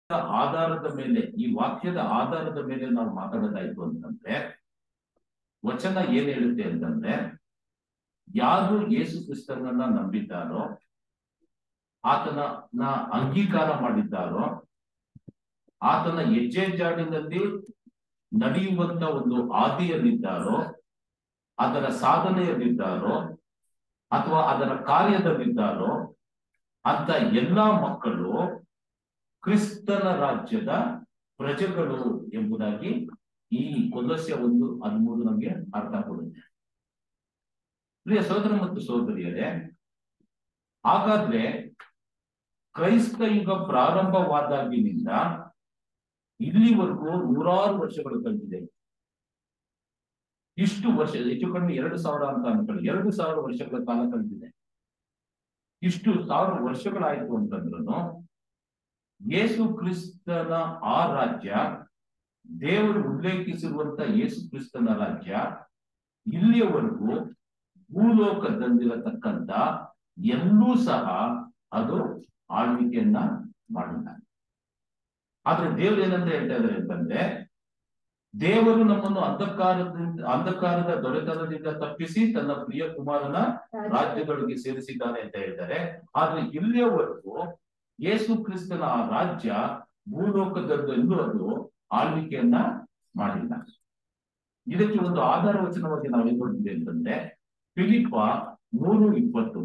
ಆಧಾರದ ಮೇಲೆ ಈ ವಾಕ್ಯದ ಆಧಾರದ ಮೇಲೆ ನಾವು ಮಾತಾಡೋದಾಯ್ತು ಅಂತಂದ್ರೆ ವಚನ ಏನ್ ಹೇಳುತ್ತೆ ಅಂತಂದ್ರೆ ಯಾರು ಯೇಸು ಕ್ರಿಸ್ತನನ್ನ ನಂಬಿದ್ದಾರೋ ಆತನ ನ ಅಂಗೀಕಾರ ಮಾಡಿದ್ದಾರೋ ಆತನ ಹೆಜ್ಜೆ ಜಾಡಿನಲ್ಲಿ ನಡೆಯುವಂತ ಒಂದು ಆದಿಯಲ್ಲಿದ್ದಾರೋ ಅದರ ಸಾಧನೆಯಲ್ಲಿದ್ದಾರೋ ಅಥವಾ ಅದರ ಕಾರ್ಯದಲ್ಲಿದ್ದಾರೋ ಅಂತ ಎಲ್ಲಾ ಮಕ್ಕಳು ಕ್ರಿಸ್ತನ ರಾಜ್ಯದ ಪ್ರಜೆಗಳು ಎಂಬುದಾಗಿ ಈ ಕೊಲಸ್ಯ ಒಂದು ಹದಿಮೂರು ನಮಗೆ ಅರ್ಥ ಕೊಡುತ್ತೆ ಪ್ರಿಯ ಸಹೋದರ ಮತ್ತು ಸಹೋದರಿಯರೇ ಹಾಗಾದ್ರೆ ಕ್ರೈಸ್ತ ಯುಗ ಪ್ರಾರಂಭವಾದಾಗಿನಿಂದ ಇಲ್ಲಿವರೆಗೂ ನೂರಾರು ವರ್ಷಗಳು ಕಳೆದಿದೆ ಇಷ್ಟು ವರ್ಷ ಹೆಚ್ಚು ಕಡಿಮೆ ಎರಡು ಸಾವಿರ ಅಂತ ಅನ್ಕೊಳ್ಳಿ ಎರಡು ಸಾವಿರ ವರ್ಷಗಳ ಕಾಲ ಕಳೆದಿದೆ ಇಷ್ಟು ಸಾವಿರ ವರ್ಷಗಳಾಯ್ತು ಅಂತಂದ್ರು ಯೇಸು ಕ್ರಿಸ್ತನ ಆ ರಾಜ್ಯ ದೇವರು ಉಲ್ಲೇಖಿಸಿರುವಂತ ಯೇಸು ಕ್ರಿಸ್ತನ ರಾಜ್ಯ ಇಲ್ಲಿಯವರೆಗೂ ಭೂಲೋಕದಲ್ಲಿರತಕ್ಕಂತ ಎಲ್ಲೂ ಸಹ ಅದು ಆಳ್ವಿಕೆಯನ್ನ ಮಾಡಿಲ್ಲ ಆದ್ರೆ ದೇವರು ಏನಂತ ಹೇಳ್ತಾ ಇದ್ದಾರೆ ಅಂತಂದ್ರೆ ದೇವರು ನಮ್ಮನ್ನು ಅಂಧಕಾರದಿಂದ ಅಂಧಕಾರದ ದೊರೆತನದಿಂದ ತಪ್ಪಿಸಿ ತನ್ನ ಪ್ರಿಯ ಕುಮಾರನ ರಾಜ್ಯದೊಳಗೆ ಸೇರಿಸಿದ್ದಾನೆ ಅಂತ ಹೇಳ್ತಾರೆ ಆದ್ರೆ ಇಲ್ಲಿಯವರೆಗೂ ಯೇಸು ಕ್ರಿಸ್ತನ ಆ ರಾಜ್ಯ ಭೂಲೋಕದಲ್ಲೂ ಅದು ಆಳ್ವಿಕೆಯನ್ನ ಮಾಡಿಲ್ಲ ಇದಕ್ಕೆ ಒಂದು ಆಧಾರ ವಚನವಾಗಿ ನಾವು ಏನ್ ನೋಡ್ತೀವಿ ಅಂತಂದ್ರೆ ಫಿಲಿಪ ಮೂರು ಇಪ್ಪತ್ತು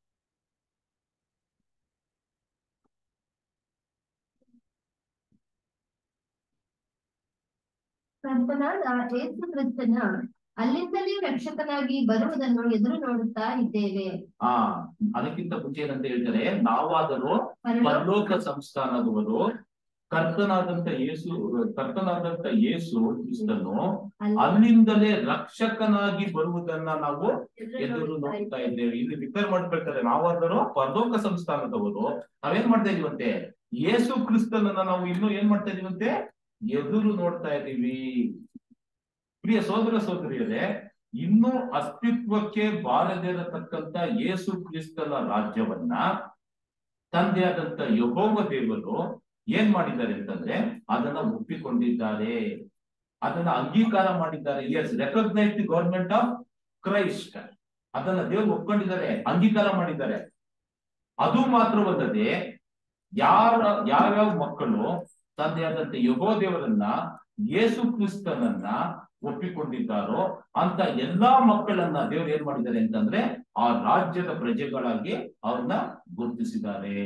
ಕರ್ತನಾದ ಯೇಸು ಕ್ರಿಸ್ತನ ಅಲ್ಲಿಂದಲೇ ರಕ್ಷಕನಾಗಿ ಬರುವುದನ್ನು ಎದುರು ನೋಡುತ್ತಾ ಇದ್ದೇವೆ ಆ ಅದಕ್ಕಿಂತ ಮುಂಚೆ ಏನಂತ ಹೇಳ್ತಾರೆ ನಾವಾದರೂ ಪರಲೋಕ ಸಂಸ್ಥಾನದವರು ಕರ್ತನಾದಂತ ಯೇಸು ಕರ್ತನಾದಂತ ಯೇಸು ಕ್ರಿಸ್ತನು ಅಲ್ಲಿಂದಲೇ ರಕ್ಷಕನಾಗಿ ಬರುವುದನ್ನ ನಾವು ಎದುರು ನೋಡ್ತಾ ಇದ್ದೇವೆ ಇಲ್ಲಿ ರಿಪೇರ್ ಮಾಡ್ಬೇಕಾದ್ರೆ ನಾವಾದರೂ ಪರಲೋಕ ಸಂಸ್ಥಾನದವರು ನಾವೇನ್ ಮಾಡ್ತಾ ಇದೀವಂತೆ ಯೇಸು ಕ್ರಿಸ್ತನನ್ನ ನಾವು ಇನ್ನೂ ಏನ್ ಮಾಡ್ತಾ ಇದೀವಂತೆ ಎದುರು ನೋಡ್ತಾ ಇದ್ದೀವಿ ಪ್ರಿಯ ಸೋದರ ಸೋದರಿಯರೇ ಇನ್ನೂ ಅಸ್ತಿತ್ವಕ್ಕೆ ಬಾರದೇ ಇರತಕ್ಕಂತ ಯೇಸು ಕ್ರಿಸ್ತನ ರಾಜ್ಯವನ್ನ ತಂದೆಯಾದಂತ ಯಹೋವ ದೇವರು ಏನ್ ಮಾಡಿದ್ದಾರೆ ಅಂತಂದ್ರೆ ಅದನ್ನ ಒಪ್ಪಿಕೊಂಡಿದ್ದಾರೆ ಅದನ್ನ ಅಂಗೀಕಾರ ಮಾಡಿದ್ದಾರೆ yes recognise the government of Christ ಅದನ್ನ ದೇವರು ಒಪ್ಕೊಂಡಿದ್ದಾರೆ ಅಂಗೀಕಾರ ಮಾಡಿದ್ದಾರೆ ಅದು ಮಾತ್ರವಲ್ಲದೆ ಯಾರ ಯಾವ್ಯಾವ ಮಕ್ಕಳು ತಂದೆಯಾದಂತ ಯಹೋ ದೇವರನ್ನ ಯೇಸು ಕ್ರಿಸ್ತನನ್ನ ಒಪ್ಪಿಕೊಂಡಿದ್ದಾರೋ ಅಂತ ಎಲ್ಲಾ ಮಕ್ಕಳನ್ನ ದೇವರು ಏನ್ ಮಾಡಿದ್ದಾರೆ ಅಂತಂದ್ರೆ ಆ ರಾಜ್ಯದ ಪ್ರಜೆಗಳಾಗಿ ಅವ್ರನ್ನ ಗುರುತಿಸಿದ್ದಾರೆ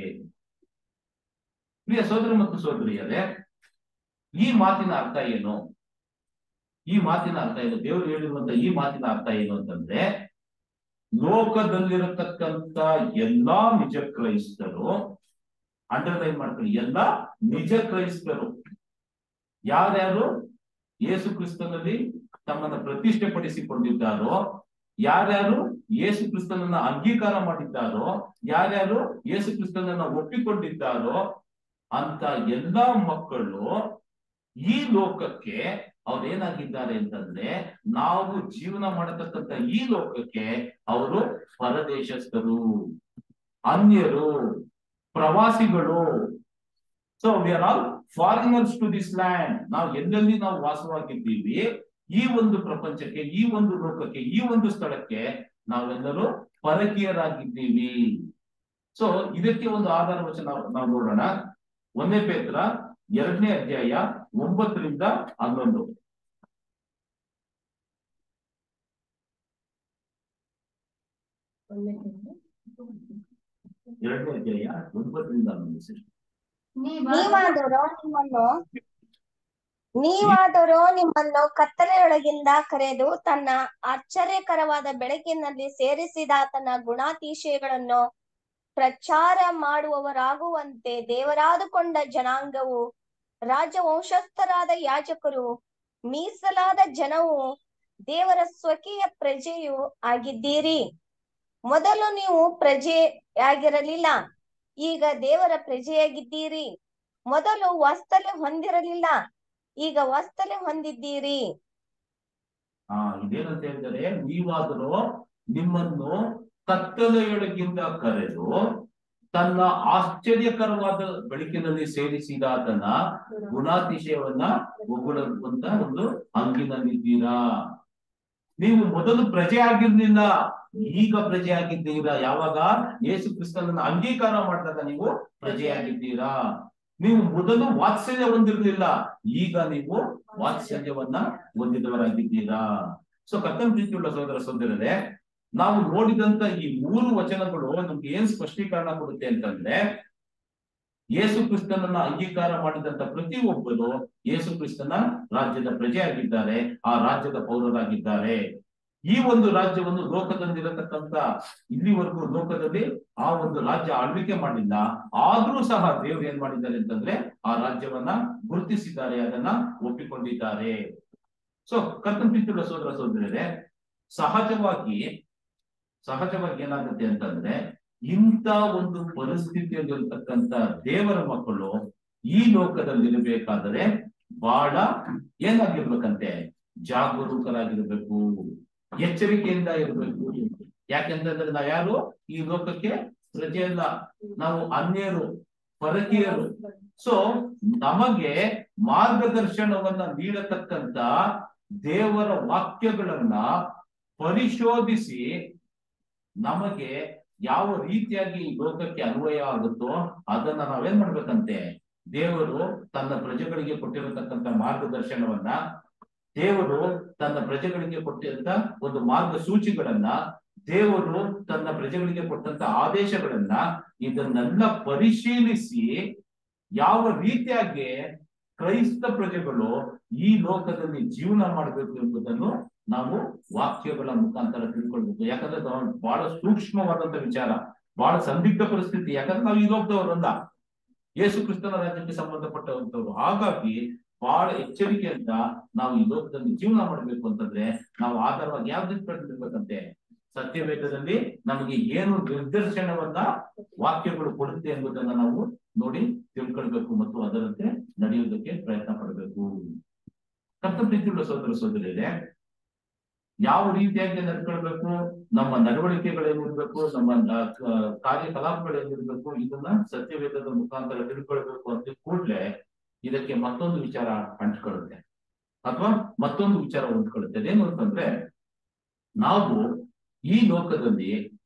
ಪ್ರಿಯ ಸೋದರ ಮತ್ತು ಸೋದರಿಯರೇ ಈ ಮಾತಿನ ಅರ್ಥ ಏನು ಈ ಮಾತಿನ ಅರ್ಥ ಏನು ದೇವರು ಹೇಳಿರುವಂತ ಈ ಮಾತಿನ ಅರ್ಥ ಏನು ಅಂತಂದ್ರೆ ಲೋಕದಲ್ಲಿರತಕ್ಕಂತ ಎಲ್ಲಾ ನಿಜ ಕ್ರೈಸ್ತರು ಅಂಡರ್ಲೈನ್ ಮಾಡ್ಕೊಳ್ಳಿ ಎಲ್ಲಾ ನಿಜ ಕ್ರೈಸ್ತರು ಯಾರ್ಯಾರು ಯೇಸು ಕ್ರಿಸ್ತನಲ್ಲಿ ತಮ್ಮನ್ನ ಪ್ರತಿಷ್ಠೆ ಪಡಿಸಿಕೊಂಡಿದ್ದಾರೋ ಯಾರ್ಯಾರು ಯೇಸು ಕ್ರಿಸ್ತನನ್ನ ಅಂಗೀಕಾರ ಮಾಡಿದ್ದಾರೋ ಯಾರ್ಯಾರು ಯೇಸು ಕ್ರಿಸ್ತನನ್ನ ಒಪ್ಪಿಕೊಂಡಿದ್ದಾರೋ ಅಂತ ಎಲ್ಲಾ ಮಕ್ಕಳು ಈ ಲೋಕಕ್ಕೆ ಅವ್ರು ಏನಾಗಿದ್ದಾರೆ ಅಂತಂದ್ರೆ ನಾವು ಜೀವನ ಮಾಡತಕ್ಕಂತ ಈ ಲೋಕಕ್ಕೆ ಅವರು ಪರದೇಶಸ್ಥರು ಅನ್ಯರು ಪ್ರವಾಸಿಗಳು so we are all foreigners to this land ನಾವು ಎಲ್ಲೆಲ್ಲಿ ನಾವು ವಾಸವಾಗಿದ್ದೀವಿ ಈ ಒಂದು ಪ್ರಪಂಚಕ್ಕೆ ಈ ಒಂದು ಲೋಕಕ್ಕೆ ಈ ಒಂದು ಸ್ಥಳಕ್ಕೆ ನಾವೆಲ್ಲರೂ ಪರಕೀಯರಾಗಿದ್ದೀವಿ ಸೊ ಇದಕ್ಕೆ ಒಂದು ಆಧಾರ ವಚನ ನಾವು ನೋಡೋಣ ಒಂದೇ ಪೇತ್ರ ಎರಡನೇ ಅಧ್ಯಾಯ ಒಂಬತ್ತರಿಂದ ಹನ್ನೊಂದು ಎರಡನೇ ಅಧ್ಯಾಯ ಒಂಬತ್ತರಿಂದ ಹನ್ನೊಂದು ಸರಿ ನೀವಾದರೋ ನಿಮ್ಮನ್ನು ನೀವಾದರೋ ನಿಮ್ಮನ್ನು ಕತ್ತಲೆಯೊಳಗಿಂದ ಕರೆದು ತನ್ನ ಆಶ್ಚರ್ಯಕರವಾದ ಬೆಳಕಿನಲ್ಲಿ ಸೇರಿಸಿದಾತನ ಗುಣಾತಿಶಯಗಳನ್ನು ಪ್ರಚಾರ ಮಾಡುವವರಾಗುವಂತೆ ದೇವರಾದುಕೊಂಡ ಜನಾಂಗವು ರಾಜವಂಶಸ್ಥರಾದ ಯಾಜಕರು ಮೀಸಲಾದ ಜನವು ದೇವರ ಸ್ವಕೀಯ ಪ್ರಜೆಯು ಆಗಿದ್ದೀರಿ ಮೊದಲು ನೀವು ಪ್ರಜೆಯಾಗಿರಲಿಲ್ಲ ಈಗ ದೇವರ ಪ್ರಜೆಯಾಗಿದ್ದೀರಿ ಮೊದಲು ವಾಸ್ತಲ್ಯ ಹೊಂದಿರಲಿಲ್ಲ ಈಗ ವಾಸ್ತಲ್ಯ ಹೊಂದಿದ್ದೀರಿ ಹಾ ಇದೇನಂತ ಹೇಳಿದರೆ ನೀವಾದರೂ ನಿಮ್ಮನ್ನು ಕತ್ತಲೆಯೊಳಗಿಂದ ಕರೆದು ತನ್ನ ಆಶ್ಚರ್ಯಕರವಾದ ಬೆಳಕಿನಲ್ಲಿ ಸೇರಿಸಿದ ಆತನ ಗುಣಾತಿಶಯವನ್ನ ಹೊಗಳುವಂತ ಒಂದು ಹಂಗಿನಲ್ಲಿದ್ದೀರಾ ನೀವು ಮೊದಲು ಪ್ರಜೆ ಆಗಿರ್ಲಿಲ್ಲ ಈಗ ಪ್ರಜೆ ಆಗಿದ್ದೀರಾ ಯಾವಾಗ ಯೇಸು ಕ್ರಿಸ್ತನನ್ನ ಅಂಗೀಕಾರ ಮಾಡಿದಾಗ ನೀವು ಪ್ರಜೆಯಾಗಿದ್ದೀರಾ ನೀವು ಮೊದಲು ವಾತ್ಸಲ್ಯ ಹೊಂದಿರ್ಲಿಲ್ಲ ಈಗ ನೀವು ವಾತ್ಸಲ್ಯವನ್ನ ಹೊಂದಿದವರಾಗಿದ್ದೀರಾ ಸೊ ಕರ್ತನ ಪ್ರೀತಿಯುಳ್ಳ ಸೋದರ ಸೋದರರೇ ನಾವು ನೋಡಿದಂತ ಈ ಮೂರು ವಚನಗಳು ನಮ್ಗೆ ಏನ್ ಸ್ಪಷ್ಟೀಕರಣ ಕೊಡುತ್ತೆ ಅಂತಂದ್ರೆ ಯೇಸು ಕ್ರಿಸ್ತನನ್ನ ಅಂಗೀಕಾರ ಮಾಡಿದಂತ ಪ್ರತಿಯೊಬ್ಬರು ಯೇಸು ಕ್ರಿಸ್ತನ ರಾಜ್ಯದ ಪ್ರಜೆಯಾಗಿದ್ದಾರೆ ಆ ರಾಜ್ಯದ ಪೌರರಾಗಿದ್ದಾರೆ ಈ ಒಂದು ರಾಜ್ಯವನ್ನು ಲೋಕದಲ್ಲಿರತಕ್ಕಂತ ಇಲ್ಲಿವರೆಗೂ ಲೋಕದಲ್ಲಿ ಆ ಒಂದು ರಾಜ್ಯ ಆಳ್ವಿಕೆ ಮಾಡಿಲ್ಲ ಆದ್ರೂ ಸಹ ದೇವ್ರು ಏನ್ ಮಾಡಿದ್ದಾರೆ ಅಂತಂದ್ರೆ ಆ ರಾಜ್ಯವನ್ನ ಗುರುತಿಸಿದ್ದಾರೆ ಅದನ್ನ ಒಪ್ಪಿಕೊಂಡಿದ್ದಾರೆ ಸೊ ಕರ್ತನ ಪ್ರೀತಿಯುಳ್ಳ ಸೋದರ ಸೋದರರೇ ಸಹಜವಾಗಿ ಸಹಜವಾಗಿ ಏನಾಗುತ್ತೆ ಅಂತಂದ್ರೆ ಇಂಥ ಒಂದು ಪರಿಸ್ಥಿತಿಯಲ್ಲಿರ್ತಕ್ಕಂಥ ದೇವರ ಮಕ್ಕಳು ಈ ಲೋಕದಲ್ಲಿರಬೇಕಾದರೆ ಬಹಳ ಏನಾಗಿರ್ಬೇಕಂತೆ ಜಾಗರೂಕರಾಗಿರ್ಬೇಕು ಎಚ್ಚರಿಕೆಯಿಂದ ಇರಬೇಕು ಯಾಕೆಂತಂದ್ರೆ ನಾವ್ ಯಾರು ಈ ಲೋಕಕ್ಕೆ ಪ್ರಜೆ ಅಲ್ಲ ನಾವು ಅನ್ಯರು ಪರಕೀಯರು ಸೊ ನಮಗೆ ಮಾರ್ಗದರ್ಶನವನ್ನ ನೀಡತಕ್ಕಂತ ದೇವರ ವಾಕ್ಯಗಳನ್ನ ಪರಿಶೋಧಿಸಿ ನಮಗೆ ಯಾವ ರೀತಿಯಾಗಿ ಈ ಲೋಕಕ್ಕೆ ಅನ್ವಯ ಆಗುತ್ತೋ ಅದನ್ನ ನಾವೇನ್ ಮಾಡ್ಬೇಕಂತೆ ದೇವರು ತನ್ನ ಪ್ರಜೆಗಳಿಗೆ ಕೊಟ್ಟಿರತಕ್ಕಂತ ಮಾರ್ಗದರ್ಶನವನ್ನ ದೇವರು ತನ್ನ ಪ್ರಜೆಗಳಿಗೆ ಕೊಟ್ಟಿರಂತ ಒಂದು ಮಾರ್ಗಸೂಚಿಗಳನ್ನ ದೇವರು ತನ್ನ ಪ್ರಜೆಗಳಿಗೆ ಕೊಟ್ಟಂತ ಆದೇಶಗಳನ್ನ ಇದನ್ನೆಲ್ಲ ಪರಿಶೀಲಿಸಿ ಯಾವ ರೀತಿಯಾಗಿ ಕ್ರೈಸ್ತ ಪ್ರಜೆಗಳು ಈ ಲೋಕದಲ್ಲಿ ಜೀವನ ಮಾಡಬೇಕು ಎಂಬುದನ್ನು ನಾವು ವಾಕ್ಯಗಳ ಮುಖಾಂತರ ತಿಳ್ಕೊಳ್ಬೇಕು ಯಾಕಂದ್ರೆ ಅದು ಬಹಳ ಸೂಕ್ಷ್ಮವಾದಂತ ವಿಚಾರ ಬಹಳ ಸಂದಿಗ್ಧ ಪರಿಸ್ಥಿತಿ ಯಾಕಂದ್ರೆ ನಾವು ಈ ಲೋಕದವರಲ್ಲ ಯೇಸು ಕ್ರಿಸ್ತನ ರಾಜ್ಯಕ್ಕೆ ಸಂಬಂಧಪಟ್ಟಂತವ್ರು ಹಾಗಾಗಿ ಬಹಳ ಎಚ್ಚರಿಕೆಯಿಂದ ನಾವು ಈ ಲೋಕದಲ್ಲಿ ಜೀವನ ಮಾಡಬೇಕು ಅಂತಂದ್ರೆ ನಾವು ಆಧಾರವಾಗಿ ಯಾವ್ದು ಇಟ್ಕೊಂಡಿರ್ಬೇಕಂತೆ ಸತ್ಯವೇದದಲ್ಲಿ ನಮಗೆ ಏನು ನಿರ್ದೇಶನವನ್ನ ವಾಕ್ಯಗಳು ಕೊಡುತ್ತೆ ಎಂಬುದನ್ನ ನಾವು ನೋಡಿ ತಿಳ್ಕೊಳ್ಬೇಕು ಮತ್ತು ಅದರಂತೆ ನಡೆಯುವುದಕ್ಕೆ ಪ್ರಯತ್ನ ಪಡಬೇಕು ಕರ್ತ ಪ್ರೀತಿಯುಳ್ಳ ಸೋದರ ಸೋದರಿಯರೇ ಯಾವ ರೀತಿಯಾಗಿ ನಡ್ಕೊಳ್ಬೇಕು ನಮ್ಮ ನಡವಳಿಕೆಗಳೇನಿರ್ಬೇಕು ನಮ್ಮ ಆ, ಕ- ಕಾರ್ಯಕಲಾಪಗಳೇನಿರ್ಬೇಕು ಇದನ್ನ ಸತ್ಯವೇದದ ಮುಖಾಂತರ ತಿಳ್ಕೊಳ್ಬೇಕು ಅಂತ ಕೂಡ್ಲೆ ಇದಕ್ಕೆ ಮತ್ತೊಂದು ವಿಚಾರ ಅಂಟ್ಕೊಳ್ಳುತ್ತೆ ಅಥವಾ ಮತ್ತೊಂದು ವಿಚಾರ ಹೊಂದ್ಕೊಳ್ಳುತ್ತೆ ಅದೇನು ಅಂತಂದ್ರೆ ನಾವು ಈ ಲೋಕದಲ್ಲಿ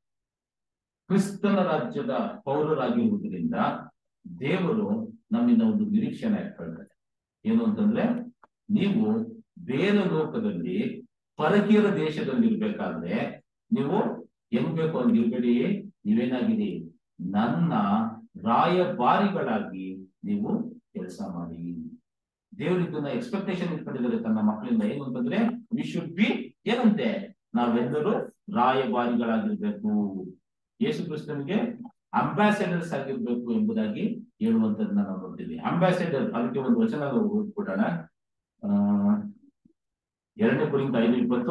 ಕ್ರಿಸ್ತನ ರಾಜ್ಯದ ಪೌರರಾಗಿರುವುದರಿಂದ ದೇವರು ನಮ್ಮಿಂದ ಒಂದು ನಿರೀಕ್ಷೆನ ಇಟ್ಕೊಳ್ತಾರೆ ಏನು ಅಂತಂದ್ರೆ ನೀವು ಬೇರೆ ಲೋಕದಲ್ಲಿ ಪರಕೀಯರ ದೇಶದಲ್ಲಿ ಇರ್ಬೇಕಾದ್ರೆ ನೀವು ಹೆಂಗ್ ಬೇಕು ಹಂಗಿರ್ಬೇಡಿ ನೀವೇನಾಗಿರಿ ನನ್ನ ರಾಯಭಾರಿಗಳಾಗಿ ನೀವು ಕೆಲಸ ಮಾಡಿ ದೇವ್ರು ಇದನ್ನ ಎಕ್ಸ್ಪೆಕ್ಟೇಷನ್ ಇಟ್ಕೊಂಡಿದ್ದಾರೆ ತನ್ನ ಮಕ್ಕಳಿಂದ ಏನು ಅಂತಂದ್ರೆ ವಿ ಶುಡ್ ಬಿ ಏನಂತೆ ನಾವೆಲ್ಲರೂ ರಾಯಭಾರಿಗಳಾಗಿರ್ಬೇಕು ಯೇಸು ಕ್ರಿಸ್ತನಿಗೆ ಅಂಬಾಸೆಡರ್ಸ್ ಆಗಿರ್ಬೇಕು ಎಂಬುದಾಗಿ ಹೇಳುವಂತದನ್ನ ನಾವು ನೋಡ್ತೀವಿ ಅಂಬಾಸೆಡರ್ ಅದಕ್ಕೆ ಒಂದು ವಚನ ಓದ್ಬಿಡೋಣ ಆ ಎರಡನೇ ಕುರಿತ ಐದು ಇಪ್ಪತ್ತು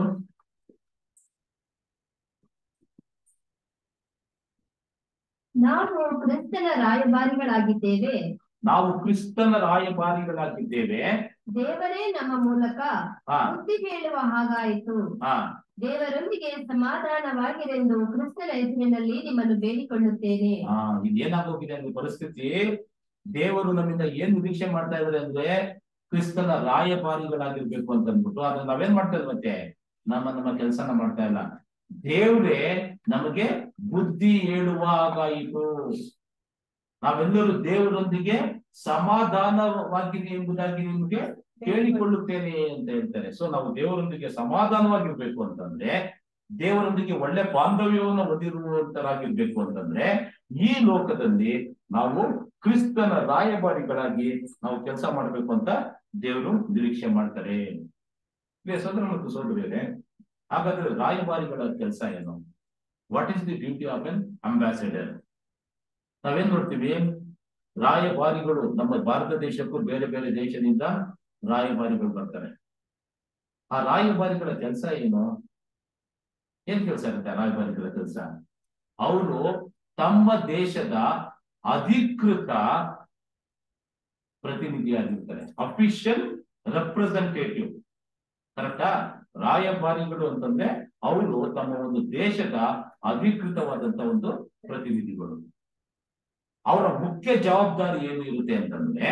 ನಾವು ಕ್ರಿಸ್ತನ ರಾಯಭಾರಿಗಳಾಗಿದ್ದೇವೆ ನಾವು ಕ್ರಿಸ್ತನ ರಾಯಭಾರಿಗಳಾಗಿದ್ದೇವೆ ದೇವರೇ ನಮ್ಮ ಮೂಲಕ ಹಾ ಬುದ್ಧಿ ಹೇಳುವ ಹಾಗಾಯಿತು ಹಾ ದೇವರೊಂದಿಗೆ ಸಮಾಧಾನವಾಗಿರೆಂದು ಕ್ರಿಸ್ತನ ಹೆಸರಿನಲ್ಲಿ ನಿಮ್ಮನ್ನು ಬೇಡಿಕೊಳ್ಳುತ್ತೇನೆ ಹಾ ಇದೇನಾಗೋಗಿದೆ ಅಂದ್ರೆ ಪರಿಸ್ಥಿತಿ ದೇವರು ನಮ್ಮಿಂದ ಏನ್ ನಿರೀಕ್ಷೆ ಮಾಡ್ತಾ ಇದಾರೆ ಅಂದ್ರೆ ಕ್ರಿಸ್ತನ ರಾಯಭಾರಿಗಳಾಗಿರ್ಬೇಕು ಅಂತ ಅಂದ್ಬಿಟ್ಟು ಅದನ್ನ ನಾವೇನ್ ಮಾಡ್ತಾ ಇದ್ವಿ ಮತ್ತೆ ನಮ್ಮ ನಮ್ಮ ಕೆಲಸನ ಮಾಡ್ತಾ ಇಲ್ಲ ದೇವ್ರೇ ನಮಗೆ ಬುದ್ಧಿ ಹೇಳುವ ಹಾಗಾಯಿತು ನಾವೆಲ್ಲರೂ ದೇವರೊಂದಿಗೆ ಸಮಾಧಾನವಾಗಿರಿ ಎಂಬುದಾಗಿ ನಿಮ್ಗೆ ಕೇಳಿಕೊಳ್ಳುತ್ತೇನೆ ಅಂತ ಹೇಳ್ತಾರೆ ಸೊ ನಾವು ದೇವರೊಂದಿಗೆ ಸಮಾಧಾನವಾಗಿರ್ಬೇಕು ಅಂತಂದ್ರೆ ದೇವರೊಂದಿಗೆ ಒಳ್ಳೆ ಬಾಂಧವ್ಯವನ್ನು ಹೊಂದಿರುವಂತರಾಗಿರ್ಬೇಕು ಅಂತಂದ್ರೆ ಈ ಲೋಕದಲ್ಲಿ ನಾವು ಕ್ರಿಸ್ತನ ರಾಯಭಾರಿಗಳಾಗಿ ನಾವು ಕೆಲಸ ಮಾಡ್ಬೇಕು ಅಂತ ದೇವರು ನಿರೀಕ್ಷೆ ಮಾಡ್ತಾರೆ ಪ್ರಿಯ ಸೋದರ ಮತ್ತು ಸೋದರಿಯರೇ ಹಾಗಾದ್ರೆ ರಾಯಭಾರಿಗಳ ಕೆಲಸ ಏನು what is the duty of an ambassador ನಾವೇನ್ ನೋಡ್ತೀವಿ ರಾಯಭಾರಿಗಳು ನಮ್ಮ ಭಾರತ ದೇಶಕ್ಕೂ ಬೇರೆ ಬೇರೆ ದೇಶದಿಂದ ರಾಯಭಾರಿಗಳು ಬರ್ತಾರೆ ಆ ರಾಯಭಾರಿಗಳ ಕೆಲಸ ಏನು ಏನ್ ಕೆಲಸ ಇರುತ್ತೆ ಆ ರಾಯಭಾರಿಗಳ ಕೆಲಸ ಅವರು ತಮ್ಮ ದೇಶದ ಅಧಿಕೃತ ಪ್ರತಿನಿಧಿಯಾಗಿರ್ತಾರೆ ಅಫಿಷಿಯಲ್ ರೆಪ್ರೆಸೆಂಟೇಟಿವ್ ಕರೆಕ್ಟಾ ರಾಯಭಾರಿಗಳು ಅಂತಂದ್ರೆ ಅವರು ತಮ್ಮ ಒಂದು ದೇಶದ ಅಧಿಕೃತವಾದಂತ ಒಂದು ಪ್ರತಿನಿಧಿಗಳು ಅವರ ಮುಖ್ಯ ಜವಾಬ್ದಾರಿ ಏನು ಇರುತ್ತೆ ಅಂತಂದ್ರೆ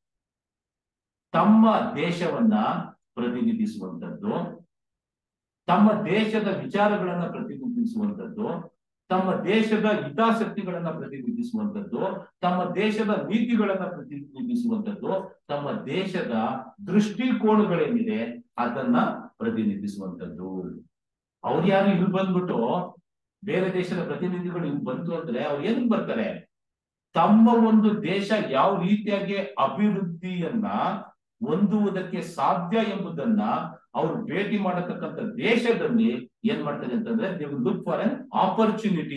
ತಮ್ಮ ದೇಶವನ್ನ ಪ್ರತಿನಿಧಿಸುವಂತದ್ದು ತಮ್ಮ ದೇಶದ ವಿಚಾರಗಳನ್ನ ಪ್ರತಿನಿಧಿಸುವಂತದ್ದು ತಮ್ಮ ದೇಶದ ಹಿತಾಸಕ್ತಿಗಳನ್ನ ಪ್ರತಿನಿಧಿಸುವಂತದ್ದು ತಮ್ಮ ದೇಶದ ನೀತಿಗಳನ್ನ ಪ್ರತಿನಿಧಿಸುವಂತದ್ದು ತಮ್ಮ ದೇಶದ ದೃಷ್ಟಿಕೋನಗಳೇನಿದೆ ಅದನ್ನ ಪ್ರತಿನಿಧಿಸುವಂತದ್ದು ಅವ್ರು ಯಾರು ಇಲ್ಲಿ ಬಂದ್ಬಿಟ್ಟು ಬೇರೆ ದೇಶದ ಪ್ರತಿನಿಧಿಗಳು ಇಲ್ಲಿ ಬಂತು ಅಂದ್ರೆ ಅವ್ರು ಏನಕ್ಕೆ ಬರ್ತಾರೆ ತಮ್ಮ ಒಂದು ದೇಶ ಯಾವ ರೀತಿಯಾಗಿ ಅಭಿವೃದ್ಧಿಯನ್ನ ಹೊಂದುವುದಕ್ಕೆ ಸಾಧ್ಯ ಎಂಬುದನ್ನ ಅವ್ರು ಭೇಟಿ ಮಾಡತಕ್ಕಂತ ದೇಶದಲ್ಲಿ ಏನ್ ಮಾಡ್ತಾರೆ ಅಂತಂದ್ರೆ they look for an opportunity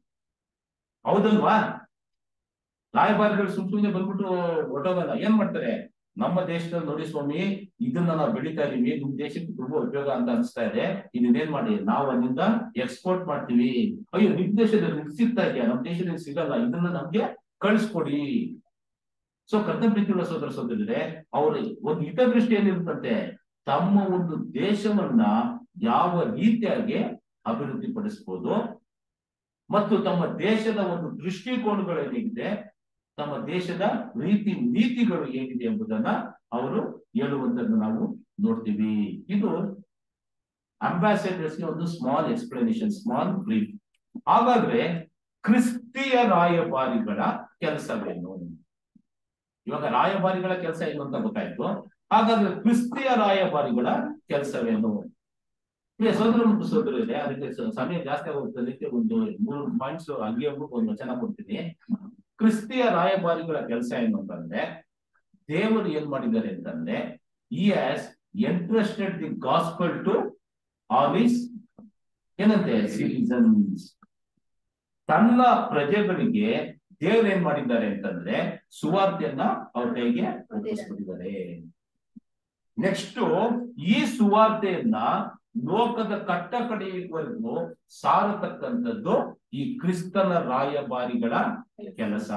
ಹೌದಲ್ವಾ ರಾಯಭಾರಿಗಳು ಸುಮ್ ಸುಮ್ನೆ ಬಂದ್ಬಿಟ್ಟು ಹೊಟ್ಟೋಗಲ್ಲ ಏನ್ ಮಾಡ್ತಾರೆ ನಮ್ಮ ದೇಶದಲ್ಲಿ ನೋಡಿ ಸ್ವಾಮಿ ಇದನ್ನ ನಾವು ಬೆಳಿತಾ ಇದೀವಿ ನಿಮ್ ದೇಶಕ್ಕೆ ತುಂಬಾ ಉಪಯೋಗ ಅಂತ ಅನ್ಸ್ತಾ ಇದೆ ಇದನ್ನೇನ್ ಮಾಡಿ ನಾವು ಅಲ್ಲಿಂದ ಎಕ್ಸ್ಪೋರ್ಟ್ ಮಾಡ್ತೀವಿ ಅಯ್ಯೋ ನಿಮ್ ದೇಶದಲ್ಲಿ ಇದು ಸಿಗ್ತಾ ಇದೆಯಾ ನಮ್ ದೇಶದಲ್ಲಿ ಸಿಗಲ್ಲ ಇದನ್ನ ನಮ್ಗೆ ಕಳಿಸ್ಕೊಡಿ ಸೊ ಕರ್ತನ ಪ್ರೀತಿಯುಳ್ಳ ಸೋದರ ಸೋದರಿದ್ರೆ ಅವ್ರ ಒಂದು ಹಿತದೃಷ್ಟಿ ಏನಿರುತ್ತಂತೆ ತಮ್ಮ ಒಂದು ದೇಶವನ್ನ ಯಾವ ರೀತಿಯಾಗಿ ಅಭಿವೃದ್ಧಿ ಪಡಿಸಬಹುದು ಮತ್ತು ತಮ್ಮ ದೇಶದ ಒಂದು ದೃಷ್ಟಿಕೋನಗಳೇನಿದೆ ತಮ್ಮ ದೇಶದ ರೀತಿ ನೀತಿಗಳು ಏನಿದೆ ಎಂಬುದನ್ನ ಅವರು ಹೇಳುವಂತದ್ದು ನಾವು ನೋಡ್ತೀವಿ ಇದು ಅಂಬಾಸಿಡರ್ಸ್ಗೆ ಒಂದು ಸ್ಮಾಲ್ ಎಕ್ಸ್ಪ್ಲನೇಷನ್ ಸ್ಮಾಲ್ ಬ್ರೀಫ್ ಹಾಗಾದ್ರೆ ಕ್ರಿಸ್ತಿಯ ರಾಯಭಾರಿಗಳ ಕೆಲಸವೇನು ಇವಾಗ ರಾಯಭಾರಿಗಳ ಕೆಲಸ ಏನು ಅಂತ ಗೊತ್ತಾಯ್ತು ಹಾಗಾದ್ರೆ ಕ್ರಿಸ್ತಿಯ ರಾಯಭಾರಿಗಳ ಕೆಲಸವೇನು ಪ್ರಿಯ ಸೋದರ ಮತ್ತು ಸೋದರ ಇದೆ ಅದಕ್ಕೆ ಸ- ಸಮಯ ಜಾಸ್ತಿ ಆಗೋದಕ್ಕೆ ಒಂದು ಮೂರು ಪಾಯಿಂಟ್ಸ್ ಅಲ್ಲಿಗೆ ಹೋಗ್ಬಿಟ್ಟು ಒಂದು ವಚನ ಕೊಡ್ತೀನಿ ಕ್ರಿಸ್ತಿಯ ರಾಯಭಾರಿಗಳ ಕೆಲಸ ಏನು ಅಂತಂದ್ರೆ ದೇವರು ಏನ್ ಮಾಡಿದ್ದಾರೆ ಅಂತಂದ್ರೆ ಈ has entrusted the gospel to all ಏನಂತೆ ಸಿಟಿಸನ್ಸ್ ತನ್ನ ಪ್ರಜೆಗಳಿಗೆ ದೇವ್ರು ಏನ್ ಮಾಡಿದ್ದಾರೆ ಅಂತಂದ್ರೆ ಸುವಾರ್ತೆಯನ್ನ ಅವ್ರ ಕೈಗೆ ಒಪ್ಪಿಸ್ಬಿಟ್ಟಿದ್ದಾರೆ ನೆಕ್ಸ್ಟ್ ಈ ಸುವಾರ್ತೆಯನ್ನ ಲೋಕದ ಕಟ್ಟ ಕಡೆಯವರೆಗೂ ಸಾರತಕ್ಕಂಥದ್ದು ಈ ಕ್ರಿಸ್ತನ ರಾಯಭಾರಿಗಳ ಕೆಲಸ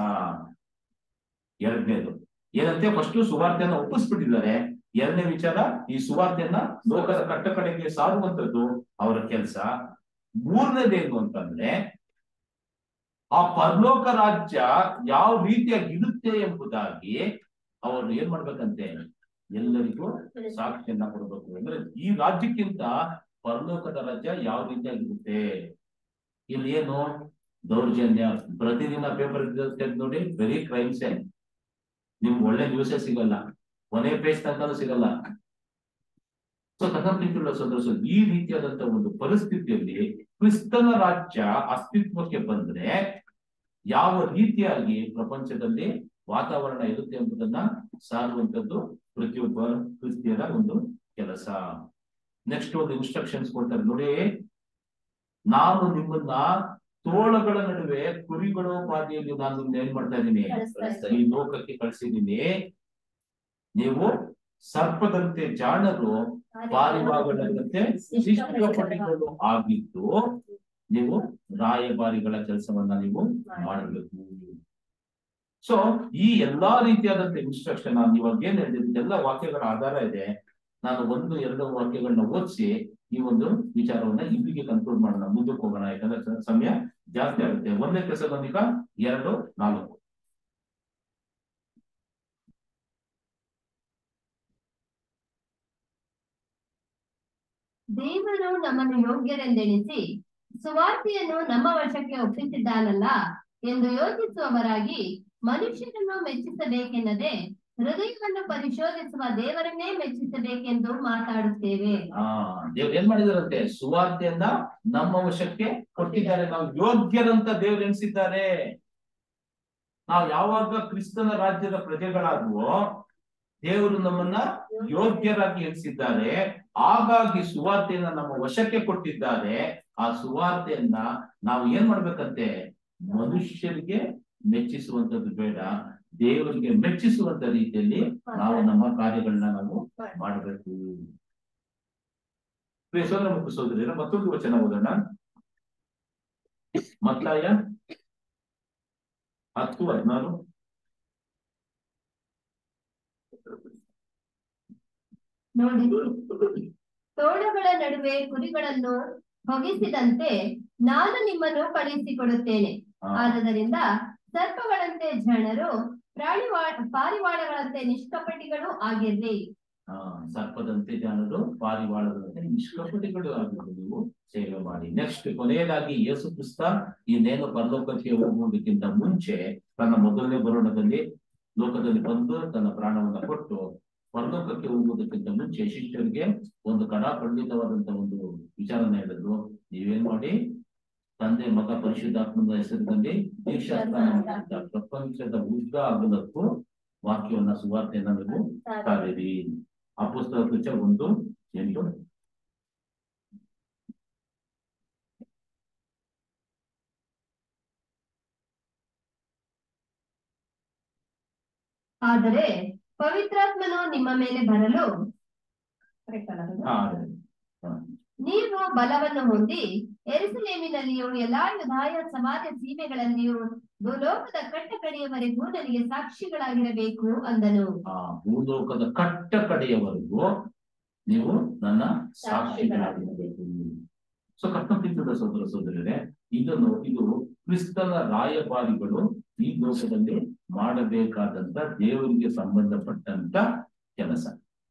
ಎರಡನೇದು ಏನಂತೆ ಫಸ್ಟ್ ಸುವಾರ್ತೆಯನ್ನ ಒಪ್ಪಿಸ್ಬಿಟ್ಟಿದ್ದಾರೆ ಎರಡನೇ ವಿಚಾರ ಈ ಸುವಾರ್ತೆಯನ್ನ ಲೋಕದ ಕಟ್ಟ ಕಡೆಗೆ ಸಾರುವಂತದ್ದು ಅವರ ಕೆಲಸ ಮೂರನೇದೇನು ಅಂತಂದ್ರೆ ಆ ಪರಲೋಕ ರಾಜ್ಯ ಯಾವ ರೀತಿಯಾಗಿ ಇರುತ್ತೆ ಎಂಬುದಾಗಿ ಅವರು ಏನ್ ಮಾಡ್ಬೇಕಂತೆ ಎಲ್ಲರಿಗೂ ಸಾಕ್ಷಿಯನ್ನ ಕೊಡಬೇಕು ಅಂದ್ರೆ ಈ ರಾಜ್ಯಕ್ಕಿಂತ ಪರಲೋಕದ ರಾಜ್ಯ ಯಾವ ರೀತಿಯಾಗಿರುತ್ತೆ ಇಲ್ಲಿ ಏನು ದೌರ್ಜನ್ಯ ಪ್ರತಿದಿನ ಪೇಪರ್ ತೆಗೆದು ನೋಡಿ ಬರೀ ಕ್ರೈಮ್ಸ್ ನಿಮ್ಗೆ ಒಳ್ಳೆ ನ್ಯೂಸೇ ಸಿಗಲ್ಲ ಕೊನೆ ಪೇಜ್ ತನಕನೂ ಸಿಗಲ್ಲ ಸೊ ತಕ್ಕಂತಿಲ್ಲ ಸದಸ್ಯ ಈ ರೀತಿಯಾದಂತ ಒಂದು ಪರಿಸ್ಥಿತಿಯಲ್ಲಿ ಕ್ರಿಸ್ತನ ರಾಜ್ಯ ಅಸ್ತಿತ್ವಕ್ಕೆ ಬಂದ್ರೆ ಯಾವ ರೀತಿಯಾಗಿ ಪ್ರಪಂಚದಲ್ಲಿ ವಾತಾವರಣ ಇರುತ್ತೆ ಎಂಬುದನ್ನ ಸಾರುವಂತದ್ದು ಪ್ರತಿಯೊಬ್ಬ ಕ್ರಿಸ್ತಿಯರ ಒಂದು ಕೆಲಸ ನೆಕ್ಸ್ಟ್ ಒಂದು ಇನ್ಸ್ಟ್ರಕ್ಷನ್ಸ್ ಕೊಡ್ತಾರೆ ನೋಡಿ ನಾನು ನಿಮ್ಮನ್ನ ತೋಳಗಳ ನಡುವೆ ಕುರಿಗಳು ಪಾದಿಯಲ್ಲಿ ನಾನು ನಿಮ್ನ ಏನ್ ಮಾಡ್ತಾ ಇದ್ದೀನಿ ಈ ಲೋಕಕ್ಕೆ ಕಳಿಸಿದ್ದೀನಿ ನೀವು ಸರ್ಪದಂತೆ ಜಾಣರು ಪಾರಿವಾಳದಂತೆ ಶಿಷ್ಟಪಟ್ಟಿಗಳು ಆಗಿದ್ದು ನೀವು ರಾಯಭಾರಿಗಳ ಕೆಲಸವನ್ನ ನೀವು ಮಾಡಬೇಕು ಸೊ ಈ ಎಲ್ಲಾ ರೀತಿಯಾದಂತ ಇನ್ಸ್ಟ್ರಕ್ಷನ್ ನಾನು ಇವಾಗ ಏನ್ ಹೇಳಿದ್ದೀನಿ ಎಲ್ಲ ವಾಕ್ಯಗಳ ಆಧಾರ ಇದೆ ನಾನು ಒಂದು ಎರಡು ವಾಕ್ಯಗಳನ್ನ ಓದಿಸಿ ಈ ಒಂದು ವಿಚಾರವನ್ನ ಇಲ್ಲಿಗೆ ಕನ್ಕ್ಲೂಡ್ ಮಾಡೋಣ ಮುಂದಕ್ಕೆ ಹೋಗೋಣ ಯಾಕಂದ್ರೆ ಸ- ಸಮಯ ಜಾಸ್ತಿ ಆಗುತ್ತೆ ಒಂದನೇ ಕೆಲಸದೊಂದಿಗ ಎರಡು ನಾಲ್ಕು ದೇವರು ನಮ್ಮನ್ನು ಯೋಗ್ಯರೆಂದೆಣಿಸಿ ಸುವಾರ್ತೆಯನ್ನು ನಮ್ಮ ವಶಕ್ಕೆ ಒಪ್ಪಿಸಿದ್ದಾನಲ್ಲ ಎಂದು ಯೋಚಿಸುವವರಾಗಿ ಮನುಷ್ಯರನ್ನು ಮೆಚ್ಚಿಸಬೇಕೆನ್ನದೆ ಹೃದಯವನ್ನು ಪರಿಶೋಧಿಸುವ ದೇವರನ್ನೇ ಮೆಚ್ಚಿಸಬೇಕೆಂದು ಮಾತಾಡುತ್ತೇವೆ ಆ ದೇವ್ರು ಏನ್ ಮಾಡಿದಾರಂತೆ ಸುವಾರ್ತೆಯನ್ನ ನಮ್ಮ ವಶಕ್ಕೆ ಕೊಟ್ಟಿದ್ದಾರೆ ನಾವು ಯೋಗ್ಯರಂತ ದೇವ್ರು ಎನ್ಸಿದ್ದಾರೆ ನಾವು ಯಾವಾಗ ಕ್ರಿಸ್ತನ ರಾಜ್ಯದ ಪ್ರಜೆಗಳಾದ್ವೋ ದೇವರು ನಮ್ಮನ್ನ ಯೋಗ್ಯರಾಗಿ ಎನ್ಸಿದ್ದಾರೆ ಹಾಗಾಗಿ ಸುವಾರ್ತೆಯನ್ನ ನಮ್ಮ ವಶಕ್ಕೆ ಕೊಟ್ಟಿದ್ದಾರೆ ಆ ಸುವಾರ್ತೆಯನ್ನ ನಾವು ಏನ್ ಮಾಡ್ಬೇಕಂತೆ ಮನುಷ್ಯರಿಗೆ ಮೆಚ್ಚಿಸುವಂತದ್ದು ಬೇಡ ದೇವರಿಗೆ ಮೆಚ್ಚಿಸುವಂತ ರೀತಿಯಲ್ಲಿ ನಾವು ನಮ್ಮ ಕಾರ್ಯಗಳನ್ನ ನಾವು ಮಾಡಬೇಕು ಪ್ರಿಯ ಸೋದರ ಮತ್ತು ಸೋದರಿಯರ ಮತ್ತೊಂದು ವಚನ ಓದೋಣ ಮತ್ತಾಯ ಹತ್ತು ಹದಿನಾರು ನೋಡಿರಿ ತೋಳಗಳ ನಡುವೆ ಕುರಿಗಳನ್ನು ಹೊಗಿಸಿದಂತೆ ನಾನು ನಿಮ್ಮನ್ನು ಕಳುಹಿಸಿಕೊಡುತ್ತೇನೆ ಆ, ಆದದರಿಂದ ಸರ್ಪಗಳಂತೆ ಜನರು ಪ್ರಾಣಿವಾ ಪಾರಿವಾಳಗಳಂತೆ ನಿಷ್ಕಪಟಿಗಳು ಆಗಿರ್ರಿ ಆ ಸರ್ಪದಂತೆ ಜನರು ಪಾರಿವಾಳದಂತೆ ನಿಷ್ಕಪಟಿಗಳು ಆಗಿದ್ದು ನೀವು ಸೇವೆ ಮಾಡಿ ನೆಕ್ಸ್ಟ್ ಕೊನೆಯದಾಗಿ ಯೇಸು ಕ್ರಿಸ್ತ ಇನ್ನೇನು ಪರಲೋಕಕ್ಕೆ ಹೋಗುವುದಕ್ಕಿಂತ ಮುಂಚೆ ತನ್ನ ಮೊದಲನೇ ಬರೋಣದಲ್ಲಿ ಲೋಕದಲ್ಲಿ ಬಂದು ತನ್ನ ಪ್ರಾಣವನ್ನ ಕೊಟ್ಟು ಪರಲೋಕಕ್ಕೆ ಹೋಗುವುದಕ್ಕಿಂತ ಮುಂಚೆ ಶಿಷ್ಯರಿಗೆ ಒಂದು ಕಡ ಖಂಡಿತವಾದಂತ ಒಂದು ವಿಚಾರನ ಹೇಳಿದ್ರು ನೀವೇನ್ ಮಾಡಿ ತಂದೆ ಮಗ ಪರಿಶುದ್ಧಾತ್ಮದ ಹೆಸರಿನಲ್ಲಿ ದೀಕ್ಷಾಸ್ನಾನ ಮಾಡಿದ ಪ್ರಪಂಚದ ಉದ್ದ ಆಗಲಕ್ಕೂ ವಾಕ್ಯವನ್ನ ಸುವಾರ್ತೆಯನ್ನ ನೀವು ಸಾರಿರಿ ಅಪುಸ್ತಕ ಕೃತ್ಯ ಒಂದು ಎಂಟು ಆದರೆ ಪವಿತ್ರಾತ್ಮನು ನಿಮ್ಮ ಮೇಲೆ ಬರಲು correct ಅಲ್ಲ ಅದು? ಹಾ, ಅದೇ. ಹಾ. ನೀವು ಬಲವನ್ನು ಹೊಂದಿ ಎರುಸಲೇಮಿನಲ್ಲಿಯೂ ಎಲ್ಲಾ ಯುಧಾಯ ಸಮಾಜ ಸೀಮೆಗಳಲ್ಲಿಯೂ ಭೂಲೋಕದ ಕಟ್ಟ ಕಡೆಯವರೆಗೂ ನನಗೆ ಸಾಕ್ಷಿಗಳಾಗಿರಬೇಕು ಅಂದನು ಆ ಭೂಲೋಕದ ಕಟ್ಟ ಕಡೆಯವರೆಗೂ ನೀವು ನನ್ನ ಸಾಕ್ಷಿಗಳಾಗಿರಬೇಕು ಸೊ ಕರ್ತಪ್ರೀತದ ಸೋದರ ಸೋದರರೇ ಇದನ್ನು ಇದು ಕ್ರಿಸ್ತನ ರಾಯಭಾರಿಗಳು ಈ ಲೋಕದಲ್ಲಿ ಮಾಡಬೇಕಾದಂತ ದೇವರಿಗೆ ಸಂಬಂಧಪಟ್ಟಂತ ಕೆಲಸ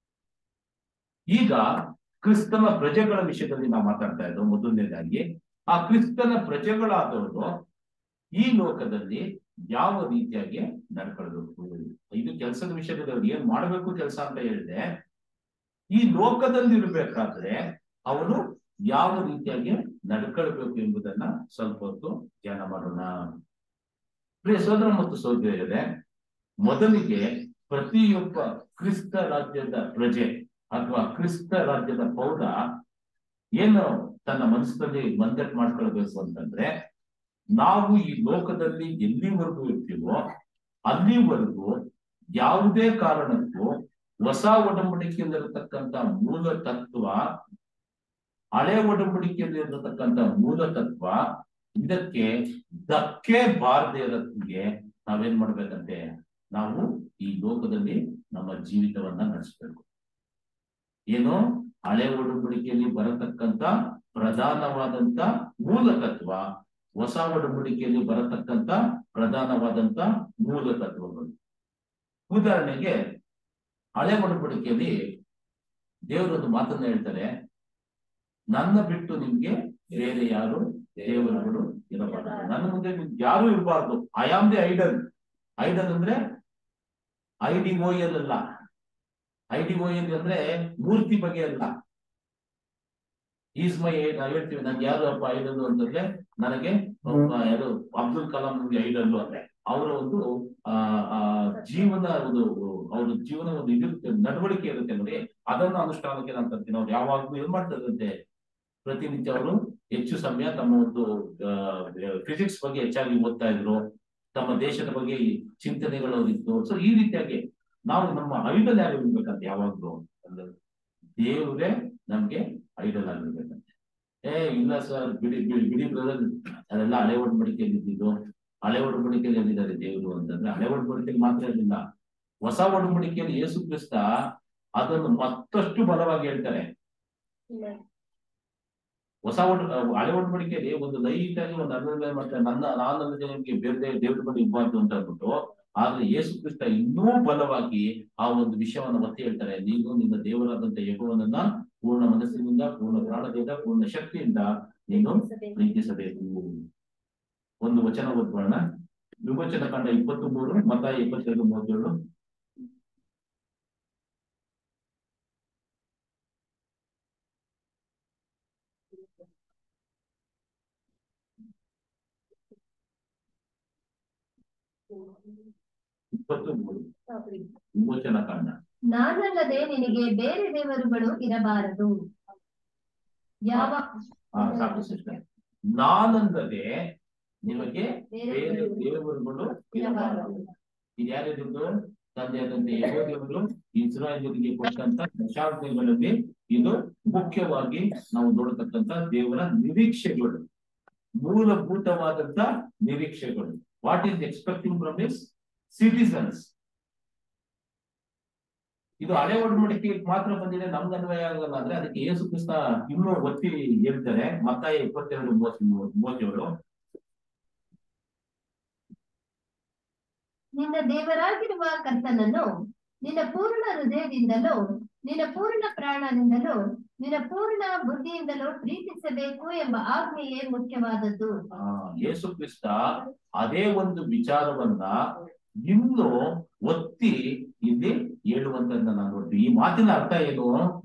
ಈಗ ಕ್ರಿಸ್ತನ ಪ್ರಜೆಗಳ ವಿಷಯದಲ್ಲಿ ನಾವು ಮಾತಾಡ್ತಾ ಇದ್ದೋ ಮೊದಲನೇದಾಗಿ ಆ ಕ್ರಿಸ್ತನ ಪ್ರಜೆಗಳಾದವರು ಈ ಲೋಕದಲ್ಲಿ ಯಾವ ರೀತಿಯಾಗಿ ನಡ್ಕೊಳ್ಬೇಕು ಇದು ಕೆಲಸದ ವಿಷಯದಲ್ಲಿ ಅವ್ರು ಏನ್ ಮಾಡ್ಬೇಕು ಕೆಲಸ ಅಂತ ಹೇಳಿದೆ ಈ ಲೋಕದಲ್ಲಿ ಇರ್ಬೇಕಾದ್ರೆ ಅವನು ಯಾವ ರೀತಿಯಾಗಿ ನಡ್ಕೊಳ್ಬೇಕು ಎಂಬುದನ್ನ ಸ್ವಲ್ಪ ಹೊತ್ತು ಧ್ಯಾನ ಮಾಡೋಣ ಪ್ರಿಯ ಸೋದರ ಮತ್ತು ಸೋದರಿಯರೇ ಮೊದಲಿಗೆ ಪ್ರತಿಯೊಬ್ಬ ಕ್ರಿಸ್ತ ರಾಜ್ಯದ ಪ್ರಜೆ ಅಥವಾ ಕ್ರಿಸ್ತ ರಾಜ್ಯದ ಪೌರ ಏನು ತನ್ನ ಮನಸ್ಸಿನಲ್ಲಿ ಮಂದಟ್ ಮಾಡ್ಕೊಳ್ಬೇಕು ಅಂತಂದ್ರೆ ನಾವು ಈ ಲೋಕದಲ್ಲಿ ಎಲ್ಲಿವರೆಗೂ ಇರ್ತೀವೋ ಅಲ್ಲಿವರೆಗೂ ಯಾವುದೇ ಕಾರಣಕ್ಕೂ ಹೊಸ ಒಡಂಬಡಿಕೆಯಲ್ಲಿರತಕ್ಕಂತ ಮೂಲ ತತ್ವ ಹಳೆ ಒಡಂಬಡಿಕೆಯಲ್ಲಿರತಕ್ಕಂತ ಮೂಲ ತತ್ವ ಇದಕ್ಕೆ ಧಕ್ಕೆ ಬಾರದೇ ಇರೋದಕ್ಕೆ ನಾವೇನ್ ಮಾಡ್ಬೇಕಂತೆ ನಾವು ಈ ಲೋಕದಲ್ಲಿ ನಮ್ಮ ಜೀವಿತವನ್ನ ನಡೆಸಬೇಕು ಏನು ಹಳೆ ಒಡಂಬಡಿಕೆಯಲ್ಲಿ ಬರತಕ್ಕಂತ ಪ್ರಧಾನವಾದಂತ ಮೂಲ ತತ್ವ ಹೊಸ ಒಡಂಬಡಿಕೆಯಲ್ಲಿ ಬರತಕ್ಕಂತ ಪ್ರಧಾನವಾದಂತ ಮೂಲ ತತ್ವಗಳು ಉದಾಹರಣೆಗೆ ಹಳೆ ಒಡಂಬಡಿಕೆಯಲ್ಲಿ ದೇವರೊಂದು ಮಾತನ್ನ ಹೇಳ್ತಾರೆ ನನ್ನ ಬಿಟ್ಟು ನಿಮ್ಗೆ ಬೇರೆ ಯಾರು ದೇವರುಗಳು ಇರಬಾರದು ನನ್ನ ಮುಂದೆ ನಿಮ್ಗೆ ಯಾರು ಇರಬಾರ್ದು I am the idol idol ಅಂದ್ರೆ ಐ ಡಿ ಓ ಎಲ್ ಅಲ್ಲ ಐ ಡಿ ಓ ಎಲ್ ಅಂದ್ರೆ ಮೂರ್ತಿ ಬಗ್ಗೆ ಅಲ್ಲ ಈಸ್ ಮೈ ನಾವ್ ಹೇಳ್ತೀವಿ ನನ್ಗೆ ಯಾರು ಅಪ್ಪ ಐಡಲ್ ಅಂತಂದ್ರೆ ನನಗೆ ಒಬ್ಬ ಯಾರು ಅಬ್ದುಲ್ ಕಲಾಂ ನಮ್ಗೆ ಐಡಲ್ ಅಂದ್ರೆ ಅವರ ಒಂದು ಆ ಆ ಜೀವನ ಒಂದು ಅವ್ರ ಜೀವನ ಒಂದು ಇದಿರುತ್ತೆ ನಡವಳಿಕೆ ಇರುತ್ತೆ ನೋಡಿ ಅದನ್ನ ಅನುಷ್ಠಾನಕ್ಕೆ ನಾನು ತರ್ತೀನಿ ಅವ್ರು ಯಾವಾಗ್ಲೂ ಏನ್ ಮಾಡ್ತಾರಂತೆ ಪ್ರತಿನಿತ್ಯ ಅವರು ಹೆಚ್ಚು ಸಮಯ ತಮ್ಮ ಒಂದು ಫಿಸಿಕ್ಸ್ ಬಗ್ಗೆ ಹೆಚ್ಚಾಗಿ ಓದ್ತಾ ಇದ್ರು ತಮ್ಮ ದೇಶದ ಬಗ್ಗೆ ಈ ಚಿಂತನೆಗಳು ಅವ್ರಿತ್ತು ಸೊ ಈ ರೀತಿಯಾಗಿ ನಾವು ನಮ್ಮ ಐಡಲ್ ಯಾರು ಇರ್ಬೇಕಂತ ಯಾವಾಗ್ಲೂ ಅಂದ್ರೆ ದೇವರೇ ನಮ್ಗೆ ಐಡಲ್ ಆಗಿರ್ಬೇಕಂತೆ ಏ ಇಲ್ಲ ಸರ್ ಬಿಡಿ ಬಿಡಿ ಬಿಡಿ ಬ್ರದರ್ ಅದೆಲ್ಲ ಹಳೆ ಒಡಂಬಡಿಕೆಯಲ್ಲಿ ಇದ್ದಿದ್ದು ಹಳೆ ಒಡಂಬಡಿಕೆಯಲ್ಲಿ ಎಲ್ಲಿದ್ದಾರೆ ದೇವರು ಅಂತಂದ್ರೆ ಹಳೆ ಒಡಂಬಡಿಕೆಯಲ್ಲಿ ಮಾತ್ರ ಇರಲಿಲ್ಲ ಹೊಸ ಒಡಂಬಡಿಕೆಯಲ್ಲಿ ಯೇಸು ಕ್ರಿಸ್ತ ಅದನ್ನು ಮತ್ತಷ್ಟು ಬಲವಾಗಿ ಹೇಳ್ತಾರೆ ಹೊಸ ಒಡ್ ಹಳೆ ಒಡಂಬಡಿಕೆಯಲ್ಲಿ ಒಂದು ಲೈಟ್ ಆಗಿ ಒಂದು ಅರ್ಧ ಮಾಡ್ತಾರೆ ನನ್ನ ನಾನಲ್ಲದೆ ನಿಮ್ಗೆ ಬೇರೆ ದೇವ್ರ ಬಳಿ ಇರಬಾರ್ದು ಅಂತ ಅಂದ್ಬಿಟ್ಟು ಆದ್ರೆ ಯೇಸು ಕ್ರಿಸ್ತ ಇನ್ನೂ ಬಲವಾಗಿ ಆ ಒಂದು ವಿಷಯವನ್ನ ಒತ್ತಿ ಹೇಳ್ತಾರೆ ನೀನು ನಿನ್ನ ದೇವರಾದಂತ ಯಗುವನನ್ನ ಪೂರ್ಣ ಮನಸ್ಸಿನಿಂದ ಪೂರ್ಣ ಪ್ರಾಣದಿಂದ ಪೂರ್ಣ ಶಕ್ತಿಯಿಂದ ನೀನು ಪ್ರೀತಿಸಬೇಕು ಒಂದು ವಚನ ಓದ್ಬೋಣ ವಿಮೋಚನ ಕಂಡ ಇಪ್ಪತ್ತು ಮೂರು ಮತ ಇಪ್ಪತ್ತೆರಡು ಮೂವತ್ತೇಳು ಇಪ್ಪತ್ತು ಮೂರು ವಿಮೋಚನ ಕಾಂಡ ನಾನಲ್ಲದೆ ನಿನಗೆ ಬೇರೆ ದೇವರುಗಳು ಇರಬಾರದು ಯಾವ ಆ ಸಾಕು ಸಿಸ್ಟರ್ ನಾನಂದರೆ ನಿಮಗೆ ಬೇರೆ ಬೇರೆ ದೇವರುಗಳು ದೇವರುಗಳು ಇರಬಾರದು ಇರಬಾರದು ಇದು ಯಾರಿದ್ದು ತಂದೆಯಾದಂತೆ ಯೆಹೋವನು ಇಸ್ರಾಯೇಲರಿಗೆ ಕೊಟ್ಟಂತ ದಶಾಜ್ಞೆಗಳಲ್ಲಿ ಇದು ಮುಖ್ಯವಾಗಿ ನಾವು ನೋಡತಕ್ಕಂತ ದೇವರ ನಿರೀಕ್ಷೆಗಳು ಮೂಲಭೂತವಾದಂತ ನಿರೀಕ್ಷೆಗಳು what is expecting from his citizens ಇದು ಹಳೆ ಒಡಂಬಡಿಕೆ ಮಾತ್ರ ಬಂದಿದೆ ನಮ್ಗೆ ಅನ್ವಯ ಆಗಲ್ಲ ಅಂದ್ರೆ ಅದಕ್ಕೆ ಯೇಸು ಕ್ರಿಸ್ತ ಇನ್ನೂ ಒತ್ತಿ ಹೇಳ್ತಾರೆ ಮತ್ತಾಯ ಇಪ್ಪತ್ತೆರಡು ಮೂವತ್ತ್ ಮೂವತ್ತೇಳು ನಿನ್ನ ದೇವರಾಗಿರುವ ಕರ್ತನನ್ನು ನಿನ್ನ ಪೂರ್ಣ ಹೃದಯದಿಂದಲೂ ನಿನ್ನ ಪೂರ್ಣ ಪ್ರಾಣದಿಂದಲೂ ನಿನ್ನ ಪೂರ್ಣ ಬುದ್ಧಿಯಿಂದಲೂ ಪ್ರೀತಿಸಬೇಕು ಎಂಬ ಆಜ್ಞೆಯೇ ಮುಖ್ಯವಾದದ್ದು ಆ, ಯೇಸು ಕ್ರಿಸ್ತ ಅದೇ ಒಂದು ವಿಚಾರವನ್ನ ಇನ್ನು ಒತ್ತಿ ಇಲ್ಲಿ ಹೇಳುವಂತದನ್ನ ನಾವು ನೋಡ್ತೀವಿ ಈ ಮಾತಿನ ಅರ್ಥ ಏನು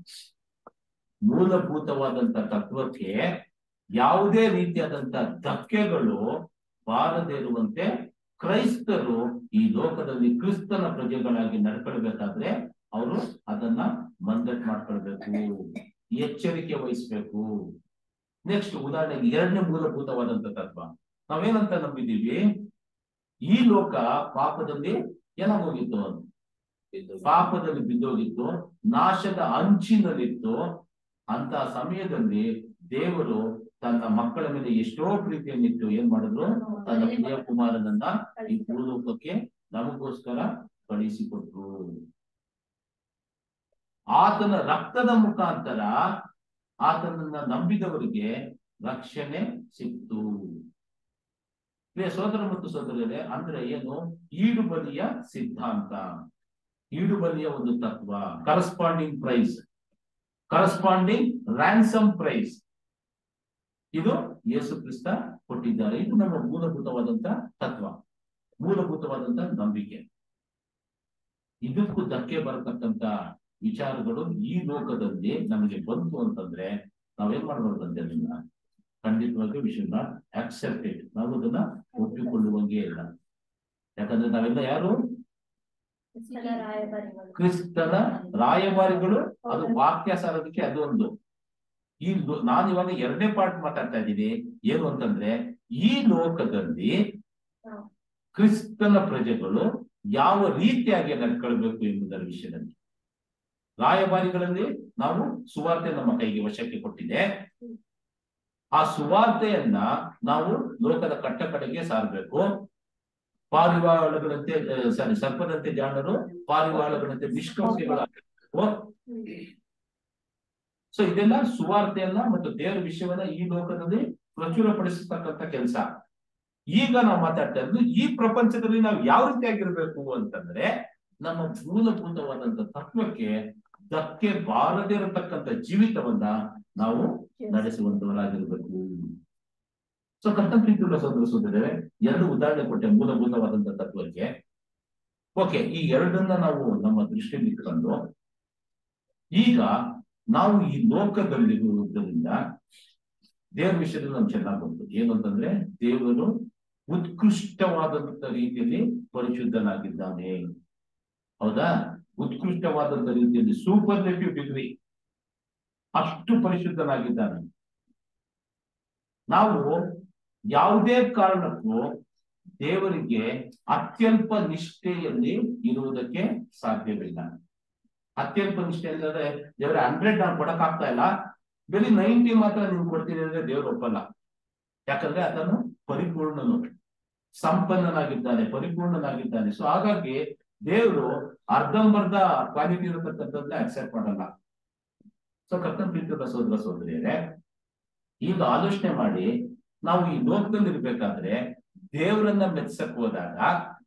ಮೂಲಭೂತವಾದಂತ ತತ್ವಕ್ಕೆ ಯಾವುದೇ ರೀತಿಯಾದಂತ ಧಕ್ಕೆಗಳು ಬಾರದೇ ಇರುವಂತೆ ಕ್ರೈಸ್ತರು ಈ ಲೋಕದಲ್ಲಿ ಕ್ರಿಸ್ತನ ಪ್ರಜೆಗಳಾಗಿ ನಡ್ಕೊಳ್ಬೇಕಾದ್ರೆ ಅವರು ಅದನ್ನ ಮಂದಟ್ ಮಾಡ್ಕೊಳ್ಬೇಕು ಎಚ್ಚರಿಕೆ ವಹಿಸ್ಬೇಕು ನೆಕ್ಸ್ಟ್ ಉದಾಹರಣೆಗೆ ಎರಡನೇ ಮೂಲಭೂತವಾದಂತ ತತ್ವ ನಾವೇನಂತ ನಂಬಿದೀವಿ ಈ ಲೋಕ ಪಾಪದಲ್ಲಿ ಏನಾಗೋಗಿತ್ತು ಪಾಪದಲ್ಲಿ ಬಿದ್ದೋಗಿತ್ತು ನಾಶದ ಅಂಚಿನಲ್ಲಿತ್ತು ಅಂತ ಸಮಯದಲ್ಲಿ ದೇವರು ತನ್ನ ಮಕ್ಕಳ ಮೇಲೆ ಎಷ್ಟೋ ಪ್ರೀತಿಯನ್ನಿಟ್ಟು ಏನ್ ಮಾಡಿದ್ರು ತನ್ನ ಪ್ರಿಯ ಕುಮಾರನನ್ನ ಈ ಭೂಲೋಕಕ್ಕೆ ನಮಗೋಸ್ಕರ ಕಳಿಸಿಕೊಟ್ರು ಆತನ ರಕ್ತದ ಮುಖಾಂತರ ಆತನನ್ನ ನಂಬಿದವರಿಗೆ ರಕ್ಷಣೆ ಸಿಕ್ತು ಪ್ರಿಯ ಸೋದರ ಮತ್ತು ಸೋದರರೇ ಅಂದ್ರೆ ಏನು ಈಡು ಬಲಿಯ ಸಿದ್ಧಾಂತ ಈಡು ಬಲಿಯ ಒಂದು ತತ್ವ corresponding price corresponding ransom price ಇದು ಯೇಸು ಕ್ರಿಸ್ತ ಕೊಟ್ಟಿದ್ದಾರೆ ಇದು ನಮ್ಮ ಮೂಲಭೂತವಾದಂತ ತತ್ವ ಮೂಲಭೂತವಾದಂತ ನಂಬಿಕೆ ಇದಕ್ಕೂ ಧಕ್ಕೆ ಬರತಕ್ಕಂತ ವಿಚಾರಗಳು ಈ ಲೋಕದಲ್ಲಿ ನಮಗೆ ಬಂತು ಅಂತಂದ್ರೆ ನಾವೇನ್ ಮಾಡ್ಬಾರ್ದಂತೆ ಅದನ್ನ ಖಂಡಿತವಾಗಿ ವಿಷಯನ ಆಕ್ಸೆಪ್ಟೆಡ್ ನಾವು ಅದನ್ನ ಒಪ್ಪಿಕೊಳ್ಳುವಂಗೆ ಇಲ್ಲ ಯಾಕಂದ್ರೆ ನಾವೆಲ್ಲ ಯಾರು ಕ್ರಿಸ್ತನ ರಾಯಭಾರಿಗಳು ಅದು ವಾಕ್ಯ ಸಾರೋದಕ್ಕೆ ಅದು ಒಂದು ಈ ಲೋ- ನಾನು ಇವಾಗ ಎರಡನೇ ಪಾರ್ಟ್ ಮಾತಾಡ್ತಾ ಇದ್ದೀನಿ ಏನು ಅಂತಂದ್ರೆ ಈ ಲೋಕದಲ್ಲಿ ಕ್ರಿಸ್ತನ ಪ್ರಜೆಗಳು ಯಾವ ರೀತಿಯಾಗಿ ನಡ್ಕೊಳ್ಬೇಕು ಎಂಬುದರ ವಿಷಯದಲ್ಲಿ ರಾಯಭಾರಿಗಳಲ್ಲಿ ನಾವು ಸುವಾರ್ತೆ ನಮ್ಮ ಕೈಗೆ ವಶಕ್ಕೆ ಕೊಟ್ಟಿದೆ ಆ ಸುವಾರ್ತೆಯನ್ನ ನಾವು ಲೋಕದ ಕಟ್ಟ ಕಡೆಗೆ ಸಾರಬೇಕು ಪಾರಿವಾಳಗಳಂತೆ ಸಾರಿ ಸರ್ಪದಂತೆ ಜಾಣರು ಪಾರಿವಾಳಗಳಂತೆ ನಿಷ್ಕಂಸೆಗಳಾಗಬೇಕು ಸೊ ಇದೆಲ್ಲ ಸುವಾರ್ತೆಯನ್ನ ಮತ್ತು ದೇವರ ವಿಷಯವನ್ನ ಈ ಲೋಕದಲ್ಲಿ ಪ್ರಚುರಪಡಿಸತಕ್ಕಂತ ಕೆಲಸ ಈಗ ನಾವು ಮಾತಾಡ್ತಾ ಇರೋದು ಈ ಪ್ರಪಂಚದಲ್ಲಿ ನಾವು ಯಾವ ರೀತಿಯಾಗಿರ್ಬೇಕು ಅಂತಂದ್ರೆ ನಮ್ಮ ಮೂಲಭೂತವಾದಂತ ತತ್ವಕ್ಕೆ ಧಕ್ಕೆ ಬಾರದೇ ಇರತಕ್ಕಂತ ಜೀವಿತವನ್ನ ನಾವು ನಡೆಸುವಂತವರಾಗಿರ್ಬೇಕು ಸೊ ಕರ್ತನ ಪ್ರೀತಿಯುಳ್ಳ ಸೋದರ ಸೋದರರೇ ಎರಡು ಉದಾಹರಣೆ ಕೊಟ್ಟೆ ಮೂಲಭೂತವಾದಂತ ತತ್ವಕ್ಕೆ ಓಕೆ ಈ ಎರಡನ್ನ ನಾವು ನಮ್ಮ ದೃಷ್ಟಿಯಲ್ಲಿ ಇಟ್ಕೊಂಡು ಈಗ ನಾವು ಈ ಲೋಕದಲ್ಲಿರುವುದರಿಂದ ದೇವರ ವಿಷಯದಲ್ಲಿ ನಮ್ಗೆ ಚೆನ್ನಾಗಿ ಗೊತ್ತು ಏನು ಅಂತಂದ್ರೆ ದೇವರು ಉತ್ಕೃಷ್ಟವಾದಂತ ರೀತಿಯಲ್ಲಿ ಪರಿಶುದ್ಧನಾಗಿದ್ದಾನೆ ಹೌದಾ ಉತ್ಕೃಷ್ಟವಾದಂತ ರೀತಿಯಲ್ಲಿ ಸೂಪರ್ಲೇಟಿವ್ ಡಿಗ್ರಿ ಅಷ್ಟು ಪರಿಶುದ್ಧನಾಗಿದ್ದಾನೆ ನಾವು ಯಾವುದೇ ಕಾರಣಕ್ಕೂ ದೇವರಿಗೆ ಅತ್ಯಲ್ಪ ನಿಷ್ಠೆಯಲ್ಲಿ ಇರುವುದಕ್ಕೆ ಸಾಧ್ಯವಿಲ್ಲ ಅತ್ಯಲ್ಪ ನಿಷ್ಠೆ ಅಂದ್ರೆ ದೇವರ ಹಂಡ್ರೆಡ್ ನಾನು ಕೊಡಕ್ ಆಗ್ತಾ ಇಲ್ಲ ಬರೀ ನೈಂಟಿ ಮಾತ್ರ ನೀವು ಕೊಡ್ತೀನಿ ಅಂದ್ರೆ ದೇವ್ರು ಒಪ್ಪಲ್ಲ ಯಾಕಂದ್ರೆ ಅದನ್ನು ಪರಿಪೂರ್ಣನು ಸಂಪನ್ನನಾಗಿದ್ದಾನೆ ಪರಿಪೂರ್ಣನಾಗಿದ್ದಾನೆ ಸೊ ಹಾಗಾಗಿ ದೇವರು ಅರ್ಧಂಬರ್ಧ ಕ್ವಾಲಿಟಿ ಇರತಕ್ಕಂಥದ್ದ ಅಕ್ಸೆಪ್ಟ್ ಮಾಡಲ್ಲ ಸೊ ಕರ್ತನ ಪ್ರೀತಿಯ ಸೋದರ ಸೋದರಿಯರೇ ಈಗ ಆಲೋಚನೆ ಮಾಡಿ ನಾವು ಈ ಲೋಕದಲ್ಲಿ ಇರ್ಬೇಕಾದ್ರೆ ದೇವರನ್ನ ಮೆಚ್ಚಕ್ ಹೋದಾಗ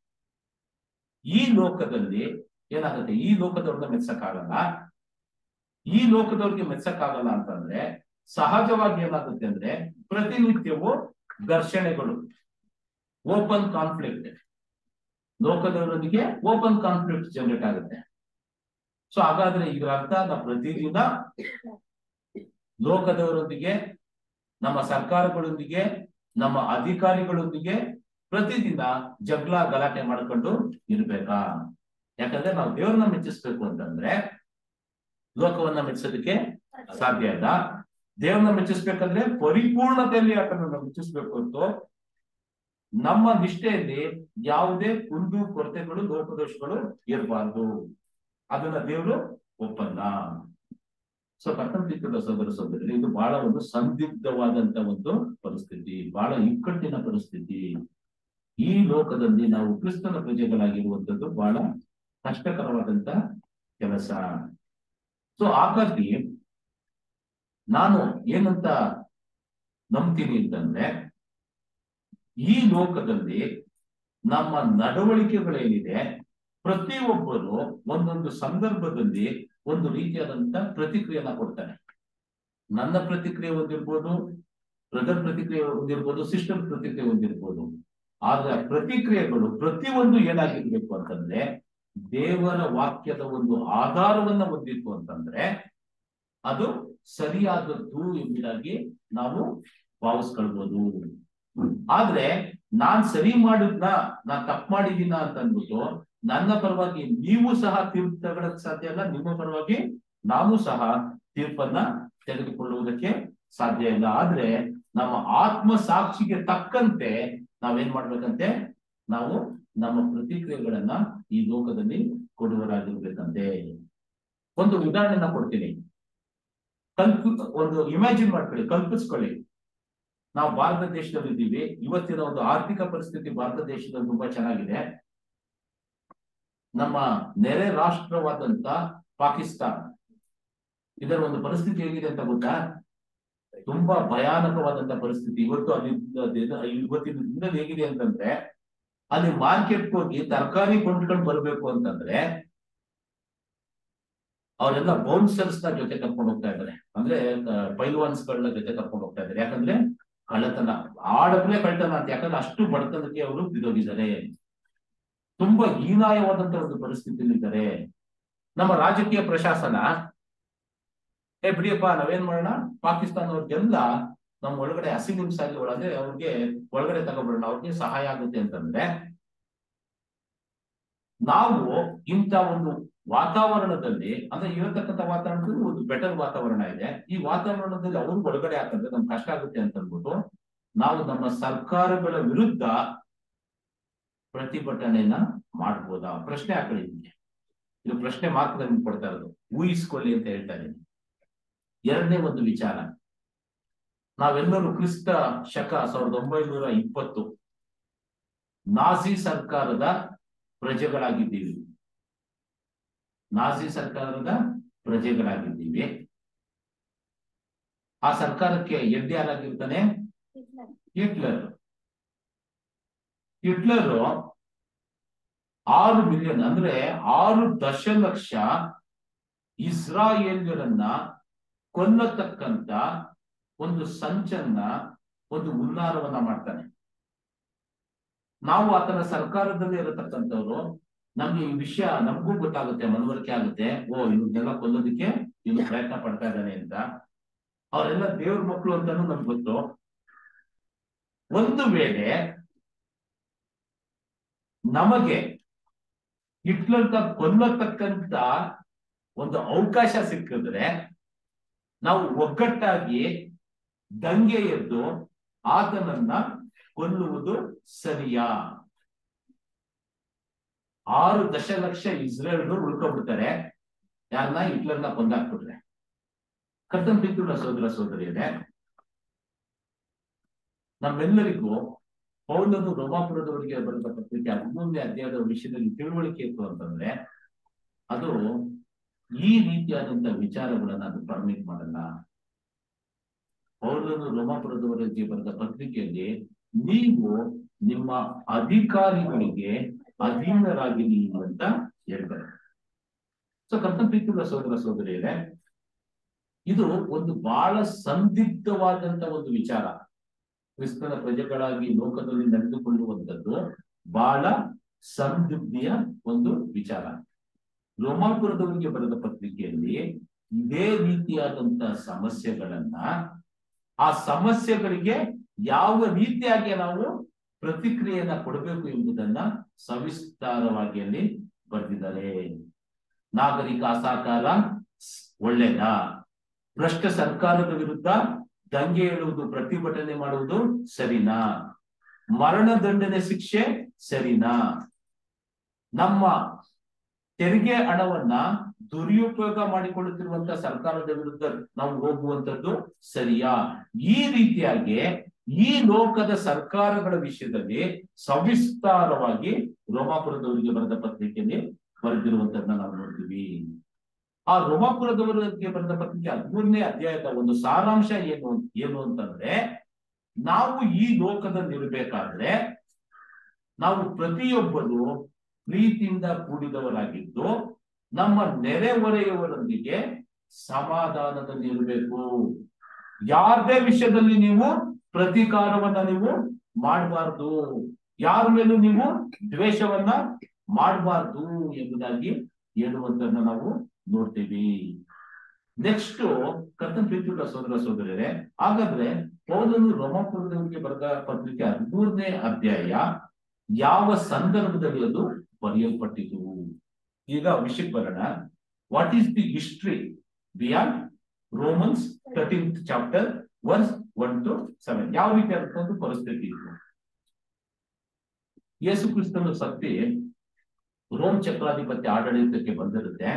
ಈ ಲೋಕದಲ್ಲಿ ಏನಾಗುತ್ತೆ ಈ ಲೋಕದವ್ರನ್ನ ಮೆಚ್ಚಕ್ಕಾಗಲ್ಲ ಈ ಲೋಕದವ್ರಿಗೆ ಮೆಚ್ಚಕ್ಕಾಗಲ್ಲ ಅಂತಂದ್ರೆ ಸಹಜವಾಗಿ ಏನಾಗುತ್ತೆ ಅಂದ್ರೆ ಪ್ರತಿನಿತ್ಯವೂ ಘರ್ಷಣೆಗಳು ಓಪನ್ ಕಾನ್ಫ್ಲಿಕ್ಟ್ ಲೋಕದವರೊಂದಿಗೆ ಓಪನ್ ಕಾನ್ಫ್ಲಿಕ್ಟ್ ಜನರೇಟ್ ಆಗುತ್ತೆ ಸೊ ಹಾಗಾದ್ರೆ ಇದರ ಅರ್ಥ ನಾವು ಪ್ರತಿದಿನ ಲೋಕದವರೊಂದಿಗೆ ನಮ್ಮ ಸರ್ಕಾರಗಳೊಂದಿಗೆ ನಮ್ಮ ಅಧಿಕಾರಿಗಳೊಂದಿಗೆ ಪ್ರತಿದಿನ ಜಗಳ ಗಲಾಟೆ ಮಾಡ್ಕೊಂಡು ಇರ್ಬೇಕಾ ಯಾಕಂದ್ರೆ ನಾವು ದೇವ್ರನ್ನ ಮೆಚ್ಚಿಸ್ಬೇಕು ಅಂತಂದ್ರೆ ಲೋಕವನ್ನ ಮೆಚ್ಚಿಸೋದಕ್ಕೆ ಸಾಧ್ಯ ಇಲ್ಲ ದೇವ್ರನ್ನ ಮೆಚ್ಚಿಸ್ಬೇಕಂದ್ರೆ ಪರಿಪೂರ್ಣತೆಯಲ್ಲಿ ಆತನನ್ನ ಮೆಚ್ಚಿಸ್ಬೇಕು ಹೊರತು ನಮ್ಮ ನಿಷ್ಠೆಯಲ್ಲಿ ಯಾವುದೇ ಕುಂದು ಕೊರತೆಗಳು ಲೋಪದೋಷಗಳು ಇರಬಾರ್ದು ಅದನ್ನ ದೇವರು ಒಪ್ಪಲ್ಲ ಸೊ ಕರ್ತನ ಸೋದರ ಸೋದರಿ ಇದು ಬಹಳ ಒಂದು ಸಂದಿಗ್ಧವಾದಂತ ಒಂದು ಪರಿಸ್ಥಿತಿ ಬಹಳ ಇಕ್ಕಟ್ಟಿನ ಪರಿಸ್ಥಿತಿ ಈ ಲೋಕದಲ್ಲಿ ನಾವು ಕ್ರಿಸ್ತನ ಪ್ರಜೆಗಳಾಗಿರುವಂತದ್ದು ಬಹಳ ಕಷ್ಟಕರವಾದಂತ ಕೆಲಸ ಸೊ ಹಾಗಾಗಿ ನಾನು ಏನಂತ ನಂಬ್ತೀನಿ ಅಂತಂದ್ರೆ ಈ ಲೋಕದಲ್ಲಿ ನಮ್ಮ ನಡವಳಿಕೆಗಳೇನಿದೆ ಪ್ರತಿಯೊಬ್ಬರು ಒಂದೊಂದು ಸಂದರ್ಭದಲ್ಲಿ ಒಂದು ರೀತಿಯಾದಂತ ಪ್ರತಿಕ್ರಿಯೆನ ಕೊಡ್ತಾನೆ ನನ್ನ ಪ್ರತಿಕ್ರಿಯೆ ಹೊಂದಿರ್ಬೋದು ಬ್ರದರ್ ಪ್ರತಿಕ್ರಿಯೆ ಹೊಂದಿರ್ಬೋದು ಸಿಸ್ಟಮ್ ಪ್ರತಿಕ್ರಿಯೆ ಹೊಂದಿರ್ಬೋದು ಆದ್ರೆ ಆ ಪ್ರತಿಕ್ರಿಯೆಗಳು ಪ್ರತಿಯೊಂದು ಏನಾಗಿರ್ಬೇಕು ಅಂತಂದ್ರೆ ದೇವರ ವಾಕ್ಯದ ಒಂದು ಆಧಾರವನ್ನ ಹೊಂದಿತ್ತು ಅಂತಂದ್ರೆ ಅದು ಸರಿಯಾದದ್ದು ಎಂಬುದಾಗಿ ನಾವು ಭಾವಿಸ್ಕೊಳ್ಬೋದು ಆದ್ರೆ ನಾನ್ ಸರಿ ಮಾಡಿದ್ನ ನಾನ್ ತಪ್ಪು ಮಾಡಿದೀನ ಅಂತ ಅಂದ್ಬಿಟ್ಟು ನನ್ನ ಪರವಾಗಿ ನೀವು ಸಹ ತೀರ್ಪು ತಗೊಳಕ್ ಸಾಧ್ಯ ಇಲ್ಲ ನಿಮ್ಮ ಪರವಾಗಿ ನಾವು ಸಹ ತೀರ್ಪನ್ನ ತೆಗೆದುಕೊಳ್ಳುವುದಕ್ಕೆ ಸಾಧ್ಯ ಇಲ್ಲ ಆದ್ರೆ ನಮ್ಮ ಆತ್ಮ ಸಾಕ್ಷಿಗೆ ತಕ್ಕಂತೆ ನಾವೇನ್ ಮಾಡ್ಬೇಕಂತೆ ನಾವು ನಮ್ಮ ಪ್ರತಿಕ್ರಿಯೆಗಳನ್ನ ಈ ಲೋಕದಲ್ಲಿ ಕೊಡುವರಾಗಿರ್ಬೇಕಂತೆ ಒಂದು ಉದಾಹರಣೆನ ಕೊಡ್ತೀನಿ ಕಲ್ಪಿ ಒಂದು ಇಮ್ಯಾಜಿನ್ ಮಾಡ್ಕೊಳ್ಳಿ ಕಲ್ಪಿಸ್ಕೊಳ್ಳಿ ನಾವು ಭಾರತ ದೇಶದಲ್ಲಿ ಇದ್ದೀವಿ ಇವತ್ತಿನ ಒಂದು ಆರ್ಥಿಕ ಪರಿಸ್ಥಿತಿ ಭಾರತ ದೇಶದಲ್ಲಿ ತುಂಬಾ ಚೆನ್ನಾಗಿದೆ ನಮ್ಮ ನೆರೆ ರಾಷ್ಟ್ರವಾದಂತ ಪಾಕಿಸ್ತಾನ ಇದರ ಒಂದು ಪರಿಸ್ಥಿತಿ ಹೇಗಿದೆ ಅಂತ ಗೊತ್ತಾ ತುಂಬಾ ಭಯಾನಕವಾದಂತ ಪರಿಸ್ಥಿತಿ ಇವತ್ತು ಅಲ್ಲಿ ಇವತ್ತಿನ ದಿನದಲ್ಲಿ ಹೇಗಿದೆ ಅಂತಂದ್ರೆ ಅಲ್ಲಿ ಮಾರ್ಕೆಟ್ ಹೋಗಿ ತರಕಾರಿ ಕೊಂಡ್ಕೊಂಡು ಬರ್ಬೇಕು ಅಂತಂದ್ರೆ ಅವರೆಲ್ಲ ಬೌನ್ಸರ್ಸ್ ನ ಜೊತೆ ಕರ್ಕೊಂಡು ಹೋಗ್ತಾ ಇದ್ದಾರೆ ಅಂದ್ರೆ ಪೈಲ್ವಾನ್ಸ್ ಗಳನ್ನ ಜೊತೆ ಕರ್ಕೊಂಡು ಹೋಗ್ತಾ ಇದ್ದಾರೆ ಯಾಕಂದ್ರೆ ಕಳ್ಳತನ ಆಡಬ್ಲೆ ಕಳ್ಳತನ ಅಂತ ಯಾಕಂದ್ರೆ ಅಷ್ಟು ಬಡತನಕ್ಕೆ ಅವರು ಬಿದೋಗಿದ್ದಾರೆ ತುಂಬಾ ಹೀನಾಯವಾದಂತ ಒಂದು ಪರಿಸ್ಥಿತಿಯಲ್ಲಿ ಇದ್ದಾರೆ ನಮ್ಮ ರಾಜಕೀಯ ಪ್ರಶಾಸನ ಏ ಬಿಡಿಯಪ್ಪ ನಾವೇನ್ ಮಾಡೋಣ ಪಾಕಿಸ್ತಾನವ್ರಿಗೆಲ್ಲ ನಮ್ಮ ಒಳಗಡೆ ಹಸಿಹಿಂಸಾಗಿ ಒಳಗೆ ಅವ್ರಿಗೆ ಒಳಗಡೆ ತಗೊಬಿಡೋಣ ಅವ್ರಿಗೆ ಸಹಾಯ ಆಗುತ್ತೆ ಅಂತಂದ್ರೆ ನಾವು ಇಂಥ ಒಂದು ವಾತಾವರಣದಲ್ಲಿ ಅಂದ್ರೆ ಇರತಕ್ಕಂಥ ವಾತಾವರಣದಲ್ಲಿ ಒಂದು ಬೆಟರ್ ವಾತಾವರಣ ಇದೆ ಈ ವಾತಾವರಣದಲ್ಲಿ ಅವ್ರು ಒಳಗಡೆ ಹಾಕಂದ್ರೆ ನಮ್ಗೆ ಕಷ್ಟ ಆಗುತ್ತೆ ಅಂತ ಅಂದ್ಬಿಟ್ಟು ನಾವು ನಮ್ಮ ಸರ್ಕಾರಗಳ ವಿರುದ್ಧ ಪ್ರತಿಭಟನೆಯನ್ನ ಮಾಡ್ಬೋದಾ ಪ್ರಶ್ನೆ ಹಾಕೊಳ್ಳಿ ನಿಮ್ಗೆ ಇದು ಪ್ರಶ್ನೆ ಮಾತ್ರ ನಿಮ್ಗೆ ಕೊಡ್ತಾ ಇರೋದು ಊಹಿಸ್ಕೊಳ್ಳಿ ಅಂತ ಹೇಳ್ತಾ ಇದ್ದೀನಿ ಎರಡನೇ ಒಂದು ವಿಚಾರ ನಾವೆಲ್ಲರೂ ಕ್ರಿಸ್ತ ಶಕ ಸಾವಿರದ ಒಂಬೈನೂರ ಇಪ್ಪತ್ತು ನಾಜಿ ಸರ್ಕಾರದ ಪ್ರಜೆಗಳಾಗಿದ್ದೀವಿ ನಾಜಿ ಸರ್ಕಾರದ ಪ್ರಜೆಗಳಾಗಿದ್ದೀವಿ ಆ ಸರ್ಕಾರಕ್ಕೆ ಎಡ್ ಯಾರಾಗಿರ್ತಾನೆ ಹಿಟ್ಲರ್ ಹಿಟ್ಲರ್ ಆರು ಮಿಲಿಯನ್ ಅಂದ್ರೆ ಆರು ದಶಲಕ್ಷ ಇಸ್ರಾಯೇಲ್ಯರನ್ನ ಕೊಲ್ಲತಕ್ಕಂತ ಒಂದು ಸಂಚನ್ನ ಒಂದು ಹುನ್ನಾರವನ್ನ ಮಾಡ್ತಾನೆ ನಾವು ಆತನ ಸರ್ಕಾರದಲ್ಲಿ ಇರತಕ್ಕಂಥವ್ರು ನಮ್ಗೆ ಈ ವಿಷಯ ನಮಗೂ ಗೊತ್ತಾಗುತ್ತೆ ಮನವರಿಕೆ ಆಗುತ್ತೆ ಓ ಇವ್ರನ್ನೆಲ್ಲ ಕೊಲ್ಲೋದಕ್ಕೆ ಇವನು ಪ್ರಯತ್ನ ಪಡ್ತಾ ಇದ್ದಾನೆ ಅಂತ ಅವರೆಲ್ಲ ದೇವ್ರ ಮಕ್ಕಳು ಅಂತಾನು ನಮ್ಗೆ ಗೊತ್ತು ಒಂದು ವೇಳೆ ನಮಗೆ ಹಿಟ್ಲರ್ನ ಕೊಲ್ಲತಕ್ಕಂತ ಒಂದು ಅವಕಾಶ ಸಿಕ್ಕಿದ್ರೆ ನಾವು ಒಗ್ಗಟ್ಟಾಗಿ ದಂಗೆ ಎದ್ದು ಆತನನ್ನ ಕೊಲ್ಲುವುದು ಸರಿಯಾ ಆರು ದಶಲಕ್ಷ ಇಸ್ರೇಲ್ರು ಉಳ್ಕೊಬಿಡ್ತಾರೆ ಯಾರನ್ನ ಹಿಟ್ಲರ್ನ ಕೊಂದಾಕ್ಬಿಟ್ರೆ ಕರ್ತನ್ ಪ್ರೀತಿಯುಳ್ಳ ಸೋದರ ಸೋದರಿಯರೇ ನಮ್ಮೆಲ್ಲರಿಗೂ ಪೌಲನು ರೋಮಾಪುರದವರಿಗೆ ಬರೆದ ಪತ್ರಿಕೆ ಹನ್ನೊಂದನೇ ಅಧ್ಯಾಯದ ವಿಷಯದಲ್ಲಿ ತಿಳುವಳಿಕೆ ಇತ್ತು ಅಂತಂದ್ರೆ ಅದು ಈ ರೀತಿಯಾದಂತ ವಿಚಾರಗಳನ್ನ ಅದು ಪರ್ಮಿಟ್ ಮಾಡಲ್ಲ ಪೌಲನು ರೋಮಾಪುರದವರಿಗೆ ಬರೆದ ಪತ್ರಿಕೆಯಲ್ಲಿ ನೀವು ನಿಮ್ಮ ಅಧಿಕಾರಿಗಳಿಗೆ ಅಧೀನರಾಗಿರಿ ಅಂತ ಹೇಳ್ತಾರೆ ಸೊ ಕರ್ತನ ಪ್ರೀತಿಯುಳ್ಳ ಸೋದರ ಸೋದರಿಯರೇ ಇದು ಒಂದು ಬಹಳ ಸಂದಿಗ್ಧವಾದಂತ ಒಂದು ವಿಚಾರ ಕ್ರಿಸ್ತನ ಪ್ರಜೆಗಳಾಗಿ ಲೋಕದಲ್ಲಿ ನಡೆದುಕೊಳ್ಳುವಂಥದ್ದು ಬಹಳ ಸಂದಿಗ್ಧಿಯ ಒಂದು ವಿಚಾರ ರೋಮಾಪುರದವರಿಗೆ ಬರೆದ ಪತ್ರಿಕೆಯಲ್ಲಿ ಇದೇ ರೀತಿಯಾದಂತ ಸಮಸ್ಯೆಗಳನ್ನ ಆ ಸಮಸ್ಯೆಗಳಿಗೆ ಯಾವ ರೀತಿಯಾಗಿ ನಾವು ಪ್ರತಿಕ್ರಿಯೆಯನ್ನ ಕೊಡಬೇಕು ಎಂಬುದನ್ನ ಸವಿಸ್ತಾರವಾಗಿ ಅಲ್ಲಿ ಬರೆದಿದ್ದಾರೆ ನಾಗರಿಕ ಅಸಹಕಾರ ಒಳ್ಳೆದಾ ಭ್ರಷ್ಟ ಸರ್ಕಾರದ ವಿರುದ್ಧ ದಂಗೆ ಏಳುವುದು ಪ್ರತಿಭಟನೆ ಮಾಡುವುದು ಸರಿನಾ ಮರಣದಂಡನೆ ಶಿಕ್ಷೆ ಸರಿನಾ ನಮ್ಮ ತೆರಿಗೆ ಹಣವನ್ನ ದುರುಪಯೋಗ ಮಾಡಿಕೊಳ್ಳುತ್ತಿರುವಂತ ಸರ್ಕಾರದ ವಿರುದ್ಧ ನಾವು ಹೋಗುವಂತದ್ದು ಸರಿಯಾ ಈ ರೀತಿಯಾಗಿ ಈ ಲೋಕದ ಸರ್ಕಾರಗಳ ವಿಷಯದಲ್ಲಿ ಸವಿಸ್ತಾರವಾಗಿ ರೋಮಾಪುರದವರಿಗೆ ಬರೆದ ಪತ್ರಿಕೆಯಲ್ಲಿ ಬರೆದಿರುವಂತದನ್ನ ನಾವು ನೋಡ್ತೀವಿ ಆ ರೋಮಾಪುರದವರಿಗೆ ಬರೆದ ಪತ್ರಿಕೆ ಹದಿಮೂರನೇ ಅಧ್ಯಾಯದ ಒಂದು ಸಾರಾಂಶ ಏನು ಏನು ಅಂತಂದ್ರೆ ನಾವು ಈ ಲೋಕದಲ್ಲಿ ಇರಬೇಕಾದ್ರೆ ನಾವು ಪ್ರತಿಯೊಬ್ಬರು ಪ್ರೀತಿಯಿಂದ ಕೂಡಿದವರಾಗಿದ್ದು ನಮ್ಮ ನೆರೆಹೊರೆಯವರೊಂದಿಗೆ ಸಮಾಧಾನದಲ್ಲಿರಬೇಕು ಯಾರದೇ ವಿಷಯದಲ್ಲಿ ನೀವು ಪ್ರತೀಕಾರವನ್ನ ನೀವು ಮಾಡಬಾರ್ದು ಯಾರ ಮೇಲೂ ನೀವು ದ್ವೇಷವನ್ನ ಮಾಡಬಾರ್ದು ಎಂಬುದಾಗಿ ಹೇಳುವಂತನ್ನ ನಾವು ನೋಡ್ತೀವಿ ನೆಕ್ಸ್ಟ್ ಕರ್ತನ ಪ್ರೀತಿಯುಳ್ಳ ಸೋದರ ಸೋದರರೇ ಹಾಗಾದ್ರೆ ಪೌಲನು ರೋಮಾಪುರದವರಿಗೆ ಬರೆದ ಪತ್ರಿಕೆ ಹದಿಮೂರನೇ ಅಧ್ಯಾಯ ಯಾವ ಸಂದರ್ಭದಲ್ಲಿ ಅದು ಬರೆಯಲ್ಪಟ್ಟಿತು ಈಗ ವಿಷಯಕ್ಕೆ ಬರೋಣ what is the history beyond Romans thirteenth chapter verse one two seven ಯಾವ ರೀತಿಯಾದಂತ ಒಂದು ಪರಿಸ್ಥಿತಿ ಇತ್ತು ಯೇಸು ಕ್ರಿಸ್ತನ ಶಕ್ತಿ ರೋಮ್ ಚಕ್ರಾಧಿಪತ್ಯ ಆಡಳಿತಕ್ಕೆ ಬಂದಿರುತ್ತೆ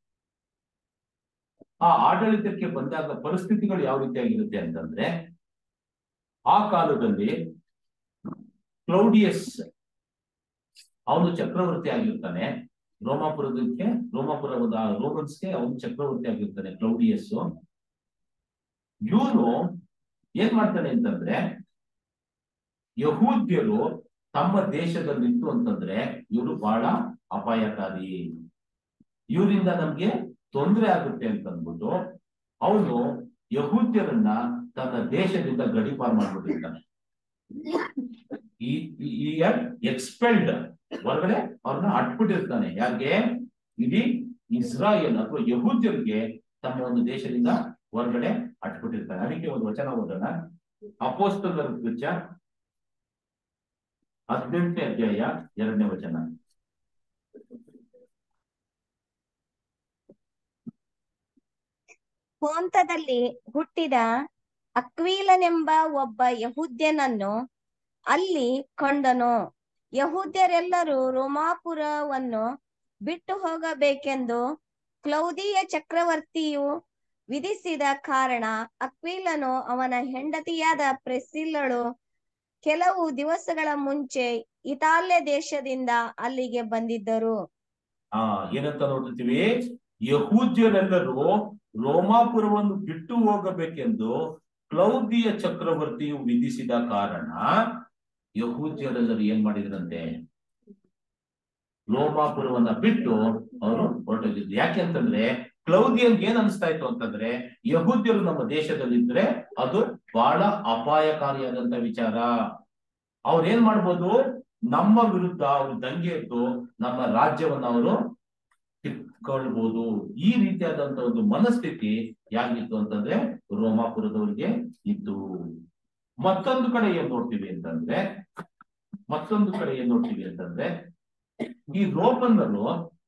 ಆ ಆಡಳಿತಕ್ಕೆ ಬಂದಾಗ ಪರಿಸ್ಥಿತಿಗಳು ಯಾವ ರೀತಿಯಾಗಿರುತ್ತೆ ಅಂತಂದ್ರೆ ಆ ಕಾಲದಲ್ಲಿ ಕ್ಲೌಡಿಯಸ್ ಅವನು ಚಕ್ರವರ್ತಿ ಆಗಿರ್ತಾನೆ ರೋಮಾಪುರದಕ್ಕೆ ರೋಮಾಪುರದ ರೋಮನ್ಸ್ಗೆ ಅವನು ಚಕ್ರವರ್ತಿ ಆಗಿರ್ತಾನೆ ಕ್ಲೌಡಿಯಸ್ ಇವನು ಏನ್ ಮಾಡ್ತಾನೆ ಅಂತಂದ್ರೆ ಯಹೂದ್ಯರು ತಮ್ಮ ದೇಶದಲ್ಲಿತ್ತು ಅಂತಂದ್ರೆ ಇವರು ಬಹಳ ಅಪಾಯಕಾರಿ ಇವರಿಂದ ನಮ್ಗೆ ತೊಂದರೆ ಆಗುತ್ತೆ ಅಂತ ಅಂದ್ಬಿಟ್ಟು ಅವನು ಯಹೂದ್ಯರನ್ನ ತನ್ನ ದೇಶದಿಂದ ಗಡಿಪಾರು ಮಾಡ್ಬಿಟ್ಟಿರ್ತಾನೆ ಈ ಎಕ್ಸ್ಪೆಲ್ಡ್ ಹೊರಗಡೆ ಅವ್ರನ್ನ ಅಟ್ಬಿಟ್ಟಿರ್ತಾನೆ ಯಾರಿಗೆ ಇಡೀ ಇಸ್ರಾಯೇಲ್ ಅಥವಾ ಯಹೂದ್ಯರಿಗೆ ತಮ್ಮ ಒಂದು ದೇಶದಿಂದ ಹೊರಗಡೆ ಅಟ್ಬಿಟ್ಟಿರ್ತಾನೆ ಅದಕ್ಕೆ ಒಂದು ವಚನ ಓದೋಣ ಅಪೋಸ್ತಲರ ಕೃತ್ಯ ಹದಿನೆಂಟನೇ ಅಧ್ಯಾಯ ಎರಡನೇ ವಚನ ಪೋಂತದಲ್ಲಿ ಹುಟ್ಟಿದ ಅಕ್ವೀಲನೆಂಬ ಒಬ್ಬ ಯಹೂದ್ಯನನ್ನು ಅಲ್ಲಿ ಕಂಡನು ಯಹೂದ್ಯರೆಲ್ಲರೂ ರೋಮಾಪುರವನ್ನು ಬಿಟ್ಟು ಹೋಗಬೇಕೆಂದು ಕ್ಲೌದಿಯ ಚಕ್ರವರ್ತಿಯು ವಿಧಿಸಿದ ಕಾರಣ ಅಕ್ವೀಲನು ಅವನ ಹೆಂಡತಿಯಾದ ಪ್ರೆಸಿಲ್ಲಳು ಕೆಲವು ದಿವಸಗಳ ಮುಂಚೆ ಇತಾಲ್ಯ ದೇಶದಿಂದ ಅಲ್ಲಿಗೆ ಬಂದಿದ್ದರು ಆ ಏನಂತ ನೋಡ್ತೀವಿ ಯಹೂದ್ಯರೆಲ್ಲರೂ ರೋಮಾಪುರವನ್ನು ಬಿಟ್ಟು ಹೋಗಬೇಕೆಂದು ಕ್ಲೌದಿಯ ಚಕ್ರವರ್ತಿಯು ವಿಧಿಸಿದ ಕಾರಣ ಯಹೂದ್ಯರೆಲ್ಲರೂ ಏನ್ ಮಾಡಿದ್ರಂತೆ ರೋಮಾಪುರವನ್ನ ಬಿಟ್ಟು ಅವರು ಹೊರಟೋಗಿದ್ರು ಯಾಕೆ ಅಂತಂದ್ರೆ ಕ್ಲೌದಿಯನ್ಗೆ ಏನ್ ಅನಿಸ್ತಾ ಇತ್ತು ಅಂತಂದ್ರೆ ಯಹೂದ್ಯರು ನಮ್ಮ ದೇಶದಲ್ಲಿದ್ರೆ ಅದು ಬಹಳ ಅಪಾಯಕಾರಿಯಾದಂತ ವಿಚಾರ ಅವ್ರು ಏನ್ ಮಾಡ್ಬೋದು ನಮ್ಮ ವಿರುದ್ಧ ಅವ್ರು ದಂಗೆ ಎದ್ದು ನಮ್ಮ ರಾಜ್ಯವನ್ನ ಅವರು ಕಿತ್ಕೊಳ್ಬಹುದು ಈ ರೀತಿಯಾದಂತ ಒಂದು ಮನಸ್ಥಿತಿ ಯಾಗಿತ್ತು ಅಂತಂದ್ರೆ ರೋಮಾಪುರದವರಿಗೆ ಇತ್ತು ಮತ್ತೊಂದು ಕಡೆ ಏನ್ ನೋಡ್ತೀವಿ ಅಂತಂದ್ರೆ ಮತ್ತೊಂದು ಕಡೆ ಏನ್ ನೋಡ್ತೀವಿ ಅಂತಂದ್ರೆ ಈ ರೋಮನ್ನರು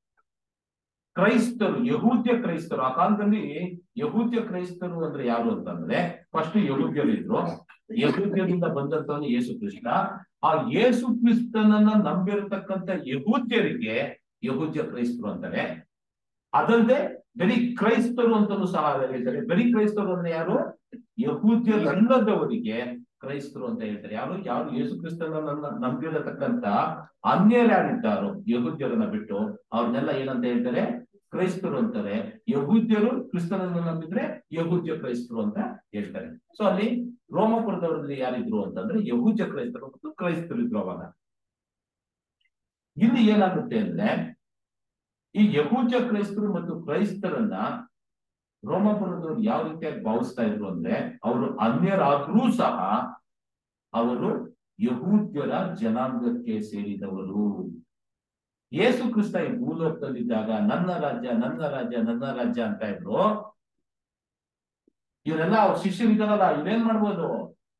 ಕ್ರೈಸ್ತರು ಯಹೂದ್ಯ ಕ್ರೈಸ್ತರು ಆ ಕಾಲದಲ್ಲಿ ಯಹೂದ್ಯ ಕ್ರೈಸ್ತರು ಅಂದ್ರೆ ಯಾರು ಅಂತಂದ್ರೆ ಫಸ್ಟ್ ಯಹೂದ್ಯರು ಇದ್ರು ಯಹೂದ್ಯರಿಂದ ಬಂದಂತವನು ಯೇಸು ಕೃಷ್ಣ ಆ ಯೇಸು ಕ್ರಿಸ್ತನನ್ನ ನಂಬಿರತಕ್ಕಂತ ಯಹೂದ್ಯರಿಗೆ ಯಹೂದ್ಯ ಕ್ರೈಸ್ತರು ಅಂತಾರೆ ಅದಲ್ಲದೆ ಬರೀ ಕ್ರೈಸ್ತರು ಅಂತಲೂ ಸಹ ಹೇಳ್ತಾರೆ ಬರೀ ಕ್ರೈಸ್ತರು ಅಂದ್ರೆ ಯಾರು ಯಹೂದ್ಯರಲ್ಲದವರಿಗೆ ಕ್ರೈಸ್ತರು ಅಂತ ಹೇಳ್ತಾರೆ ಯಾರು ಯಾರು ಯೇಸು ಕ್ರಿಸ್ತನನ್ನ ನಂಬಿರತಕ್ಕಂತ ಅನ್ಯರು ಯಾರಿದ್ದಾರೋ ಯಹೂದ್ಯರನ್ನ ಬಿಟ್ಟು ಅವ್ರನ್ನೆಲ್ಲ ಏನಂತ ಹೇಳ್ತಾರೆ ಕ್ರೈಸ್ತರು ಅಂತಾರೆ ಯಹೂದ್ಯರು ಕ್ರಿಸ್ತನನ್ನು ನಂಬಿದ್ರೆ ಯಹೂದ್ಯ ಕ್ರೈಸ್ತರು ಅಂತ ಹೇಳ್ತಾರೆ ಸೊ ಅಲ್ಲಿ ರೋಮಪುರದವರಲ್ಲಿ ಯಾರಿದ್ರು ಅಂತಂದ್ರೆ ಯಹೂದ್ಯ ಕ್ರೈಸ್ತರು ಮತ್ತು ಕ್ರೈಸ್ತರು ಇದ್ರು ಅವಾಗ ಇಲ್ಲಿ ಏನಾಗುತ್ತೆ ಅಂದ್ರೆ ಈ ಯಹೂದ್ಯ ಕ್ರೈಸ್ತರು ಮತ್ತು ಕ್ರೈಸ್ತರನ್ನ ರೋಮಪುರದವರು ಯಾವ ರೀತಿಯಾಗಿ ಭಾವಿಸ್ತಾ ಇದ್ರು ಅಂದ್ರೆ ಅವರು ಅನ್ಯರಾದ್ರೂ ಸಹ ಅವರು ಯಹೂದ್ಯರ ಜನಾಂಗಕ್ಕೆ ಸೇರಿದವರು ಯೇಸು ಕ್ರಿಸ್ತ ಈ ಭೂಲೋಕದಲ್ಲಿದ್ದಾಗ ನನ್ನ ರಾಜ್ಯ ನನ್ನ ರಾಜ್ಯ ನನ್ನ ರಾಜ್ಯ ಅಂತ ಇದ್ರು ಇವರೆಲ್ಲ ಅವ್ರ ಶಿಷ್ಯರಿದ್ದಾರಲ್ಲ ಇವೇನ್ ಮಾಡ್ಬೋದು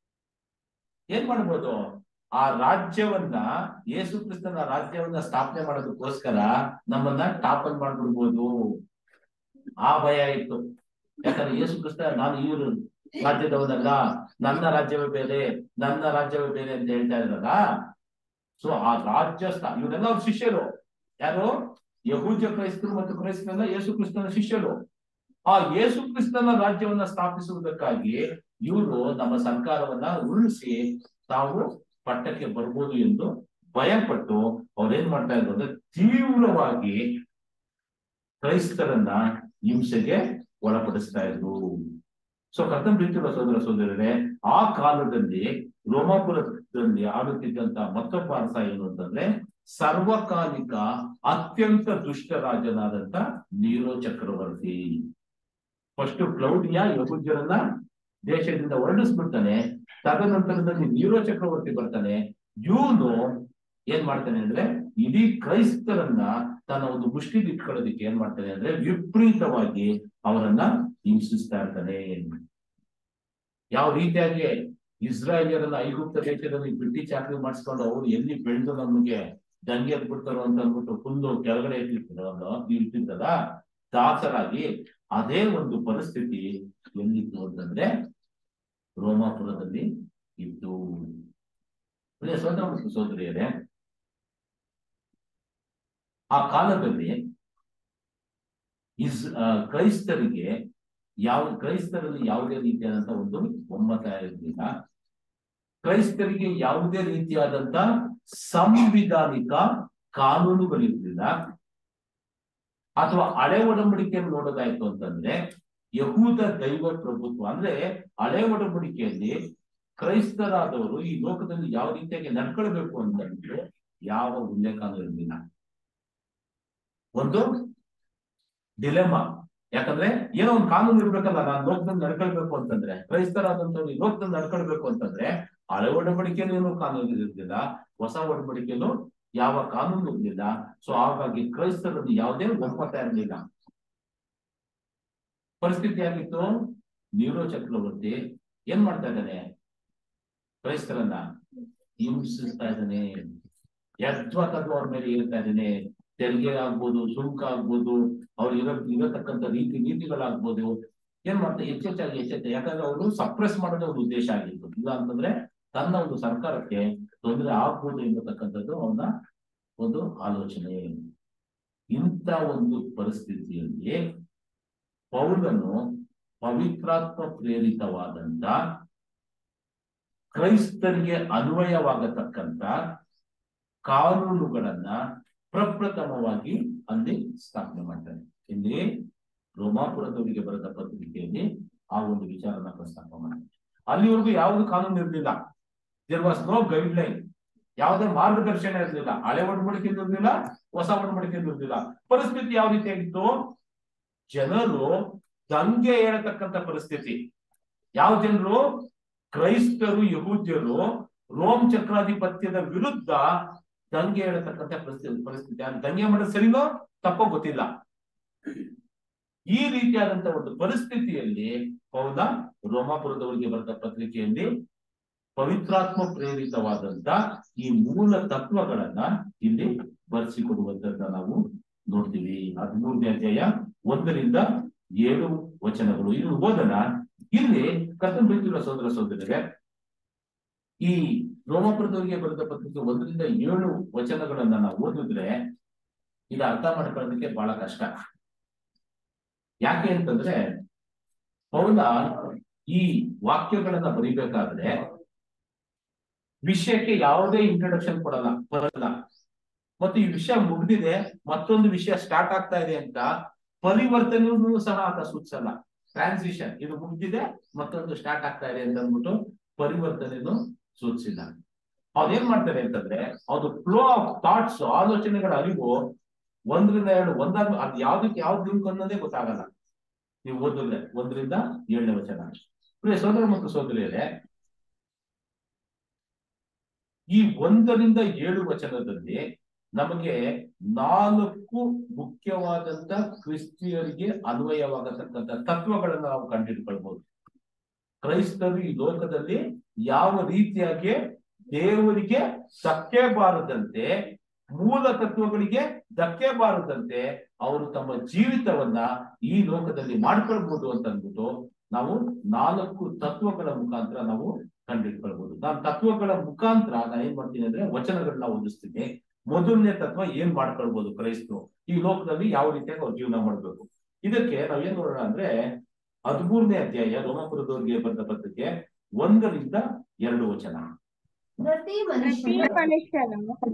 ಏನ್ ಮಾಡ್ಬೋದು ಆ ರಾಜ್ಯವನ್ನ ಯೇಸು ಕ್ರಿಸ್ತನ ರಾಜ್ಯವನ್ನ ಸ್ಥಾಪನೆ ಮಾಡೋದಕ್ಕೋಸ್ಕರ ನಮ್ಮನ್ನ ಟಾಪಲ್ ಮಾಡ್ಬಿಡ್ಬೋದು ಆ ಭಯ ಇತ್ತು ಯಾಕಂದ್ರೆ ಯೇಸು ಕ್ರಿಸ್ತ ನಾನು ಇವರು ರಾಜ್ಯದವನಲ್ಲ ನನ್ನ ರಾಜ್ಯವೇ ಬೇರೆ ನನ್ನ ರಾಜ್ಯವೇ ಬೇರೆ ಅಂತ ಹೇಳ್ತಾ ಇದ್ರಲ್ಲ ಸೊ ಆ ರಾಜ್ಯ ಸ್ಥಾ ಇವರೆಲ್ಲ ಅವ್ರ ಶಿಷ್ಯರು ಯಾರು ಯಹೂದ್ಯ ಕ್ರೈಸ್ತರು ಮತ್ತು ಕ್ರೈಸ್ತರೆಲ್ಲ ಯೇಸು ಕ್ರಿಸ್ತನ ಶಿಷ್ಯರು ಆ ಯೇಸು ಕ್ರಿಸ್ತನ ರಾಜ್ಯವನ್ನ ಸ್ಥಾಪಿಸುವುದಕ್ಕಾಗಿ ಇವರು ನಮ್ಮ ಸರ್ಕಾರವನ್ನ ಉರುಳಿಸಿ ತಾವು ಪಟ್ಟಕ್ಕೆ ಬರ್ಬೋದು ಎಂದು ಭಯಪಟ್ಟು ಅವ್ರೇನ್ ಮಾಡ್ತಾ ಇದ್ರು ಅಂದ್ರೆ ತೀವ್ರವಾಗಿ ಕ್ರೈಸ್ತರನ್ನ ಹಿಂಸೆಗೆ ಒಳಪಡಿಸ್ತಾ ಇದ್ರು ಸೊ ಕರ್ತಂ ಪ್ರೀತಿಯುಳ್ಳ ಸೋದರ ಸೋದರರೇ ಆ ಕಾಲದಲ್ಲಿ ರೋಮಾಪುರ ದಲ್ಲಿ ಆಡುತ್ತಿದ್ದಂತ ಮತ್ತೊಬ್ಬ ಅರಸ ಏನು ಅಂತಂದ್ರೆ ಸರ್ವಕಾಲಿಕ ಅತ್ಯಂತ ದುಷ್ಟ ರಾಜನಾದಂತ ನೀರೋ ಚಕ್ರವರ್ತಿ ಫಸ್ಟ್ ಕ್ಲೌಡಿಯ ಯಹುದ್ಯರನ್ನ ದೇಶದಿಂದ ಹೊರಡಿಸ್ಬಿಡ್ತಾನೆ ತದನಂತರದಲ್ಲಿ ನೀರೋ ಚಕ್ರವರ್ತಿ ಬರ್ತಾನೆ ಇವನು ಏನ್ ಮಾಡ್ತಾನೆ ಅಂದ್ರೆ ಇಡೀ ಕ್ರೈಸ್ತರನ್ನ ತನ್ನ ಒಂದು ಮುಷ್ಟಿಲಿ ಇಟ್ಕೊಳ್ಳೋದಕ್ಕೆ ಏನ್ ಮಾಡ್ತಾನೆ ಅಂದ್ರೆ ವಿಪರೀತವಾಗಿ ಅವರನ್ನ ಹಿಂಸಿಸ್ತಾ ಇರ್ತಾನೆ ಯಾವ ರೀತಿಯಾಗಿ ಇಸ್ರಾಯೇಲಿಯರನ್ನ ಐಗುಪ್ತ ದೇಶದಲ್ಲಿ ಬಿಟ್ಟಿ ಚಾಕರಿ ಮಾಡಿಸ್ಕೊಂಡು ಅವ್ರು ಎಲ್ಲಿ ಬೆಳೆದು ನಮಗೆ ದಂಗೆ ಬಿಡ್ತಾರೋ ಅಂತ ಅಂದ್ಬಿಟ್ಟು ಫುಲ್ಲು ಕೆಳಗಡೆ ಇಟ್ಟಿರ್ತಾರ ಇರ್ತಿದ್ದಲ್ಲ ದಾಸರಾಗಿ ಅದೇ ಒಂದು ಪರಿಸ್ಥಿತಿ ಎಲ್ಲಿತ್ತು ಅಂತಂದ್ರೆ ರೋಮಾಪುರದಲ್ಲಿ ಇತ್ತು ಪ್ರಿಯ ಸೋದರ ಮತ್ತು ಸೋದರಿಯರೇ ಆ ಕಾಲದಲ್ಲಿ ಇಸ್ ಆ, ಕ್ರೈಸ್ತರಿಗೆ ಯಾವ ಕ್ರೈಸ್ತರಲ್ಲಿ ಯಾವುದೇ ರೀತಿಯಾದಂತ ಒಂದು ಒಮ್ಮತ ಇರಲಿಲ್ಲ ಕ್ರೈಸ್ತರಿಗೆ ಯಾವುದೇ ರೀತಿಯಾದಂತ ಸಂವಿಧಾನಿಕ ಕಾನೂನುಗಳಿರ್ಲಿಲ್ಲ ಅಥವಾ ಹಳೆ ಒಡಂಬಡಿಕೆಯನ್ನು ನೋಡೋದಾಯ್ತು ಅಂತಂದ್ರೆ ಯಹೂದ ದೈವ ಪ್ರಭುತ್ವ ಅಂದ್ರೆ ಹಳೆ ಒಡಂಬಡಿಕೆಯಲ್ಲಿ ಕ್ರೈಸ್ತರಾದವರು ಈ ಲೋಕದಲ್ಲಿ ಯಾವ ರೀತಿಯಾಗಿ ನಡ್ಕೊಳ್ಬೇಕು ಅಂತಂದ್ರೆ ಯಾವ ಉಲ್ಲೇಖನೂ ಇರಲಿಲ್ಲ ಒಂದು ಡಿಲೆಮಾ ಯಾಕಂದ್ರೆ ಏನೋ ಒಂದು ಕಾನೂನು ಇರ್ಬೇಕಲ್ಲ ನಾನು ಲೋಕದಲ್ಲಿ ನಡ್ಕೊಳ್ಬೇಕು ಅಂತಂದ್ರೆ ಕ್ರೈಸ್ತರಾದಂತವ್ರು ಈ ಲೋಕದಲ್ಲಿ ನಡ್ಕೊಳ್ಬೇಕು ಅಂತಂದ್ರೆ ಹಳೆ ಒಡಂಬಡಿಕೆಯಲ್ಲೂ ಏನೂ ಕಾನೂನು ಇರಲಿಲ್ಲ ಹೊಸ ಒಡಂಬಡಿಕೆಯಲ್ಲೂ ಯಾವ ಕಾನೂನು ಇರಲಿಲ್ಲ ಸೊ ಹಾಗಾಗಿ ಕ್ರೈಸ್ತರಲ್ಲಿ ಯಾವುದೇ ಒಮ್ಮತ ಇರಲಿಲ್ಲ ಪರಿಸ್ಥಿತಿ ಆಗಿತ್ತು ನೀರೋ ಚಕ್ರವರ್ತಿ ಏನ್ ಮಾಡ್ತಾ ಇದ್ದಾನೆ ಕ್ರೈಸ್ತರನ್ನ ಹಿಂಸಿಸ್ತಾ ಇದ್ದಾನೆ ಯಜ್ವತದ್ದು ಅವ್ರ ಮೇಲೆ ಇರ್ತಾ ಇದ್ದಾನೆ ತೆರಿಗೆ ಆಗ್ಬೋದು ಸುಂಕ ಆಗ್ಬೋದು ಅವ್ರು ಇರೋ ಇರತಕ್ಕಂತ ರೀತಿ ನೀತಿಗಳಾಗ್ಬೋದು ಏನ್ ಮಾಡ್ತಾರೆ ಹೆಚ್ಚೆಚ್ಚಾಗಿ ಹೆಚ್ಚೆಚ್ಚ ಯಾಕಂದ್ರೆ ಅವರು ಸಪ್ರೆಸ್ ಮಾಡೋದೇ ಒಂದು ಉದ್ದೇಶ ಆಗಿತ್ತು ಇಲ್ಲ ಅಂತಂದ್ರೆ ತನ್ನ ಒಂದು ಸರ್ಕಾರಕ್ಕೆ ತೊಂದರೆ ಆಗ್ಬೋದು ಎಂಬತಕ್ಕಂಥದ್ದು ಅವನ ಒಂದು ಆಲೋಚನೆ ಇಂಥ ಒಂದು ಪರಿಸ್ಥಿತಿಯಲ್ಲಿ ಪೌಲನು ಪವಿತ್ರಾತ್ಮ ಪ್ರೇರಿತವಾದಂತ ಕ್ರೈಸ್ತರಿಗೆ ಅನ್ವಯವಾಗತಕ್ಕಂತ ಕಾನೂನುಗಳನ್ನ ಪ್ರಪ್ರಥಮವಾಗಿ ಅಲ್ಲಿ ಸ್ಥಾಪನೆ ಮಾಡ್ತಾನೆ ಇಲ್ಲಿ ರೋಮಾಪುರದವರಿಗೆ ಬರೆದ ಪತ್ರಿಕೆಯಲ್ಲಿ ಆ ಒಂದು ವಿಚಾರನ ಪ್ರಸ್ತಾಪ ಮಾಡ್ತಾರೆ ಅಲ್ಲಿವರೆಗೂ ಯಾವುದು ಕಾನೂನು ಇರಲಿಲ್ಲ there was no guideline ಯಾವುದೇ ಮಾರ್ಗದರ್ಶನ ಇರಲಿಲ್ಲ ಹಳೆ ಒಡಂಬಡಿಕೆ ಇರಲಿಲ್ಲ ಹೊಸ ಒಡಂಬಡಿಕೆ ಇರಲಿಲ್ಲ ಪರಿಸ್ಥಿತಿ ಯಾವ ರೀತಿಯಾಗಿತ್ತು ಜನರು ದಂಗೆ ಹೇಳತಕ್ಕಂತ ಪರಿಸ್ಥಿತಿ ಯಾವ ಜನರು ಕ್ರೈಸ್ತರು ಯಹೂದ್ಯರು ರೋಮ್ ಚಕ್ರಾಧಿಪತ್ಯದ ವಿರುದ್ಧ ದಂಗೆ ಹೇಳತಕ್ಕಂತ ಪರಿಸ್ಥಿತಿ ಪರಿಸ್ಥಿತಿ ಅದು ದಂಗೆ ಮಾಡೋದು ಸರಿನೋ ತಪ್ಪೋ ಗೊತ್ತಿಲ್ಲ ಈ ರೀತಿಯಾದಂತ ಒಂದು ಪರಿಸ್ಥಿತಿಯಲ್ಲಿ ಪೌಲ ರೋಮಾಪುರದವರಿಗೆ ಬರೆದ ಪತ್ರಿಕೆಯಲ್ಲಿ ಪವಿತ್ರಾತ್ಮ ಪ್ರೇರಿತವಾದಂತ ಈ ಮೂಲ ತತ್ವಗಳನ್ನ ಇಲ್ಲಿ ಬರೆಸಿಕೊಡುವಂತನ್ನ ನಾವು ನೋಡ್ತೀವಿ ಹದಿಮೂರನೇ ಅಧ್ಯಾಯ ಒಂದರಿಂದ ಏಳು ವಚನಗಳು ಇದು ಓದನ ಇಲ್ಲಿ ಕರ್ತನ ಪ್ರೀತಿಯುಳ್ಳ ಸೋದರ ಸೋದರರೇ ಈ ರೋಮಪುರದವರಿಗೆ ಬರೆದ ಪತ್ರಿಕೆ ಒಂದರಿಂದ ಏಳು ವಚನಗಳನ್ನ ನಾವು ಓದಿದ್ರೆ ಇದು ಅರ್ಥ ಮಾಡ್ಕೊಳ್ಳೋದಕ್ಕೆ ಬಹಳ ಕಷ್ಟ ಯಾಕೆ ಅಂತಂದ್ರೆ ಪೌಲ ಈ ವಾಕ್ಯಗಳನ್ನ ಬರಿಬೇಕಾದ್ರೆ ವಿಷಯಕ್ಕೆ ಯಾವುದೇ ಇಂಟ್ರೊಡಕ್ಷನ್ ಕೊಡಲ್ಲ ಬರಲ್ಲ ಮತ್ತು ಈ ವಿಷಯ ಮುಗ್ದಿದೆ ಮತ್ತೊಂದು ವಿಷಯ ಸ್ಟಾರ್ಟ್ ಆಗ್ತಾ ಇದೆ ಅಂತ ಪರಿವರ್ತನೆಯೂ ಸಹ ಆತ ಸೂಚಿಸಲ್ಲ ಟ್ರಾನ್ಸಿಷನ್ ಇದು ಮುಗ್ದಿದೆ ಮತ್ತೊಂದು ಸ್ಟಾರ್ಟ್ ಆಗ್ತಾ ಇದೆ ಅಂತ ಅಂದ್ಬಿಟ್ಟು ಪರಿವರ್ತನೆಯನ್ನು ಸೂಚಿಸಿಲ್ಲ ಅವ್ರೇನ್ ಮಾಡ್ತಾರೆ ಅಂತಂದ್ರೆ ಅದು ಫ್ಲೋ ಆಫ್ ಥಾಟ್ಸ್ ಆಲೋಚನೆಗಳ ಅರಿವು ಒಂದರಿಂದ ಎರಡು ಒಂದಾದ ಅದ್ ಯಾವ್ದಕ್ಕೆ ಯಾವ್ದು ಲಿಂಕ್ ಅನ್ನೋದೇ ಗೊತ್ತಾಗಲ್ಲ ನೀವು ಓದಿದ್ರೆ ಒಂದರಿಂದ ಏಳನೇ ವಚನ ಪ್ರಿಯ ಸೋದರ ಮತ್ತು ಸೋದರಿಯರೇ ಈ ಒಂದರಿಂದ ಏಳು ವಚನದಲ್ಲಿ ನಮಗೆ ನಾಲ್ಕು ಮುಖ್ಯವಾದಂತ ಕ್ರಿಸ್ತಿಯರಿಗೆ ಅನ್ವಯವಾಗತಕ್ಕಂತ ತತ್ವಗಳನ್ನ ನಾವು ಕಂಡಿಡ್ಕೊಳ್ಬಹುದು ಕ್ರೈಸ್ತರು ಈ ಲೋಕದಲ್ಲಿ ಯಾವ ರೀತಿಯಾಗಿ ದೇವರಿಗೆ ಧಕ್ಕೆ ಬಾರದಂತೆ ಮೂಲ ತತ್ವಗಳಿಗೆ ಧಕ್ಕೆ ಬಾರದಂತೆ ಅವರು ತಮ್ಮ ಜೀವಿತವನ್ನ ಈ ಲೋಕದಲ್ಲಿ ಮಾಡ್ಕೊಳ್ಬಹುದು ಅಂತ ಅಂದ್ಬಿಟ್ಟು ನಾವು ನಾಲ್ಕು ತತ್ವಗಳ ಮುಖಾಂತರ ನಾವು ಕಂಡಿಡ್ಕೊಳ್ಬಹುದು ನಾನು ತತ್ವಗಳ ಮುಖಾಂತರ ನಾನು ಏನ್ ಮಾಡ್ತೀನಿ ಅಂದ್ರೆ ವಚನಗಳನ್ನ ಓದಿಸ್ತೀನಿ ಮೊದಲನೇ ತತ್ವ ಏನ್ ಮಾಡ್ಕೊಳ್ಬಹುದು ಕ್ರೈಸ್ತರು ಈ ಲೋಕದಲ್ಲಿ ಯಾವ ರೀತಿಯಾಗಿ ಅವ್ರು ಜೀವನ ಮಾಡ್ಬೇಕು ಇದಕ್ಕೆ ನಾವ್ ಏನ್ ನೋಡೋಣ ಅಂದ್ರೆ ಹದಿಮೂರನೇ ಅಧ್ಯಾಯ ರೋಮಪುರದವ್ರಿಗೆ ಬಂದ ಪತ್ರಿಕೆ ಒಂದರಿಂದ ಎರಡು ವಚನ ಪ್ರತಿ ಪ್ರತಿ ಮನುಷ್ಯನು ಮನುಷ್ಯನು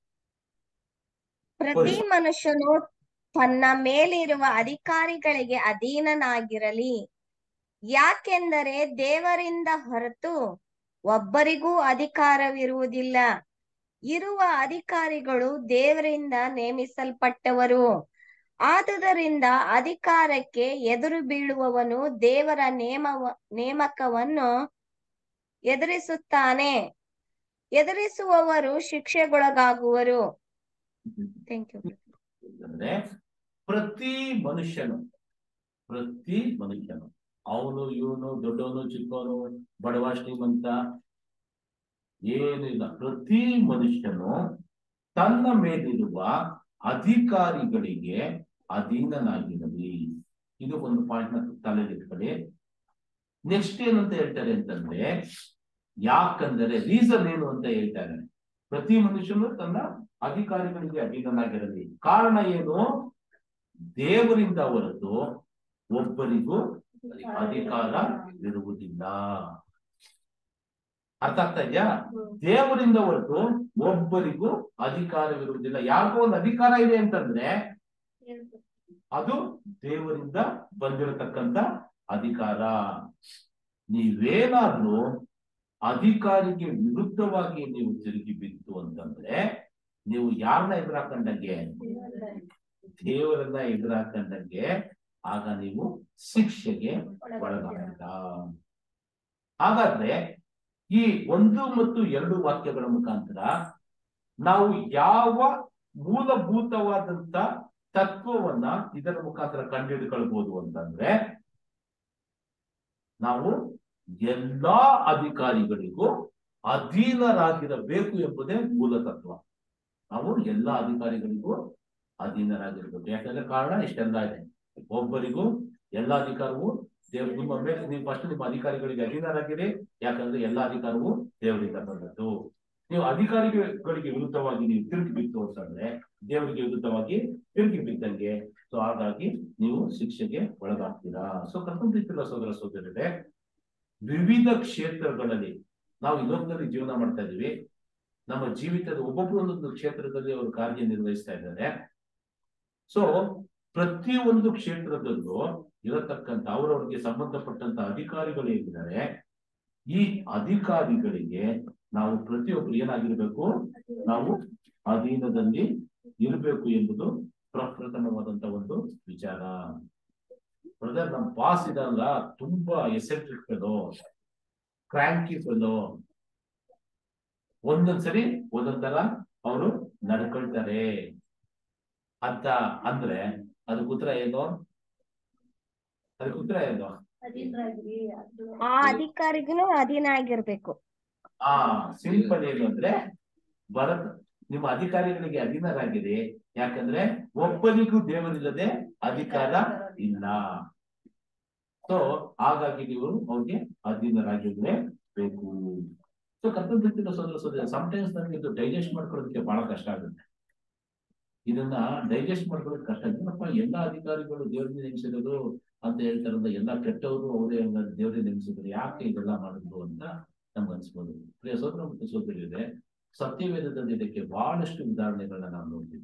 ಪ್ರತಿ ಮನುಷ್ಯನು ತನ್ನ ಮೇಲಿರುವ ಅಧಿಕಾರಿಗಳಿಗೆ ಅಧೀನನಾಗಿರಲಿ ಯಾಕೆಂದರೆ ದೇವರಿಂದ ಹೊರತು ಒಬ್ಬರಿಗೂ ಅಧಿಕಾರವಿರುವುದಿಲ್ಲ ಇರುವ ಅಧಿಕಾರಿಗಳು ದೇವರಿಂದ ನೇಮಿಸಲ್ಪಟ್ಟವರು ಆದುದರಿಂದ ಅಧಿಕಾರಕ್ಕೆ ಎದುರು ಬೀಳುವವನು ದೇವರ ನೇಮವ ನೇಮಕವನ್ನು ಎದುರಿಸುತ್ತಾನೆ ಎದುರಿಸುವವರು ಶಿಕ್ಷೆಗೊಳಗಾಗುವರು ಥ್ಯಾಂಕ್ ಯು ಅಂದ್ರೆ ಪ್ರತಿ ಮನುಷ್ಯನು ಪ್ರತಿ ಮನುಷ್ಯನು ಅವನು ಇವನು ದೊಡ್ಡವನು ಚಿಕ್ಕವನು ಬಡವ ಶ್ರೀಮಂತ ಏನಿಲ್ಲ ಪ್ರತಿ ಮನುಷ್ಯನು ತನ್ನ ಮೇಲಿರುವ ಅಧಿಕಾರಿಗಳಿಗೆ ಅಧೀನನಾಗಿರಲಿ ಇದು ಒಂದು ಪಾಯಿಂಟ್ ನ ತಲೆಗಿಟ್ಕೊಳ್ಳಿ ನೆಕ್ಸ್ಟ್ ಏನಂತ ಹೇಳ್ತಾರೆ ಅಂತಂದ್ರೆ ಯಾಕಂದರೆ ರೀಸನ್ ಏನು ಅಂತ ಹೇಳ್ತಾರೆ ಪ್ರತಿ ಮನುಷ್ಯನು ತನ್ನ ಅಧಿಕಾರಿಗಳಿಗೆ ಅಧೀನನಾಗಿರಲಿ ಕಾರಣ ಏನು ದೇವರಿಂದ ಹೊರತು ಒಬ್ಬರಿಗೂ ಅಧಿಕಾರ ಇರುವುದಿಲ್ಲ ಅರ್ಥ ಆಗ್ತಾ ಇದೆಯಾ ದೇವರಿಂದ ಹೊರತು ಒಬ್ಬರಿಗೂ ಅಧಿಕಾರವಿರುವುದಿಲ್ಲ ಯಾಕೋ ಒಂದು ಅಧಿಕಾರ ಇದೆ ಅಂತಂದ್ರೆ ಅದು ದೇವರಿಂದ ಬಂದಿರತಕ್ಕಂತ ಅಧಿಕಾರ ನೀವೇನಾದ್ರೂ ಅಧಿಕಾರಿಗೆ ವಿರುದ್ಧವಾಗಿ ನೀವು ತಿರುಗಿ ಬಿತ್ತು ಅಂತಂದ್ರೆ ನೀವು ಯಾರನ್ನ ಎದುರಾಕೊಂಡಂಗೆ ದೇವರನ್ನ ಎದುರಾಕೊಂಡಂಗೆ ಆಗ ನೀವು ಶಿಕ್ಷೆಗೆ ಒಳಗಾಗಲ್ಲ ಹಾಗಾದ್ರೆ ಈ ಒಂದು ಮತ್ತು ಎರಡು ವಾಕ್ಯಗಳ ಮುಖಾಂತರ ನಾವು ಯಾವ ಮೂಲಭೂತವಾದಂತ ತತ್ವವನ್ನ ಇದರ ಮುಖಾಂತರ ಕಂಡುಹಿಡ್ಕೊಳ್ಬಹುದು ಅಂತಂದ್ರೆ ನಾವು ಎಲ್ಲಾ ಅಧಿಕಾರಿಗಳಿಗೂ ಅಧೀನರಾಗಿರಬೇಕು ಎಂಬುದೇ ಮೂಲ ತತ್ವ ನಾವು ಎಲ್ಲಾ ಅಧಿಕಾರಿಗಳಿಗೂ ಅಧೀನರಾಗಿರ್ಬೇಕು ಯಾಕಂದ್ರೆ ಕಾರಣ ಇಷ್ಟೆಲ್ಲ ಇದೆ ಒಬ್ಬರಿಗೂ ಎಲ್ಲ ಅಧಿಕಾರವು ದೇವ್ ನಿಮ್ಮ ಮೇಲೆ ನೀವು ಫಸ್ಟ್ ನಿಮ್ಮ ಅಧಿಕಾರಿಗಳಿಗೆ ಅಧೀನರಾಗಿರಿ ಯಾಕಂದ್ರೆ ಎಲ್ಲ ಅಧಿಕಾರವು ದೇವರಿಂದ ಬಂದದ್ದು ನೀವು ಅಧಿಕಾರಿಗಳಿಗೆ ವಿರುದ್ಧವಾಗಿ ನೀವು ತಿರುಗಿ ಬಿತ್ತು ಅಂತಂದ್ರೆ ದೇವರಿಗೆ ವಿರುದ್ಧವಾಗಿ ತಿರುಗಿ ಬಿದ್ದಂಗೆ ಸೊ ಹಾಗಾಗಿ ನೀವು ಶಿಕ್ಷೆಗೆ ಒಳಗಾಗ್ತೀರಾ ಸೊ ಕರ್ತಂತಿರ್ತಿಲ್ಲ ಸೋದರ ಸೋದರರೇ ವಿವಿಧ ಕ್ಷೇತ್ರಗಳಲ್ಲಿ ನಾವು ಈ ಲೋಕದಲ್ಲಿ ಜೀವನ ಮಾಡ್ತಾ ಇದೀವಿ ನಮ್ಮ ಜೀವಿತದ ಒಬ್ಬೊಬ್ರು ಒಂದೊಂದು ಕ್ಷೇತ್ರದಲ್ಲಿ ಅವರು ಕಾರ್ಯನಿರ್ವಹಿಸ್ತಾ ಇದ್ದಾರೆ ಸೊ ಪ್ರತಿಯೊಂದು ಕ್ಷೇತ್ರದಲ್ಲೂ ಇರತಕ್ಕಂತ ಅವರವರಿಗೆ ಸಂಬಂಧಪಟ್ಟಂತ ಅಧಿಕಾರಿಗಳು ಏನಿದ್ದಾರೆ ಈ ಅಧಿಕಾರಿಗಳಿಗೆ ನಾವು ಪ್ರತಿಯೊಬ್ಬರು ಏನಾಗಿರ್ಬೇಕು ನಾವು ಅಧೀನದಲ್ಲಿ ಇರಬೇಕು ಎಂಬುದು ಪ್ರಪ್ರಥಮವಾದಂತ ಒಂದು ವಿಚಾರ ಬ್ರದರ್ ನಮ್ ಬಾಸ್ ಇದಲ್ಲ ತುಂಬಾ ಎಸೆಂಟ್ರಿಕ್ ಫೆಲೋ ಕ್ರ್ಯಾಂಕಿ ಫೆಲೋ ಒಂದೊಂದ್ಸರಿ ಒಂದೊಂದರ ಅವರು ನಡ್ಕೊಳ್ತಾರೆ ಅಂತ ಅಂದ್ರೆ ಅದಕ್ಕೆ ಉತ್ತರ ಏನು ಅದಕ್ಕೆ ಉತ್ತರ ಏನು ಆ ಅಧಿಕಾರಿಗೂ ಅಧೀನ ಆಗಿರ್ಬೇಕು ಆ ಸಿಂಪಲ್ ಏನು ಅಂದ್ರೆ ಭರತ್ ನಿಮ್ಮ ಅಧಿಕಾರಿಗಳಿಗೆ ಅಧೀನರಾಗಿದೆ ಯಾಕಂದ್ರೆ ಒಬ್ಬನಿಗೂ ದೇವರಿಲ್ಲದೆ ಅಧಿಕಾರ ಇಲ್ಲ ಸೊ ಹಾಗಾಗಿ ನೀವು ಅವ್ರಿಗೆ ಅಧೀನರಾಗಿದ್ರೆ ಬೇಕು ಸೊ ಕರ್ತವ್ಯ ಸೋದರ ಸೋದರ ಸಮಟೈಮ್ಸ್ ನನಗೆ ಇದು ಡೈಜೆಸ್ಟ್ ಮಾಡ್ಕೊಳ್ಳೋದಕ್ಕೆ ಬಹಳ ಕಷ್ಟ ಆಗುತ್ತೆ ಇದನ್ನ ಡೈಜೆಸ್ಟ್ ಮಾಡ್ಕೊಳ್ಳೋದು ಕಷ್ಟ ಏನಪ್ಪ ಎಲ್ಲಾ ಅಧಿಕಾರಿಗಳು ದೇವರಿಗೆ ನೆನೆಸಿರೋದು ಅಂತ ಹೇಳ್ತಾರಲ್ಲ ಎಲ್ಲಾ ಕೆಟ್ಟವರು ಅವರೇ ದೇವರಿಗೆ ನೆನೆಸಿದ್ರು ಯಾಕೆ ಇದೆಲ್ಲ ಮಾಡಿದ್ರು ಅಂತ ನಮ್ಗೆ ಅನ್ಸ್ಬೋದು ಪ್ರಿಯ ಸೋದರ ಮತ್ತು ಸೋದರಿದೆ ಸತ್ಯವೇದದಲ್ಲಿ ಇದಕ್ಕೆ ಬಹಳಷ್ಟು ಉದಾಹರಣೆಗಳನ್ನ ನಾವು ನೋಡ್ತೀವಿ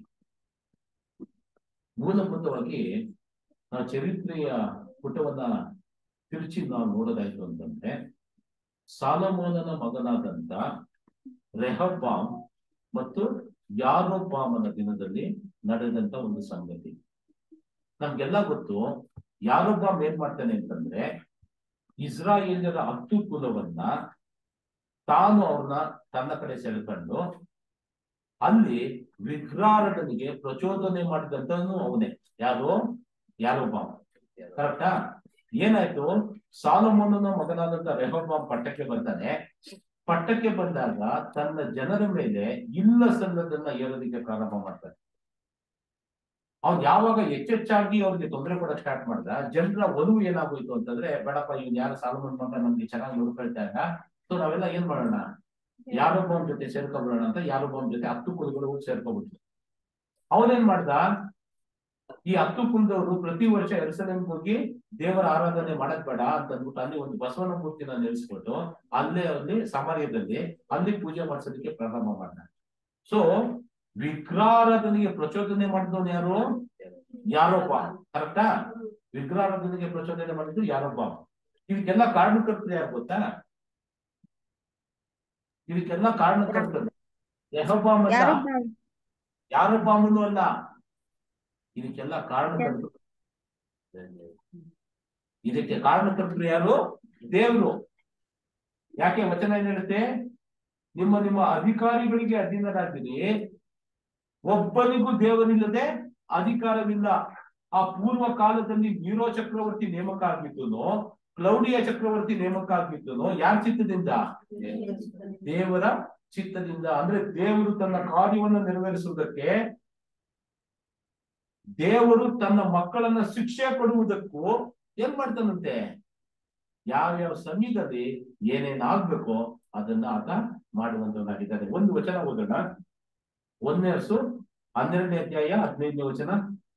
ಮೂಲಭೂತವಾಗಿ ನಾವು ಚರಿತ್ರೆಯ ಪುಟವನ್ನ ತಿರುಚಿ ನಾವು ನೋಡೋದಾಯ್ತು ಅಂತಂದ್ರೆ ಸಾಲಮೋನನ ಮಗನಾದಂತ ರೆಹಬಾಮ್ ಮತ್ತು ಯಾರೊಬ್ಬಾಮನ ದಿನದಲ್ಲಿ ನಡೆದಂತ ಒಂದು ಸಂಗತಿ ನಮ್ಗೆಲ್ಲ ಗೊತ್ತು ಯಾರೊಬ್ಬಾಮ್ ಏನ್ ಮಾಡ್ತಾನೆ ಅಂತಂದ್ರೆ ಇಸ್ರಾಯೇಲ್ಯರ ಹತ್ತು ಕುಲವನ್ನ ತಾನು ಅವ್ರನ್ನ ತನ್ನ ಕಡೆ ಸೆಳೆಕೊಂಡು ಅಲ್ಲಿ ವಿಗ್ರಹಾರಾಧನೆಗೆ ಪ್ರಚೋದನೆ ಮಾಡಿದಂತನು ಅವನೇ ಯಾರು ಯಾರೊಬ್ಬ ಕರೆಕ್ಟಾ ಏನಾಯ್ತು ಸಾಲಮೋನನ ಮಗನಾದಂತ ರೆಹೋಬಾಮ್ ಪಟ್ಟಕ್ಕೆ ಬರ್ತಾನೆ ಪಟ್ಟಕ್ಕೆ ಬಂದಾಗ ತನ್ನ ಜನರ ಮೇಲೆ ಇಲ್ಲ ಸಲ್ಲದನ್ನ ಏರೋದಕ್ಕೆ ಪ್ರಾರಂಭ ಮಾಡ್ತಾನೆ ಅವ್ನು ಯಾವಾಗ ಹೆಚ್ಚೆಚ್ಚಾಗಿ ಅವ್ರಿಗೆ ತೊಂದರೆ ಕೊಡಕ್ ಸ್ಟಾರ್ಟ್ ಮಾಡ್ದ ಜನರ ಒಲವು ಏನಾಗೋಯ್ತು ಅಂತಂದ್ರೆ ಬೇಡಪ್ಪ ಇವ್ನು ಯಾರು ಸಾಲಮನ್ ಮಗ ನಮ್ಗೆ ಚೆನ್ನಾಗಿ ನೋಡ್ಕೊಳ್ತಾ ಇಲ್ಲ ಸೊ ನಾವೆಲ್ಲ ಏನ್ ಮಾಡೋಣ ಯಾರೊಬ್ಬನ ಜೊತೆ ಸೇರ್ಕೊಬಿಡೋಣ ಅಂತ ಯಾರೊಬ್ಬನ ಜೊತೆ ಹತ್ತು ಕುಲಗಳು ಸೇರ್ಕೊಬಿಟ್ರು ಅವನೇನ್ ಮಾಡ್ದ ಈ ಹತ್ತು ಕುಲದವರು ಪ್ರತಿ ವರ್ಷ ಎರುಸಲೇಮ್ಗೆ ಹೋಗಿ ದೇವರ ಆರಾಧನೆ ಮಾಡಕ್ ಬೇಡ ಅಂತ ಅಂದ್ಬಿಟ್ಟು ಅಲ್ಲಿ ಒಂದು ಬಸವನ ಮೂರ್ತಿನ ನೆಲೆಸ್ಬಿಟ್ಟು ಅಲ್ಲೇ ಅಲ್ಲಿ ಸಮಾರ್ಯದಲ್ಲಿ ಅಲ್ಲಿ ಪೂಜೆ ಮಾಡ್ಸೋದಕ್ಕೆ ಪ್ರಾರಂಭ ಮಾಡ್ದ ಸೊ ವಿಗ್ರಹಾರಾಧನೆಗೆ ಪ್ರಚೋದನೆ ಮಾಡಿದವನು ಯಾರು ಯಾರೊಬ್ಬ ಕರೆಕ್ಟಾ ವಿಗ್ರಹಾರಾಧನೆಗೆ ಪ್ರಚೋದನೆ ಮಾಡಿದ್ದು ಯಾರೊಬ್ಬ ಇದಕ್ಕೆಲ್ಲ ಕಾರಣಕರ್ತರು ಯಾರು ಗೊತ್ತಾ ಇದಕ್ಕೆಲ್ಲ ಕಾರಣಕರ್ತರು ರೆಹಬ್ಬಾಮ್ ಅಲ್ಲ ಯಾರು ಯಾರೊಬ್ಬಾಮನು ಅಲ್ಲ ಇದಕ್ಕೆಲ್ಲ ಕಾರಣಕರ್ತರು ಇದಕ್ಕೆ ಕಾರಣಕರ್ತರು ಯಾರು ದೇವರು ಯಾಕೆ ವಚನ ಏನ್ ಹೇಳುತ್ತೆ ನಿಮ್ಮ ನಿಮ್ಮ ಅಧಿಕಾರಿಗಳಿಗೆ ಅಧೀನರಾಗಿರಿ ಒಬ್ಬನಿಗೂ ದೇವರಿಲ್ಲದೆ ಅಧಿಕಾರವಿಲ್ಲ ಆ ಪೂರ್ವ ಕಾಲದಲ್ಲಿ ನೀರೋ ಚಕ್ರವರ್ತಿ ನೇಮಕ ಆಗಿದ್ದು ಕ್ಲೌಡಿಯ ಚಕ್ರವರ್ತಿ ನೇಮಕ ಆಗಿದ್ದು ಯಾರ ಚಿತ್ತದಿಂದ ದೇವರ ಚಿತ್ತದಿಂದ ಅಂದ್ರೆ ದೇವರು ತನ್ನ ಕಾರ್ಯವನ್ನು ನೆರವೇರಿಸುವುದಕ್ಕೆ ದೇವರು ತನ್ನ ಮಕ್ಕಳನ್ನ ಶಿಕ್ಷೆ ಕೊಡುವುದಕ್ಕೂ ಏನ್ ಮಾಡ್ತಾನಂತೆ ಯಾವ್ಯಾವ ಸಮಯದಲ್ಲಿ ಏನೇನ್ ಆಗ್ಬೇಕೋ ಅದನ್ನ ಆತ ಮಾಡುವಂತವನಾಗಿದ್ದಾನೆ ಒಂದು ವಚನ ಓದೋಣ ಒಂದನೇ ಹಸು ಹನ್ನೆರಡನೇ ಅಧ್ಯಾಯ ಹದಿನೈದನೇ ವಚನ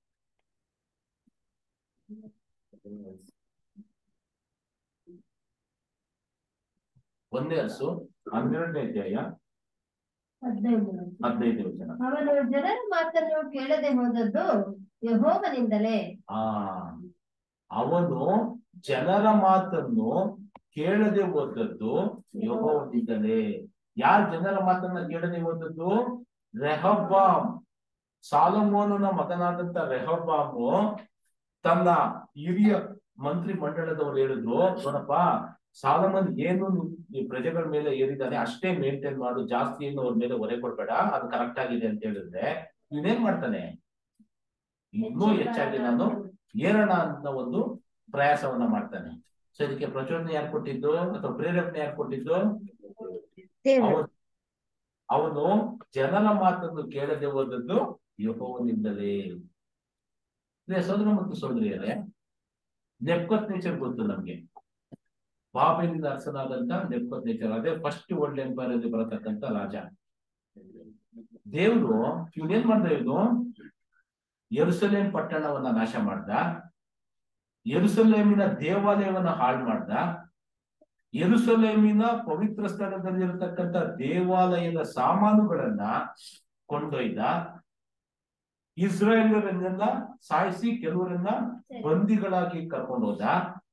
ಒಂದನೇ ಹಸು ಹನ್ನೆರಡನೇ ಅಧ್ಯಾಯ ಹದಿನೈದು ಹದಿನೈದನೇ ವಚನ ಅವನು ಜನರ ಮಾತನ್ನು ಕೇಳದೆ ಹೋದದ್ದು ಯಹೋವನಿಂದಲೇ ಆ ಅವನು ಜನರ ಮಾತನ್ನು ಕೇಳದೆ ಹೋದದ್ದು ಯಹೋವನಿಂದಲೇ ಯಾರು ಜನರ ಮಾತನ್ನ ಕೇಳದೆ ಹೋದದ್ದು ರೆಹಬ್ಬಾಮ್ ಸಾಲಮೋನನ ಮಗನಾದಂತ ರೆಹಬ್ಬಾಮು ತನ್ನ ಹಿರಿಯ ಮಂತ್ರಿ ಮಂಡಲದವ್ರು ಹೇಳಿದ್ರು ನೋಡಪ್ಪ ಸಾಲಮನ್ ಏನು ಈ ಪ್ರಜೆಗಳ ಮೇಲೆ ಏರಿದ್ದಾನೆ ಅಷ್ಟೇ ಮೇಂಟೈನ್ ಮಾಡು ಜಾಸ್ತಿ ಏನು ಅವ್ರ ಮೇಲೆ ಹೊರೆ ಕೊಡ್ಬೇಡ ಅದು ಕರೆಕ್ಟ್ ಆಗಿದೆ ಅಂತ ಹೇಳಿದ್ರೆ ಇವನೇನ್ ಮಾಡ್ತಾನೆ ಇನ್ನೂ ಹೆಚ್ಚಾಗಿ ನಾನು ಏರೋಣ ಅಂತ ಒಂದು ಪ್ರಯಾಸವನ್ನ ಮಾಡ್ತಾನೆ ಸೊ ಇದಕ್ಕೆ ಪ್ರಚೋದನೆ ಯಾರು ಕೊಟ್ಟಿದ್ದು ಅಥವಾ ಪ್ರೇರೇಪಣೆ ಯಾರು ಕೊಟ್ಟಿದ್ದು ದೇವರು ಅವನು ಅವನು ಜನರ ಮಾತನ್ನು ಕೇಳದೆ ಹೋದದ್ದು ಯಹೋವನಿಂದಲೇ ಇದೇ ಸೋದರ ಮತ್ತು ಸೋದರಿಯರೇ ನೆಪ್ಕತ್ ನೇಚರ್ ಗೊತ್ತು ನಮ್ಗೆ ಬಾಬೆಲಿನ ಅರಸನಾದಂತ ನೆಪ್ಕತ್ ನೇಚರ್ ಅದೇ ಫಸ್ಟ್ ವರ್ಲ್ಡ್ ಎಂಪೈರ್ ಅಲ್ಲಿ ಬರತಕ್ಕಂತ ರಾಜ ದೇವ್ರು ಇವನೇನ್ ಮಾಡ್ದ ಇವನು ಯೆರೂಸಲೇಂ ಪಟ್ಟಣವನ್ನ ನಾಶ ಮಾಡ್ದ ಯೆರೂಸಲೇಮಿನ ದೇವಾಲಯವನ್ನ ಹಾಳು ಮಾಡ್ದ ಯೆರೂಸಲೇಮಿನ ಪವಿತ್ರ ಸ್ಥಳದಲ್ಲಿರತಕ್ಕಂತ ದೇವಾಲಯದ ಸಾಮಾನುಗಳನ್ನ ಕೊಂಡೊಯ್ದ ಇಸ್ರಾಯೇಲರನ್ನೆಲ್ಲ ಸಾಯಿಸಿ ಕೆಲವರನ್ನ ಬಂದಿಗಳಾಗಿ ಕರ್ಕೊಂಡು ಹೋದ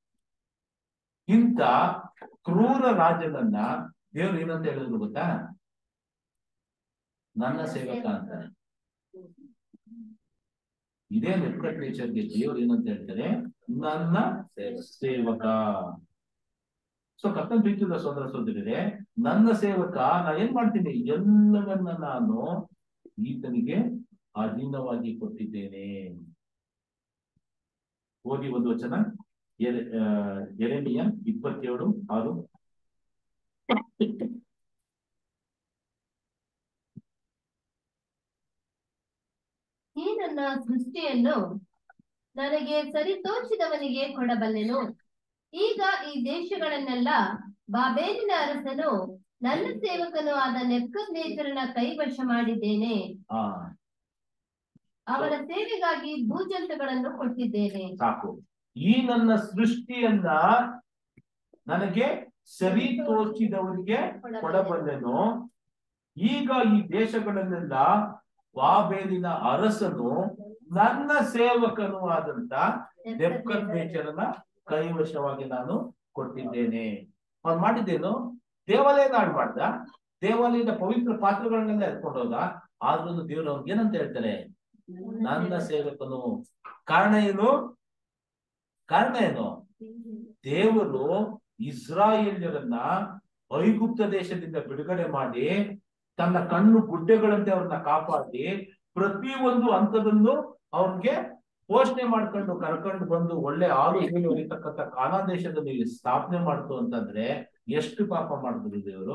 ಇಂಥ ಕ್ರೂರ ರಾಜನನ್ನ ದೇವ್ರು ಏನಂತ ಹೇಳಿದ್ರು ಗೊತ್ತಾ ನನ್ನ ಸೇವಕ ಅಂತಾನೆ ಇದೇ ನೆಟ್ಕಟ್ ನೇಚರ್ಗೆ ದೇವ್ರು ಏನಂತ ಹೇಳ್ತಾರೆ ನನ್ನ ಸೇವಕ ಸೊ ಕರ್ತನ್ ಪ್ರೀತಿದ ಸೋದರ ಸೋದರಿಯರೇ ನನ್ನ ಸೇವಕ ನಾ ಏನ್ ಮಾಡ್ತೀನಿ ಎಲ್ಲವನ್ನ ನಾನು ಈತನಿಗೆ ಅಧೀನವಾಗಿ ಕೊಟ್ಟಿದ್ದೇನೆ ಓದಿ ಒಂದು ವಚನ ಎರೆ- ಆ, ಎರೆಮಿಯ ಇಪ್ಪತ್ತೇಳು ಆರು ಈ ನನ್ನ ಸೃಷ್ಟಿಯನ್ನು ನನಗೆ ಸರಿತೋಚಿದವನಿಗೆ ಕೊಡಬಲ್ಲೆನು ಈಗ ಈ ದೇಶಗಳನ್ನೆಲ್ಲ ಬಾಬೇಲಿನ ಅರಸನು ನನ್ನ ಸೇವಕನು ಆದ ನೆಬ್ಕದ್ನೇಚರನ ಕೈವಶ ಮಾಡಿದ್ದೇನೆ ಆ ಅವರ ಸೇವೆಗಾಗಿ ಭೂಜಂತುಗಳನ್ನು ಕೊಟ್ಟಿದ್ದೇನೆ ಸಾಕು ಈ ನನ್ನ ಸೃಷ್ಟಿಯನ್ನ ನನಗೆ ಸರಿ ತೋಚಿದವರಿಗೆ ಕೊಡಬಲ್ಲೆನು ಈಗ ಈ ದೇಶಗಳನ್ನೆಲ್ಲ ಬಾಬೇಲಿನ ಅರಸನು ನನ್ನ ಸೇವಕನು ಆದಂತ ನೆಪ್ಕತ್ ನೇಚರನ ಕೈವಶವಾಗಿ ನಾನು ಕೊಟ್ಟಿದ್ದೇನೆ ಅವ್ನು ಮಾಡಿದ್ದೇನು ದೇವಾಲಯ ಹಾಳು ಮಾಡ್ದ ದೇವಾಲಯದ ಪವಿತ್ರ ಪಾತ್ರಗಳನ್ನೆಲ್ಲ ಎತ್ಕೊಂಡು ಹೋದ ಆದ್ರೂ ದೇವ್ರು ಅವ್ರಿಗೆ ಏನಂತ ಹೇಳ್ತಾರೆ ನನ್ನ ಸೇವಕನು ಕಾರಣ ಏನು ಕಾರಣ ಏನು ದೇವರು ಇಸ್ರಾಯೇಲ್ಯರನ್ನ ಐಗುಪ್ತ ದೇಶದಿಂದ ಬಿಡುಗಡೆ ಮಾಡಿ ತನ್ನ ಕಣ್ಣು ಗುಡ್ಡೆಗಳಂತೆ ಅವ್ರನ್ನ ಕಾಪಾಡಿ ಪ್ರತಿ ಒಂದು ಹಂತದಲ್ಲೂ ಅವ್ರಿಗೆ ಪೋಷಣೆ ಮಾಡ್ಕೊಂಡು ಕರ್ಕೊಂಡು ಬಂದು ಒಳ್ಳೆ ಹಾಲು ಹೇಳಿ ಹೊಡಿತಕ್ಕಂಥ ಕಾನಾ ದೇಶದಲ್ಲಿ ಸ್ಥಾಪನೆ ಮಾಡ್ತು ಅಂತಂದ್ರೆ ಎಷ್ಟು ಪಾಪ ಮಾಡಿದ್ರು ದೇವರು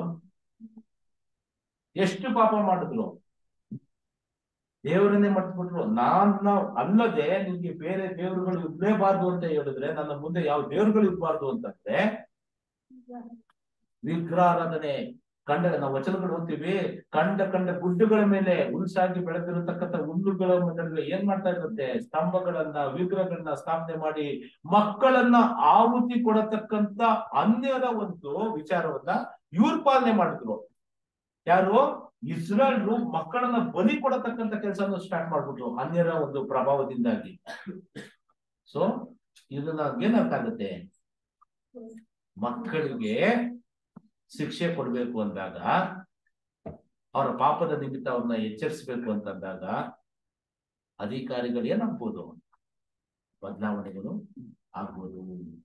ಎಷ್ಟು ಪಾಪ ಮಾಡಿದ್ರು ದೇವರನ್ನೇ ಮರ್ತ್ಬಿಟ್ರು ನಾನ್ನ ಅಲ್ಲದೆ ನಿಮ್ಗೆ ಬೇರೆ ದೇವರುಗಳು ಇರ್ಲೇಬಾರ್ದು ಅಂತ ಹೇಳಿದ್ರೆ ನನ್ನ ಮುಂದೆ ಯಾವ ದೇವರುಗಳು ಇರ್ಬಾರ್ದು ಅಂತಂದ್ರೆ ವಿಗ್ರಹಾರಾಧನೆ ಕಂಡ ನಾವು ವಚನಗಳು ಓದ್ತೀವಿ ಕಂಡ ಕಂಡ ಗುಡ್ಡಗಳ ಮೇಲೆ ಉಲ್ಸಾಗಿ ಬೆಳೆದಿರತಕ್ಕಂಥ ಹುಲ್ಲುಗಳ ನಡುವೆ ಏನ್ ಮಾಡ್ತಾ ಇರುತ್ತೆ ಸ್ತಂಭಗಳನ್ನ ವಿಗ್ರಹಗಳನ್ನ ಸ್ಥಾಪನೆ ಮಾಡಿ ಮಕ್ಕಳನ್ನ ಆಹುತಿ ಕೊಡತಕ್ಕಂತ ಅನ್ಯರ ಒಂದು ವಿಚಾರವನ್ನ ಇವ್ರು ಪಾಲನೆ ಮಾಡಿದ್ರು ಯಾರು ಇಸ್ರೇಲ್ರು ಮಕ್ಕಳನ್ನ ಬಲಿ ಕೊಡತಕ್ಕಂತ ಕೆಲಸನ ಸ್ಟಾರ್ಟ್ ಮಾಡ್ಬಿಟ್ರು ಅನ್ಯರ ಒಂದು ಪ್ರಭಾವದಿಂದಾಗಿ ಸೊ ಇದನ್ನ ಏನರ್ಥ ಆಗುತ್ತೆ ಮಕ್ಕಳಿಗೆ ಶಿಕ್ಷೆ ಕೊಡ್ಬೇಕು ಅಂದಾಗ ಅವರ ಪಾಪದ ನಿಮಿತ್ತ ಅವ್ರನ್ನ ಎಚ್ಚರಿಸಬೇಕು ಅಂತಂದಾಗ ಅಧಿಕಾರಿಗಳು ಏನಾಗ್ಬೋದು ಬದಲಾವಣೆಗಳು ಆಗ್ಬೋದು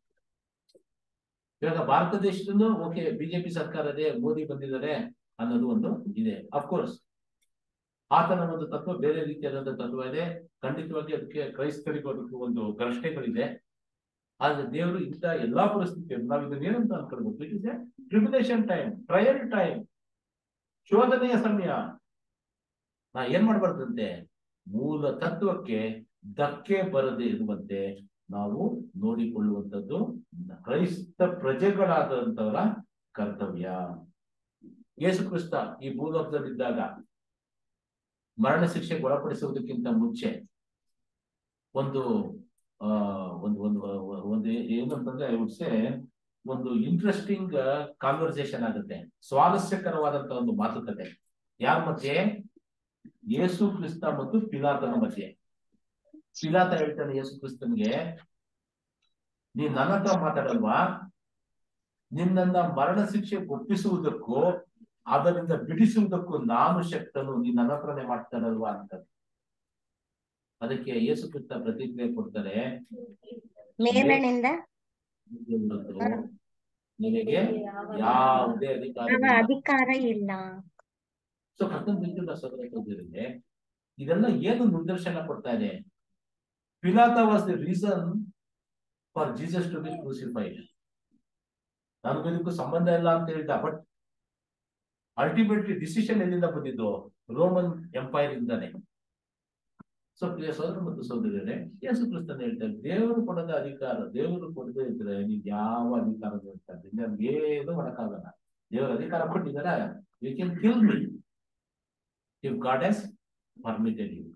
ಇವಾಗ ಭಾರತ ದೇಶದಲ್ಲೂ ಓಕೆ ಬಿಜೆಪಿ ಸರ್ಕಾರದೇ ಮೋದಿ ಬಂದಿದ್ದಾರೆ ಅನ್ನೋದು ಒಂದು ಇದೆ ಅಫ್ಕೋರ್ಸ್ ಆತನ ಒಂದು ತತ್ವ ಬೇರೆ ರೀತಿಯಾದಂತಹ ತತ್ವ ಇದೆ ಖಂಡಿತವಾಗಿ ಅದಕ್ಕೆ ಕ್ರೈಸ್ತರಿಗೂ ಅದಕ್ಕೂ ಒಂದು ಘರ್ಷಣೆಗಳಿದೆ ಆದ್ರೆ ದೇವರು ಇಂಥ ಎಲ್ಲಾ ಪರಿಸ್ಥಿತಿಯನ್ನು ನಾವು ಇದನ್ನ ಏನಂತ ಅನ್ಕೊಳ್ಬೇಕು it is a tribulation time trial time ಶೋಧನೆಯ ಸಮಯ ನಾ ಏನ್ ಮಾಡ್ಬಾರ್ದಂತೆ ಮೂಲ ತತ್ವಕ್ಕೆ ಧಕ್ಕೆ ಬರದೆ ಇರುವಂತೆ ನಾವು ನೋಡಿಕೊಳ್ಳುವಂಥದ್ದು ಕ್ರೈಸ್ತ ಪ್ರಜೆಗಳಾದಂತವರ ಕರ್ತವ್ಯ ಯೇಸು ಕ್ರಿಸ್ತ ಈ ಭೂಲೋಕದಲ್ಲಿದ್ದಾಗ ಮರಣ ಶಿಕ್ಷೆಗೆ ಒಳಪಡಿಸುವುದಕ್ಕಿಂತ ಮುಂಚೆ ಒಂದು ಆ ಒಂದು ಒಂದು ಒಂದು ಏನಂತಂದ್ರೆ ಐ ವುಡ್ ಸೇ ಒಂದು ಇಂಟ್ರೆಸ್ಟಿಂಗ್ ಕಾನ್ವರ್ಸೇಷನ್ ಆಗುತ್ತೆ ಸ್ವಾರಸ್ಯಕರವಾದಂತ ಒಂದು ಮಾತುಕತೆ ಯಾರ ಮಧ್ಯೆ ಯೇಸು ಕ್ರಿಸ್ತ ಮತ್ತು ಪಿಲಾತನ ಮಧ್ಯೆ ಪಿಲಾತ ಹೇಳ್ತಾನೆ ಯೇಸು ಕ್ರಿಸ್ತನ್ಗೆ ನೀನ್ ನನ್ನ ಹತ್ರ ಮಾತಾಡಲ್ವಾ ನಿನ್ನನ್ನ ಮರಣ ಶಿಕ್ಷೆ ಒಪ್ಪಿಸುವುದಕ್ಕೂ ಅದರಿಂದ ಬಿಡಿಸುವುದಕ್ಕೂ ನಾನು ಶಕ್ತನು ನೀನ್ ನನ್ನ ಹತ್ರನೇ ಮಾಡ್ತಾರಲ್ವಾ ಅಂತ ಅದಕ್ಕೆ ಯೇಸು ಕ್ರಿಸ್ತ ಪ್ರತಿಕ್ರಿಯೆ ಕೊಡ್ತಾರೆ ಮೇಲನಿಂದ ದೇವರು ನಿನಗೆ ಯಾವುದೇ ಅಧಿಕಾರ ನನ್ನ ಇಲ್ಲ. ಅಧಿಕಾರ ಇಲ್ಲ ಸೊ ಕರ್ತನ್ ಬಿಂದುಗಳ ಸದಸ್ಯರಿಗೆ ಇದೆಲ್ಲ ಏನು ನಿದರ್ಶನ ಕೊಡ್ತಾ ಇದೆ ಪಿಲಾತ was the reason for Jesus to be crucified ನನಗೂ ಇದಕ್ಕೂ ಸಂಬಂಧ ಇಲ್ಲ ಅಂತ ಹೇಳ್ದ ಬಟ್ ಅಲ್ಟಿಮೇಟ್ಲಿ ಡಿಸಿಷನ್ ಎಲ್ಲಿಂದ ಬಂದಿದ್ದು ರೋಮನ್ ಎಂಪೈರ್ ಇಂದಾನೆ ಸೊ ಪ್ರಿಯ ಸೋದರ ಮತ್ತು ಸೋದರಿಯರೇ ಯೇಸು ಕ್ರಿಸ್ತನ್ ಹೇಳ್ತಾರೆ ದೇವರು ಕೊಡದ ಅಧಿಕಾರ ದೇವರು ಕೊಡದೇ ಇದ್ರೆ ನೀವ್ ಯಾವ ಅಧಿಕಾರ ಹೇಳ್ತಾರೆ ನಮ್ಗೆ ಏನು ಮಾಡಕ್ಕಾಗಲ್ಲ ದೇವರ ಅಧಿಕಾರ ಕೊಟ್ಟಿದಾರ you can kill me if God has permitted you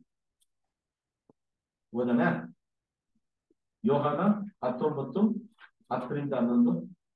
ಓದನ ಯೋಹನ ಹತ್ತೊಂಬತ್ತು ಹತ್ತರಿಂದ ಹನ್ನೊಂದು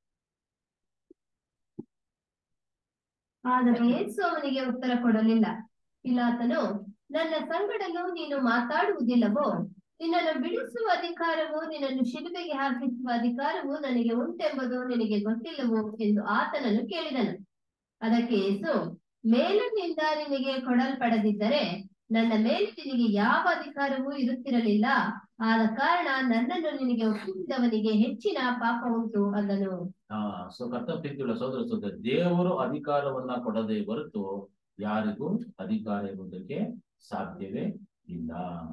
ಆದರೆ ಯೇಸು ಅವನಿಗೆ ಉತ್ತರ ಕೊಡಲಿಲ್ಲ ಪಿಲಾತನು ನನ್ನ ಸಂಗಡಲು ನೀನು ಮಾತಾಡುವುದಿಲ್ಲವೋ ನಿನ್ನನ್ನು ಬಿಡಿಸುವ ಅಧಿಕಾರವು ನಿನ್ನನ್ನು ಶಿಲುಬೆಗೆ ಹಾಕಿಸುವ ಅಧಿಕಾರವು ನನಗೆ ಉಂಟೆಂಬುದು ನಿನಗೆ ಗೊತ್ತಿಲ್ಲವೋ ಎಂದು ಆತನನ್ನು ಕೇಳಿದನು ಅದಕ್ಕೆ ಯೇಸು ಮೇಲಿನಿಂದ ನಿನಗೆ ಕೊಡಲ್ಪಡದಿದ್ದರೆ ನನ್ನ ಮೇಲೆ ನಿನಗೆ ಯಾವ ಅಧಿಕಾರವೂ ಇರುತ್ತಿರಲಿಲ್ಲ ಆದ ಕಾರಣ ನನ್ನನ್ನು ನಿನಗೆ ಒಪ್ಪಿಸಿದವನಿಗೆ ಹೆಚ್ಚಿನ ಪಾಪ ಉಂಟು ಅಂದನು ಆ ಸೊ ಕರ್ತವ್ಯ ಸೋದರ ಸೋದರ ದೇವರು ಅಧಿಕಾರವನ್ನ ಕೊಡದೆ ಹೊರತು ಯಾರಿಗೂ ಅಧಿಕಾರ ಇರುವುದಕ್ಕೆ ಸಾಧ್ಯವೇ ಇಲ್ಲ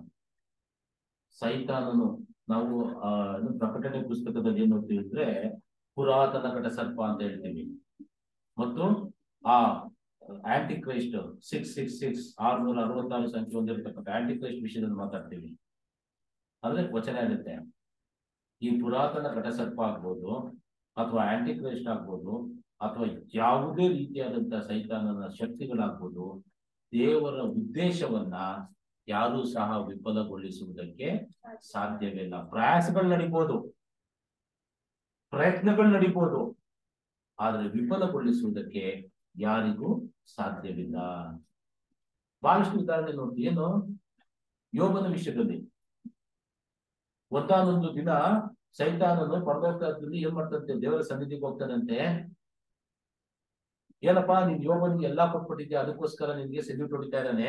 ಸೈತಾನನು ನಾವು ಆ ಏನು ಪ್ರಕಟಣೆ ಪುಸ್ತಕದಲ್ಲಿ ಏನ್ ನೋಡ್ತೀವಿ ಅಂದ್ರೆ ಪುರಾತನ ಘಟ ಸರ್ಪ ಅಂತ ಹೇಳ್ತೀವಿ ಮತ್ತು ಆ antichrist six six six ಆರ್ನೂರ ಅರವತ್ತಾರು ಸಂಖ್ಯೆ ಹೊಂದಿರತಕ್ಕಂಥ ಆಂಟಿ ಕ್ರೈಸ್ಟ್ ವಿಷಯದಲ್ಲಿ ಮಾತಾಡ್ತೀವಿ ಅಂದ್ರೆ ವಚನ ಇರುತ್ತೆ ಈ ಪುರಾತನ ಘಟ ಸರ್ಪ ಆಗ್ಬೋದು ಅಥವಾ ಆಂಟಿ ಕ್ರೈಸ್ಟ್ ಆಗ್ಬೋದು ಅಥವಾ ಯಾವುದೇ ರೀತಿಯಾದಂತಹ ಸೈತಾನನ ಶಕ್ತಿಗಳಾಗ್ಬೋದು ದೇವರ ಉದ್ದೇಶವನ್ನ ಯಾರೂ ಸಹ ವಿಫಲಗೊಳಿಸುವುದಕ್ಕೆ ಸಾಧ್ಯವಿಲ್ಲ ಪ್ರಯಾಸಗಳು ನಡಿಬೋದು ಪ್ರಯತ್ನಗಳು ನಡಿಬೋದು ಆದ್ರೆ ವಿಫಲಗೊಳಿಸುವುದಕ್ಕೆ ಯಾರಿಗೂ ಸಾಧ್ಯವಿಲ್ಲ ಬಹಳಷ್ಟು ಉದಾಹರಣೆ ನೋಡಿ ಏನು ಯೋಗನ ವಿಷಯದಲ್ಲಿ ಒಂದಾನೊಂದು ದಿನ ಸೈತಾನನು ಪರಲೋಕದಲ್ಲಿ ಏನ್ ಮಾಡ್ತಂತೆ ದೇವರ ಸನ್ನಿಧಿಗೆ ಹೋಗ್ತಾನಂತೆ ಏನಪ್ಪಾ ನೀನ್ ಯೋಗನಿಗೆ ಎಲ್ಲಾ ಕೊಟ್ಬಿಟ್ಟಿದ್ಯಾ ಅದಕ್ಕೋಸ್ಕರ ನಿನ್ಗೆ ಸೆಲ್ಯೂಟ್ ಹೊಡಿತಾ ಇದ್ದಾನೆ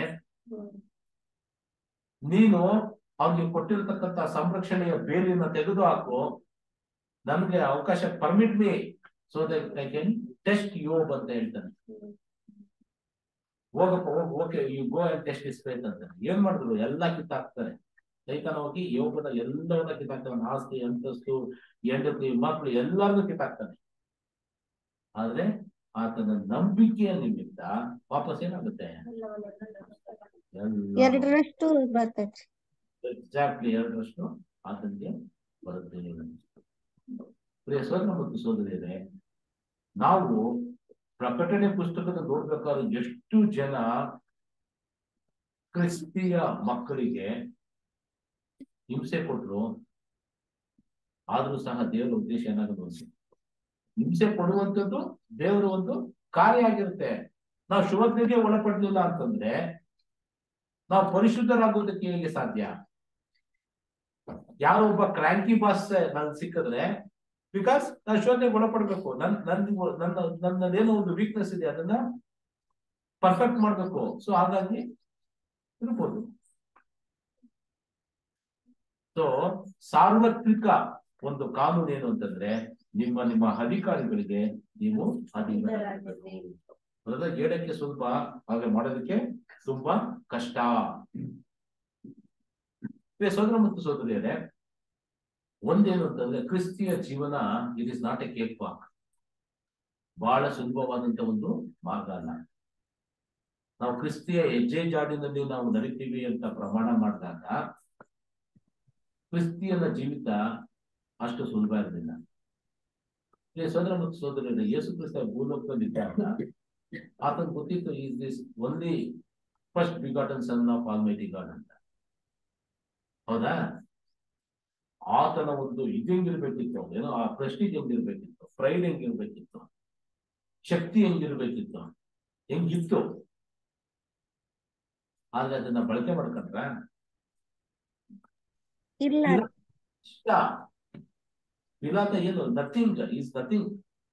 ನೀನು ಅವ್ನಿಗೆ ಕೊಟ್ಟಿರತಕ್ಕಂತ ಸಂರಕ್ಷಣೆಯ ಬೇಲಿನ ತೆಗೆದು ಹಾಕು ನಮ್ಗೆ ಅವಕಾಶ permit me so that I can test ಯೋಬ್ ಅಂತ ಹೇಳ್ತಾನೆ ಹೋಗಪ್ಪ ಹೋಗ್ okay you go and test his faith ಅಂತ ಏನ್ ಮಾಡಿದ್ರು ಎಲ್ಲಾ ಕಿತ್ತಾಕ್ತಾರೆ ಸೈತಾನ ಹೋಗಿ ಯೋಗದ ಎಲ್ಲವನ್ನ ಕಿತ್ತಾಕ್ತಾನೆ ಆಸ್ತಿ ಅಂತಸ್ತು ಹೆಂಡತಿ ಮಕ್ಕಳು ಎಲ್ಲಾರ್ದು ಕಿತ್ತಾಕ್ತಾನೆ ಆದ್ರೆ ಆತನ ನಂಬಿಕೆಯ ನಿಮಿತ್ತ ವಾಪಸ್ ಏನಾಗುತ್ತೆ ಎಲ್ಲ ಎರಡರಷ್ಟು ಬರ್ತೈತಿ ಎಕ್ಸಾಕ್ಟ್ಲಿ ಎರಡರಷ್ಟು ಆತನಿಗೆ ಬರುತ್ತೆ ಪ್ರಿಯ ಸೋದರ ಮತ್ತು ಸೋದರಿಯರೇ ನಾವು ಪ್ರಕಟಣೆ ಪುಸ್ತಕದ ನೋಡ್ಬೇಕಾದ್ರೆ ಎಷ್ಟು ಜನ ಕ್ರಿಸ್ತಿಯ ಮಕ್ಕಳಿಗೆ ಹಿಂಸೆ ಕೊಟ್ರು ಆದ್ರೂ ಸಹ ದೇವರ ಉದ್ದೇಶ ಏನಾಗೋದು ಒಂದು ಹಿಂಸೆ ಕೊಡುವಂಥದ್ದು ದೇವರ ಒಂದು ಕಾರ್ಯ ಆಗಿರುತ್ತೆ ನಾವು ಶುಭಜ್ಞೆಗೆ ಒಳಪಡಲಿಲ್ಲ ಅಂತಂದ್ರೆ ನಾವು ಪರಿಶುದ್ಧರಾಗುವುದಕ್ಕೆ ಹೇಗೆ ಸಾಧ್ಯ ಯಾರೋ ಒಬ್ಬ ಕ್ರಾಂಕಿ ಬಾಸ್ ನನ್ ಸಿಕ್ಕಿದ್ರೆ ಬಿಕಾಸ್ ನಾನು ಶೋಧನೆಗೆ ಒಳಪಡ್ಬೇಕು ನನ್ ನನ್ ನನ್ನ ನನ್ನದೇನೋ ಒಂದು ವೀಕ್ನೆಸ್ ಇದೆ ಅದನ್ನ ಪರ್ಫೆಕ್ಟ್ ಮಾಡ್ಬೇಕು ಸೊ ಹಾಗಾಗಿ ಇರ್ಬೋದು ಸೊ ಸಾರ್ವತ್ರಿಕ ಒಂದು ಕಾನೂನು ಏನು ಅಂತಂದ್ರೆ ನಿಮ್ಮ ನಿಮ್ಮ ಅಧಿಕಾರಿಗಳಿಗೆ ನೀವು ಅಧೀನರಾಗಬೇಕು ಅದನ್ನ ಹೇಳಕ್ಕೆ ಸ್ವಲ್ಪ ಹಾಗೆ ಮಾಡೋದಕ್ಕೆ ತುಂಬಾ ಕಷ್ಟ ಪ್ರಿಯ ಸೋದರ ಮತ್ತು ಸೋದರಿಯರೇ ಒಂದೇನು ಅಂತಂದ್ರೆ ಕ್ರಿಸ್ತಿಯ ಜೀವನ it is not a cakewalk ಬಹಳ ಸುಲಭವಾದಂತ ಒಂದು ಮಾರ್ಗ ಅಲ್ಲ ನಾವು ಕ್ರಿಸ್ತಿಯ ಹೆಜ್ಜೆ ಜಾಡಿನಲ್ಲಿ ನಾವು ನಡೀತೀವಿ ಅಂತ ಪ್ರಮಾಣ ಮಾಡಿದಾಗ ಕ್ರಿಸ್ತಿಯನ ಜೀವಿತ ಅಷ್ಟು ಸುಲಭ ಇರಲಿಲ್ಲ ಪ್ರಿಯ ಸೋದರ ಮತ್ತು ಸೋದರಿಯರೇ ಯೇಸು ಕ್ರಿಸ್ತ ಭೂಲೋಕದಲ್ಲಿದ್ದಾಗ ಆತನ ಗೊತ್ತಿತ್ತು is this only first begotten son of almighty God ಅಂತ ಹೌದಾ ಆತನ ಒಂದು ಇದು ಹೆಂಗಿರ್ಬೇಕಿತ್ತು ಏನೋ ಆ ಪ್ರೆಸ್ಟೀಜ್ ಹೆಂಗಿರ್ಬೇಕಿತ್ತು ಪ್ರೈಡ್ ಹೆಂಗಿರ್ಬೇಕಿತ್ತು ಶಕ್ತಿ ಹೆಂಗಿರ್ಬೇಕಿತ್ತು ಹೆಂಗಿತ್ತು ಆದ್ರೆ ಅದನ್ನ ಬಳಕೆ ಮಾಡ್ಕೊಂಡ್ರ ಇಲ್ಲ ಇಷ್ಟ ಪಿಲಾತ ಏನು ನಥಿಂಗ್ ಈಸ್ ನಥಿಂಗ್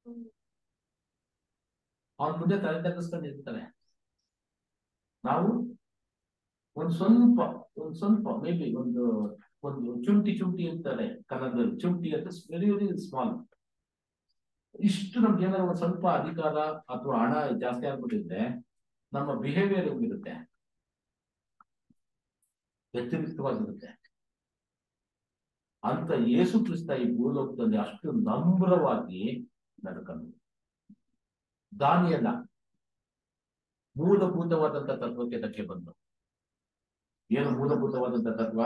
ಅವನ್ ಮುಂದೆ ತಲೆ ತಗ್ಗಿಸ್ಕೊಂಡಿರ್ತಾರೆ ನಾವು ಒಂದ್ ಸ್ವಲ್ಪ ಒಂದ್ ಸ್ವಲ್ಪ ಮೇ ಬಿ ಒಂದು ಒಂದು ಚುಂಟಿ ಚುಂಟಿ ಅಂತಾರೆ ಕನ್ನಡದಲ್ಲಿ ಚುಂಟಿ ಅಂತ ವೆರಿ ವೆರಿ ಸ್ಮಾಲ್ ಇಷ್ಟು ನಮ್ಗೆ ಏನಾದ್ರು ಒಂದ್ ಸ್ವಲ್ಪ ಅಧಿಕಾರ ಅಥವಾ ಹಣ ಜಾಸ್ತಿ ಆಗ್ಬಿಟ್ಟಿದ್ರೆ ನಮ್ಮ ಬಿಹೇವಿಯರ್ ಹೆಂಗಿರುತ್ತೆ ವ್ಯತಿರಿಕ್ತವಾಗಿರುತ್ತೆ ಅಂತ ಯೇಸು ಕ್ರಿಸ್ತ ಈ ಭೂಲೋಕದಲ್ಲಿ ಅಷ್ಟು ನಮ್ರವಾಗಿ ನಡ್ಕೊಂಡು ದಾನಿಯಲ್ಲ ಮೂಲಭೂತವಾದಂತ ತತ್ವಕ್ಕೆ ಧಕ್ಕೆ ಬಂದು ಏನು ಮೂಲಭೂತವಾದಂತ ತತ್ವ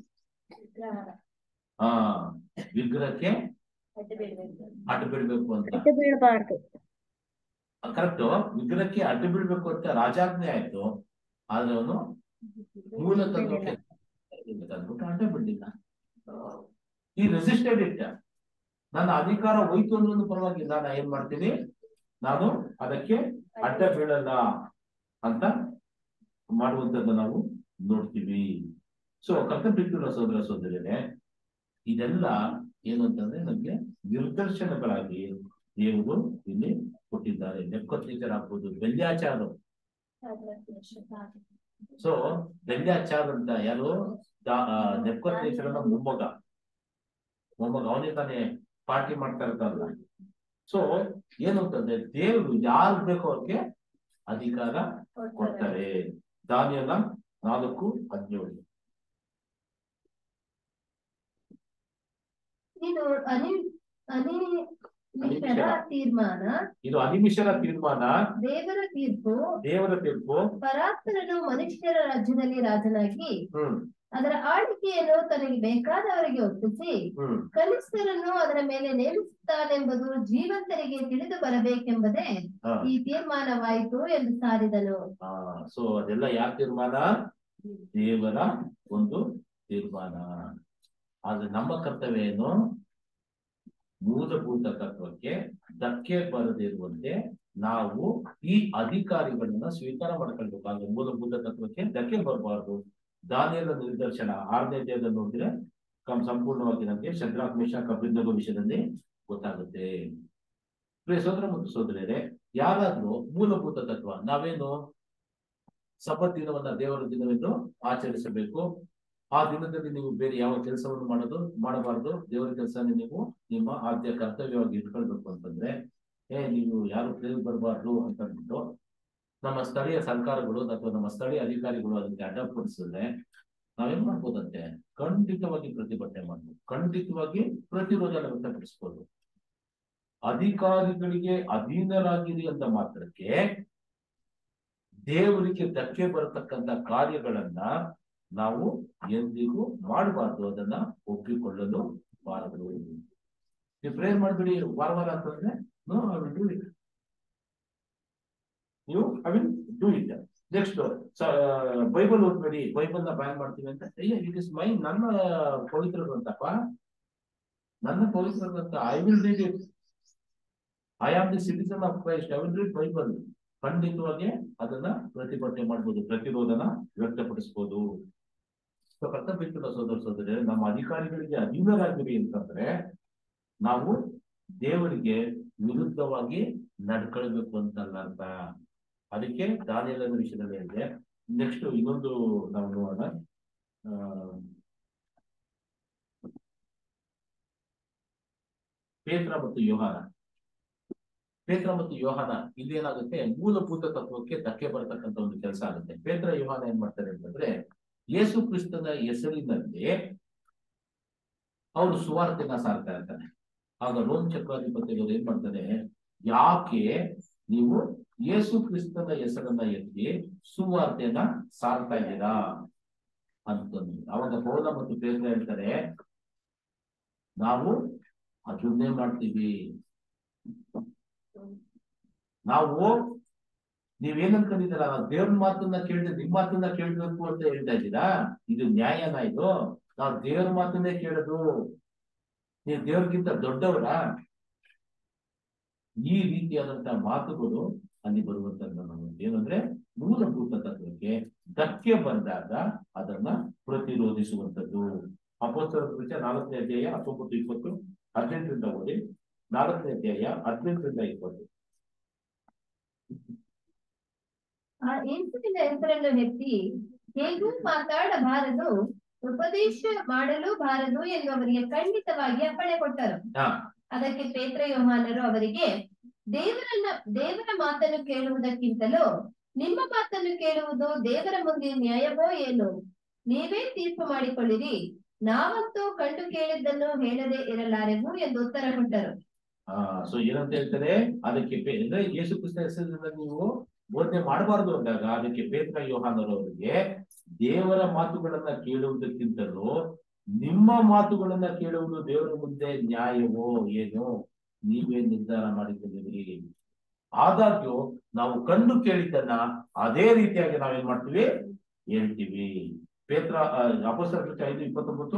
ಆ ವಿಗ್ರಹಕ್ಕೆ ಅಡ್ಡ ಬಿಡ್ಬೇಕು ಅಂತ ಅಡ್ಡ ಬೀಳಬಾರ್ದು ಕರೆಕ್ಟ್ ವಿಗ್ರಹಕ್ಕೆ ಅಡ್ಡ ಬಿಡ್ಬೇಕು ಅಂತ ರಾಜಾಜ್ಞೆ ಆಯ್ತು ಆದ್ರೆ ಅವನು ಮೂಲ ತತ್ವಕ್ಕೆ ತಂದ್ಬಿಟ್ಟು ಅಡ್ಡ ಬಿಡ್ಲಿಲ್ಲ ಈ ರೆಸಿಸ್ಟೆಡ್ ಇಟ್ಟ ನನ್ನ ಅಧಿಕಾರ ಹೋಯ್ತು ಅನ್ನೋದು ಪರವಾಗಿಲ್ಲ ನಾ ಏನ್ ಮಾಡ್ತೀನಿ ನಾನು ಅದಕ್ಕೆ ಅಡ್ಡ ಬೀಳಲ್ಲ ಅಂತ ಮಾಡುವಂತದ್ದು ನಾವು ನೋಡ್ತೀವಿ ಸೊ ಕರ್ತಬಿಟ್ಟಿರೋ ಸೋದರ ಸೋದರನೇ ಇದೆಲ್ಲ ಏನು ಅಂತಂದ್ರೆ ನಮ್ಗೆ ನಿರ್ದರ್ಶನಗಳಾಗಿ ದೇವರು ಇಲ್ಲಿ ಕೊಟ್ಟಿದ್ದಾರೆ ನೆಪ್ಪತ್ತೀಕರಾಗ್ಬೋದು ಬೆಲ್ಯಾಚಾರ ಸೊ ಬೆಲ್ಯಾಚಾರ ಅಂತ ಯಾರು ನೆಪ್ಪತ್ತೀಕರನ ಮೊಮ್ಮಗ ಮೊಮ್ಮಗ ಅವನೇ ತಾನೇ ಪಾರ್ಟಿ ಮಾಡ್ತಾ ಇರ್ತಾರಲ್ಲ ಸೊ ಏನು ಅಂತಂದ್ರೆ ದೇವರು ಯಾರು ಬೇಕೋ ಅವ್ರಿಗೆ ಅಧಿಕಾರ ಕೊಡ್ತಾರೆ ದಾನಿಯಲ್ಲ ನಾಲ್ಕು ಹದಿನೇಳು ನೀನು ಅನಿ ಅನಿಮಿಷರ ತೀರ್ಮಾನ ಇದು ಅನಿಮಿಷರ ತೀರ್ಮಾನ ದೇವರ ತೀರ್ಪು ದೇವರ ತೀರ್ಪು ಪರಾತ್ಮರನು ಮನುಷ್ಯರ ರಾಜ್ಯದಲ್ಲಿ ರಾಜನಾಗಿ ಹ್ಮ್ ಅದರ ಆಳ್ವಿಕೆಯನ್ನು ತನಗೆ ಬೇಕಾದವರಿಗೆ ಒಪ್ಪಿಸಿ ಹ್ಮ್ ಕನಿಷ್ಠರನ್ನು ಅದರ ಮೇಲೆ ನೇಮಿಸುತ್ತಾನೆಂಬುದು ಜೀವಂತರಿಗೆ ತಿಳಿದು ಬರಬೇಕೆಂಬುದೇ ಹಾ. ಈ ತೀರ್ಮಾನವಾಯಿತು ಎಂದು ಸಾರಿದನು ಆ ಸೊ ಅದೆಲ್ಲ ಯಾರ ತೀರ್ಮಾನ ದೇವರ ಒಂದು ತೀರ್ಮಾನ ಆದ್ರೆ ನಮ್ಮ ಕರ್ತವ್ಯ ಏನು ಮೂಲಭೂತ ತತ್ವಕ್ಕೆ ಧಕ್ಕೆ ಬರದಿರುವಂತೆ ನಾವು ಈ ಅಧಿಕಾರಿಗಳನ್ನ ಸ್ವೀಕಾರ ಮಾಡ್ಕೊಳ್ಬೇಕು ಆದ್ರೆ ಮೂಲಭೂತ ತತ್ವಕ್ಕೆ ಧಕ್ಕೆ ಬರಬಾರ್ದು ದಾನಿಯದ ನಿದರ್ಶನ ಆರನೇ ಅಧ್ಯಾಯದಲ್ಲಿ ನೋಡಿದ್ರೆ ಕಂ- ಸಂಪೂರ್ಣವಾಗಿ ನಮಗೆ ಶದ್ರಾಕ್ ಮೇಷ ಕಬ್ಬಿಂದಗೋ ವಿಷಯದಲ್ಲಿ ಗೊತ್ತಾಗುತ್ತೆ ಪ್ರಿಯ ಸೋದರ ಮತ್ತು ಸೋದರಿಯರೇ ಯಾರಾದ್ರೂ ಮೂಲಭೂತ ತತ್ವ ನಾವೇನು ಸಬ್ಬತ್ ದಿನವನ್ನ ದೇವರ ದಿನವೆಂದು ಆಚರಿಸಬೇಕು ಆ ದಿನದಲ್ಲಿ ನೀವು ಬೇರೆ ಯಾವ ಕೆಲಸವನ್ನು ಮಾಡೋದು ಮಾಡಬಾರದು ದೇವರ ಕೆಲಸನ ನೀವು ನಿಮ್ಮ ಆದ್ಯ ಕರ್ತವ್ಯವಾಗಿ ಇಟ್ಕೊಳ್ಬೇಕು ಅಂತಂದ್ರೆ ಏ ನೀವು ಯಾರು ಪ್ಲೇಲ್ ಬರಬಾರ್ದು ಅಂತ ಅಂದ್ಬಿಟ್ಟು ನಮ್ಮ ಸ್ಥಳೀಯ ಸರ್ಕಾರಗಳು ಅಥವಾ ನಮ್ಮ ಸ್ಥಳೀಯ ಅಧಿಕಾರಿಗಳು ಅದಕ್ಕೆ ಅಡ್ಡಪಡಿಸಿದ್ರೆ ನಾವೇನ್ ಮಾಡ್ಬೋದಂತೆ ಖಂಡಿತವಾಗಿ ಪ್ರತಿಭಟನೆ ಮಾಡ್ಬೋದು ಖಂಡಿತವಾಗಿ ಪ್ರತಿರೋಧನ ವ್ಯಕ್ತಪಡಿಸ್ಬೋದು ಅಧಿಕಾರಿಗಳಿಗೆ ಅಧೀನರಾಗಿರಿ ಅಂತ ಮಾತ್ರಕ್ಕೆ ದೇವರಿಗೆ ಧಕ್ಕೆ ಬರತಕ್ಕಂತ ಕಾರ್ಯಗಳನ್ನ ನಾವು ಎಂದಿಗೂ ಮಾಡಬಾರ್ದು ಅದನ್ನ ಒಪ್ಪಿಕೊಳ್ಳಲು ಬಾರದು ನೀವು ಪ್ರೇಯರ್ ಮಾಡ್ಬಿಡಿ ವಾರ ವಾರ ಅಂತಂದ್ರೆ no I will do it ನೀವು I will do it next Bible ಓದ್ಬೇಡಿ ಬೈಬಲ್ ನ ಬ್ಯಾನ್ ಮಾಡ್ತೀವಿ ಅಂತ ಅಯ್ಯ ಇಟ್ ಇಸ್ ಮೈ ನನ್ನ ಪವಿತ್ರ ಗ್ರಂಥಪ್ಪ ನನ್ನ ಪವಿತ್ರ ಗ್ರಂಥ I will read it I am the citizen of Christ I will read Bible ಖಂಡಿತವಾಗಿ ಅದನ್ನ ಪ್ರತಿಭಟನೆ ಮಾಡ್ಬೋದು ಪ್ರತಿರೋಧನ ವ್ಯಕ್ತಪಡಿಸ್ಬೋದು So, ಕರ್ತವ್ಯಕ್ಕಿಲ್ಲ ಸೋದರ ಸೋದರಿ ನಮ್ಮ ಅಧಿಕಾರಿಗಳಿಗೆ ಅಧೀನರಾಗಿರಿ ಅಂತಂದ್ರೆ ನಾವು ದೇವರಿಗೆ ವಿರುದ್ಧವಾಗಿ ನಡ್ಕೊಳ್ಬೇಕು ಅಂತಲ್ಲ ಅರ್ಥ ಅದಕ್ಕೆ ದಾನಿಯಲನ ವಿಷಯದಲ್ಲಿ ಹೇಳಿದೆ ನೆಕ್ಸ್ಟ್ ಇನ್ನೊಂದು ನಾವು ನೋಡೋಣ ಆ, ಪೇತ್ರ ಮತ್ತು ಯೋಹಾನ ಪೇತ್ರ ಮತ್ತು ಯೋಹಾನ ಇಲ್ಲೇನಾಗುತ್ತೆ ಮೂಲಭೂತ ತತ್ವಕ್ಕೆ ಧಕ್ಕೆ ಬರತಕ್ಕಂತ ಒಂದು ಕೆಲಸ ಆಗುತ್ತೆ ಪೇತ್ರ ಯೋಹಾನ ಏನ್ ಮಾಡ್ತಾರೆ ಅಂತಂದ್ರೆ ಯೇಸು ಕ್ರಿಸ್ತನ ಹೆಸರಿನಲ್ಲಿ ಅವರು ಸುವಾರ್ತೆನ ಸಾರ್ತಾ ಇರ್ತಾರೆ ಆಗ ರೋಮ್ ಚಕ್ರಾಧಿಪತಿಗಳು ಏನ್ ಮಾಡ್ತಾರೆ ಯಾಕೆ ನೀವು ಯೇಸು ಕ್ರಿಸ್ತನ ಹೆಸರನ್ನ ಎತ್ತಿ ಸುವಾರ್ತೆಯನ್ನ ಸಾರ್ತಾ ಇದ್ದೀರಾ ಅಂತಂದು ಅವಾಗ ಪೌಲ ಮತ್ತು ಪೇತ್ರ ಹೇಳ್ತಾರೆ ನಾವು ಅದನ್ನೇ ಮಾಡ್ತೀವಿ ನಾವು ನೀವೇನ್ ಅನ್ಕೊಂಡಿದ್ದೀರಾ ನಾವು ದೇವ್ರ ಮಾತನ್ನ ಕೇಳಿದ್ರೆ ನಿಮ್ ಮಾತನ್ನ ಕೇಳ್ಬೇಕು ಅಂತ ಹೇಳ್ತಾ ಇದ್ದೀರಾ ಇದು ನ್ಯಾಯನ ಇದು ನಾವು ದೇವ್ರ ಮಾತನ್ನೇ ಕೇಳೋದು ನೀವು ದೇವ್ರಿಗಿಂತ ದೊಡ್ಡವರ ಈ ರೀತಿಯಾದಂತಹ ಮಾತುಗಳು ಅಲ್ಲಿ ಬರುವಂತದ್ದು ನಾವು ಏನಂದ್ರೆ ಮೂಲಭೂತ ತತ್ವಕ್ಕೆ ಧಕ್ಕೆ ಬಂದಾಗ ಅದನ್ನ ಪ್ರತಿರೋಧಿಸುವಂತದ್ದು ಅಪೋಸ್ತರ ಕೃತ್ಯ ನಾಲ್ಕನೇ ಅಧ್ಯಾಯ ಹತ್ತೊಂಬತ್ತು ಇಪ್ಪತ್ತು ಹದಿನೆಂಟರಿಂದ ಓದಿ ನಾಲ್ಕನೇ ಅಧ್ಯಾಯ ಹದಿನೆಂಟರಿಂದ ಇಪ್ಪತ್ತು ಆ ಯೇಸುವಿನ ಹೆಸರನ್ನು ಎತ್ತಿ ಹೇಗೂ ಮಾತಾಡಬಾರದು ಉಪದೇಶ ಮಾಡಲು ಬಾರದು ಎಂದು ಅವರಿಗೆ ಖಂಡಿತವಾಗಿ ಅಪ್ಪಣೆ ಕೊಟ್ಟರು ಹಾ ಅದಕ್ಕೆ ಪೇತ್ರ ಯೋಹಾನರು ಅವರಿಗೆ ದೇವರನ್ನ ದೇವರ ಮಾತನ್ನು ಕೇಳುವುದಕ್ಕಿಂತಲೂ ನಿಮ್ಮ ಮಾತನ್ನು ಕೇಳುವುದು ದೇವರ ಮುಂದೆ ನ್ಯಾಯವೋ ಏನು ನೀವೇ ತೀರ್ಪು ಮಾಡಿಕೊಳ್ಳಿರಿ ನಾವಂತೂ ಕಂಡು ಕೇಳಿದ್ದನ್ನು ಹೇಳದೆ ಇರಲಾರೆವು ಎಂದು ಉತ್ತರ ಕೊಟ್ಟರು ಆ ಸೊ ಏನಂತ ಹೇಳ್ತಾರೆ ಅದಕ್ಕೆ ಪೇ- ಅಂದ್ರೆ ಯೇಸು ಕ್ರಿಸ್ತ ಹೆಸರಿನಿಂದ ನೀವು ಬೋಧನೆ ಮಾಡಬಾರ್ದು ಅಂದಾಗ ಅದಕ್ಕೆ ಪೇತ್ರ ಯೋಹಾನರವರಿಗೆ ದೇವರ ಮಾತುಗಳನ್ನ ಕೇಳುವುದಕ್ಕಿಂತಲೂ ನಿಮ್ಮ ಮಾತುಗಳನ್ನ ಕೇಳುವುದು ದೇವರ ಮುಂದೆ ನ್ಯಾಯವೋ ಏನು ನೀವೇ ನಿರ್ಧಾರ ಮಾಡಿಕೊಂಡಿರಿ ಆದಾಗ್ಯೂ ನಾವು ಕಂಡು ಕೇಳಿದ್ದನ್ನ ಅದೇ ರೀತಿಯಾಗಿ ನಾವೇನ್ ಮಾಡ್ತೀವಿ ಹೇಳ್ತೀವಿ ಪೇತ್ರ ಅಪೋಸ್ತರ ಕೃತ್ಯ ಐದು ಇಪ್ಪತ್ತೊಂಬತ್ತು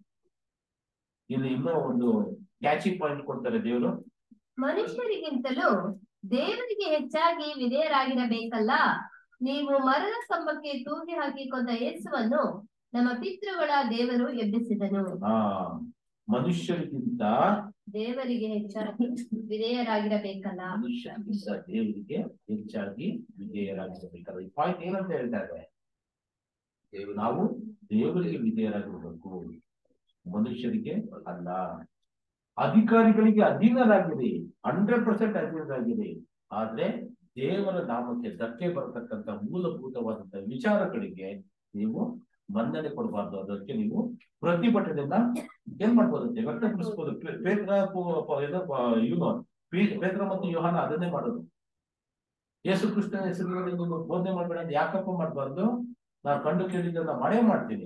ಇಲ್ಲಿ ಇನ್ನೂ ಒಂದು ಕ್ಯಾಚಿಂಗ್ ಪಾಯಿಂಟ್ ಕೊಡ್ತಾರೆ ದೇವರು ಮನುಷ್ಯರಿಗಿಂತಲೂ ದೇವರಿಗೆ ಹೆಚ್ಚಾಗಿ ವಿಧೇಯರಾಗಿರಬೇಕಲ್ಲ ನೀವು ಮರದ ಕಂಬಕ್ಕೆ ತೂಗಿ ಹಾಕಿ ಕೊಂದ ಯೇಸುವನ್ನು ನಮ್ಮ ಪಿತೃಗಳ ದೇವರು ಎಬ್ಬಿಸಿದನು ಆ ಮನುಷ್ಯರಿಗಿಂತ ದೇವರಿಗೆ ಹೆಚ್ಚಾಗಿ ವಿಧೇಯರಾಗಿರಬೇಕಲ್ಲ ಮನುಷ್ಯರಿಗಿಂತ ದೇವರಿಗೆ ಹೆಚ್ಚಾಗಿ ವಿಧೇಯರಾಗಿರಬೇಕಲ್ಲ ಈ ಪಾಯಿಂಟ್ ಏನಂತ ಹೇಳ್ತಾರೆ ನಾವು ದೇವರಿಗೆ ವಿಧೇಯರಾಗಿರ್ಬೇಕು ಮನುಷ್ಯರಿಗೆ ಅಲ್ಲ ಅಧಿಕಾರಿಗಳಿಗೆ ಅಧೀನರಾಗಿರಿ ಹಂಡ್ರೆಡ್ ಪರ್ಸೆಂಟ್ ಅಧೀನರಾಗಿರಿ ಆದ್ರೆ ದೇವರ ನಾಮಕ್ಕೆ ಧಕ್ಕೆ ಬರತಕ್ಕಂತ ಮೂಲಭೂತವಾದಂತ ವಿಚಾರಗಳಿಗೆ ನೀವು ಮನ್ನಣೆ ಕೊಡಬಾರ್ದು ಅದಕ್ಕೆ ನೀವು ಪ್ರತಿಭಟನೆಯನ್ನ ಏನ್ ಮಾಡ್ಬೋದಂತೆ ವ್ಯಕ್ತಪಡಿಸ್ಬೋದು ಪೇ- ಪೇತ್ರ ಪು- ಪ- ಏನು ಪ- ಇವನು ಪೇ- ಪೇತ್ರ ಮತ್ತು ಯೋಹಾನ ಅದನ್ನೇ ಮಾಡೋದು ಯೇಸು ಕೃಷ್ಣನ ಹೆಸರಿನಲ್ಲಿ ನೀವು ಬೋಧನೆ ಮಾಡ್ಬೇಡ ಅಂತ ಯಾಕಪ್ಪ ಮಾಡ್ಬಾರ್ದು ನಾನು ಕಂಡು ಕೇಳಿದ್ದನ್ನ ಮಾಡೇ ಮಾಡ್ತೀನಿ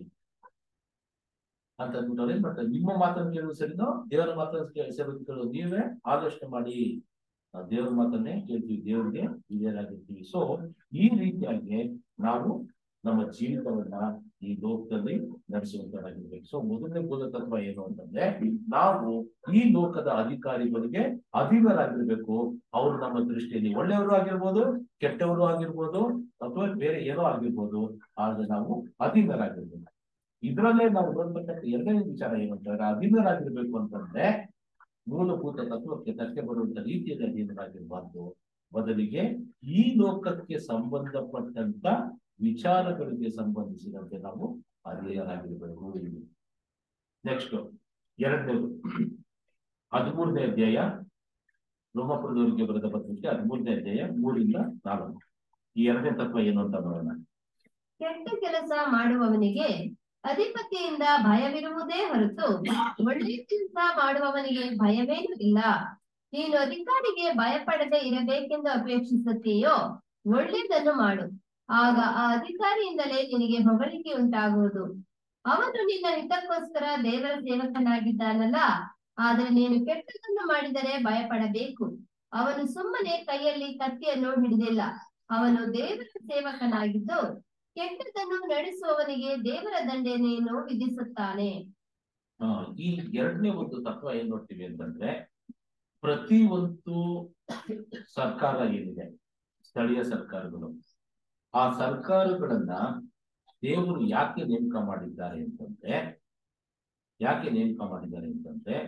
ಅಂತ ಅಂದ್ಬಿಟ್ಟು ಅವ್ರು ಏನ್ ಮಾಡ್ತಾರೆ ನಿಮ್ಮ ಮಾತನ್ನು ಕೇಳುವ ಸರಿನೋ ದೇವರ ಮಾತನ್ನು ಕೇ- ಸರಿ ಕೇಳೋದು ನೀವೇ ಆಲೋಚನೆ ಮಾಡಿ ನಾವು ದೇವರ ಮಾತನ್ನೇ ಕೇಳ್ತೀವಿ ದೇವರಿಗೆ ವಿಧೇಯರಾಗಿರ್ತೀವಿ ಸೊ ಈ ರೀತಿಯಾಗಿ ನಾವು ನಮ್ಮ ಜೀವಿತವನ್ನ ಈ ಲೋಕದಲ್ಲಿ ನಡೆಸುವಂತರಾಗಿರ್ಬೇಕು ಸೊ ಮೊದಲನೇ ಬೋಧ ತತ್ವ ಏನು ಅಂತಂದ್ರೆ ನಾವು ಈ ಲೋಕದ ಅಧಿಕಾರಿಗಳಿಗೆ ಅಧೀನರಾಗಿರ್ಬೇಕು ಅವ್ರು ನಮ್ಮ ದೃಷ್ಟಿಯಲ್ಲಿ ಒಳ್ಳೆಯವರು ಆಗಿರ್ಬೋದು ಕೆಟ್ಟವರು ಆಗಿರ್ಬೋದು ಅಥವಾ ಬೇರೆ ಏನೋ ಆಗಿರ್ಬೋದು ಆದ್ರೆ ನಾವು ಅಧೀನರಾಗಿರ್ಬೇಕು ಇದ್ರಲ್ಲೇ ನಾವು ನೋಡ್ಬೇಕಂತ ಎರಡನೇ ವಿಚಾರ ಏನು ಅಂತಂದ್ರೆ ಅಧೀನರಾಗಿರ್ಬೇಕು ಅಂತಂದ್ರೆ ಮೂಲಭೂತ ತತ್ವಕ್ಕೆ ಧಕ್ಕೆ ಬರುವಂತ ರೀತಿಯಲ್ಲಿ ಅಧೀನರಾಗಿರ್ಬಾರ್ದು ಬದಲಿಗೆ ಈ ಲೋಕಕ್ಕೆ ಸಂಬಂಧಪಟ್ಟಂತ ವಿಚಾರಗಳಿಗೆ ಸಂಬಂಧಿಸಿದಂತೆ ನಾವು ಅಧೀನರಾಗಿರ್ಬೇಕು ನೆಕ್ಸ್ಟ್ ಎರಡನೇದು ಹದಿಮೂರನೇ ಅಧ್ಯಾಯ ರೋಮಪುರದವರಿಗೆ ಬರೆದ ಪತ್ರಿಕೆ ಹದಿಮೂರನೇ ಅಧ್ಯಾಯ ಮೂರಿಂದ ನಾಲ್ಕು ಈ ಎರಡನೇ ತತ್ವ ಏನು ಅಂತ ನೋಡೋಣ ಕೆಟ್ಟ ಕೆಲಸ ಮಾಡುವವನಿಗೆ ಅಧಿಪತಿಯಿಂದ ಭಯವಿರುವುದೇ ಹೊರತು ಒಳ್ಳೆಯ ಕೆಲಸ ಮಾಡುವವನಿಗೆ ಭಯವೇನೂ ಇಲ್ಲ ನೀನು ಅಧಿಕಾರಿಗೆ ಭಯಪಡದೆ ಇರಬೇಕೆಂದು ಅಪೇಕ್ಷಿಸುತ್ತೀಯೋ ಒಳ್ಳೆಯದನ್ನು ಮಾಡು ಆಗ ಆ ಅಧಿಕಾರಿಯಿಂದಲೇ ನಿನಗೆ ಹೊಗಳಿಕೆ ಉಂಟಾಗುವುದು ಅವನು ನಿನ್ನ ಹಿತಕ್ಕೋಸ್ಕರ ದೇವರ ಸೇವಕನಾಗಿದ್ದಾನಲ್ಲ ಆದರೆ ನೀನು ಕೆಟ್ಟದನ್ನು ಮಾಡಿದರೆ ಭಯಪಡಬೇಕು ಅವನು ಸುಮ್ಮನೆ ಕೈಯಲ್ಲಿ ಕತ್ತಿಯನ್ನು ಹಿಡಿದಿಲ್ಲ ಅವನು ದೇವರ ಸೇವಕನಾಗಿದ್ದು ಕೆಟ್ಟದನ್ನು ನಡೆಸುವವನಿಗೆ ದೇವರ ದಂಡನೆಯನ್ನು ವಿಧಿಸುತ್ತಾನೆ ಆ, ಈ ಎರಡನೇ ಒಂದು ತತ್ವ ಏನ್ ನೋಡ್ತೀವಿ ಅಂತಂದ್ರೆ ಪ್ರತಿ ಒಂದು ಸರ್ಕಾರ ಏನಿದೆ ಸ್ಥಳೀಯ ಸರ್ಕಾರಗಳು ಆ ಸರ್ಕಾರಗಳನ್ನ ದೇವರು ಯಾಕೆ ನೇಮಕ ಮಾಡಿದ್ದಾರೆ ಅಂತಂದ್ರೆ ಯಾಕೆ ನೇಮಕ ಮಾಡಿದ್ದಾರೆ ಅಂತಂದ್ರೆ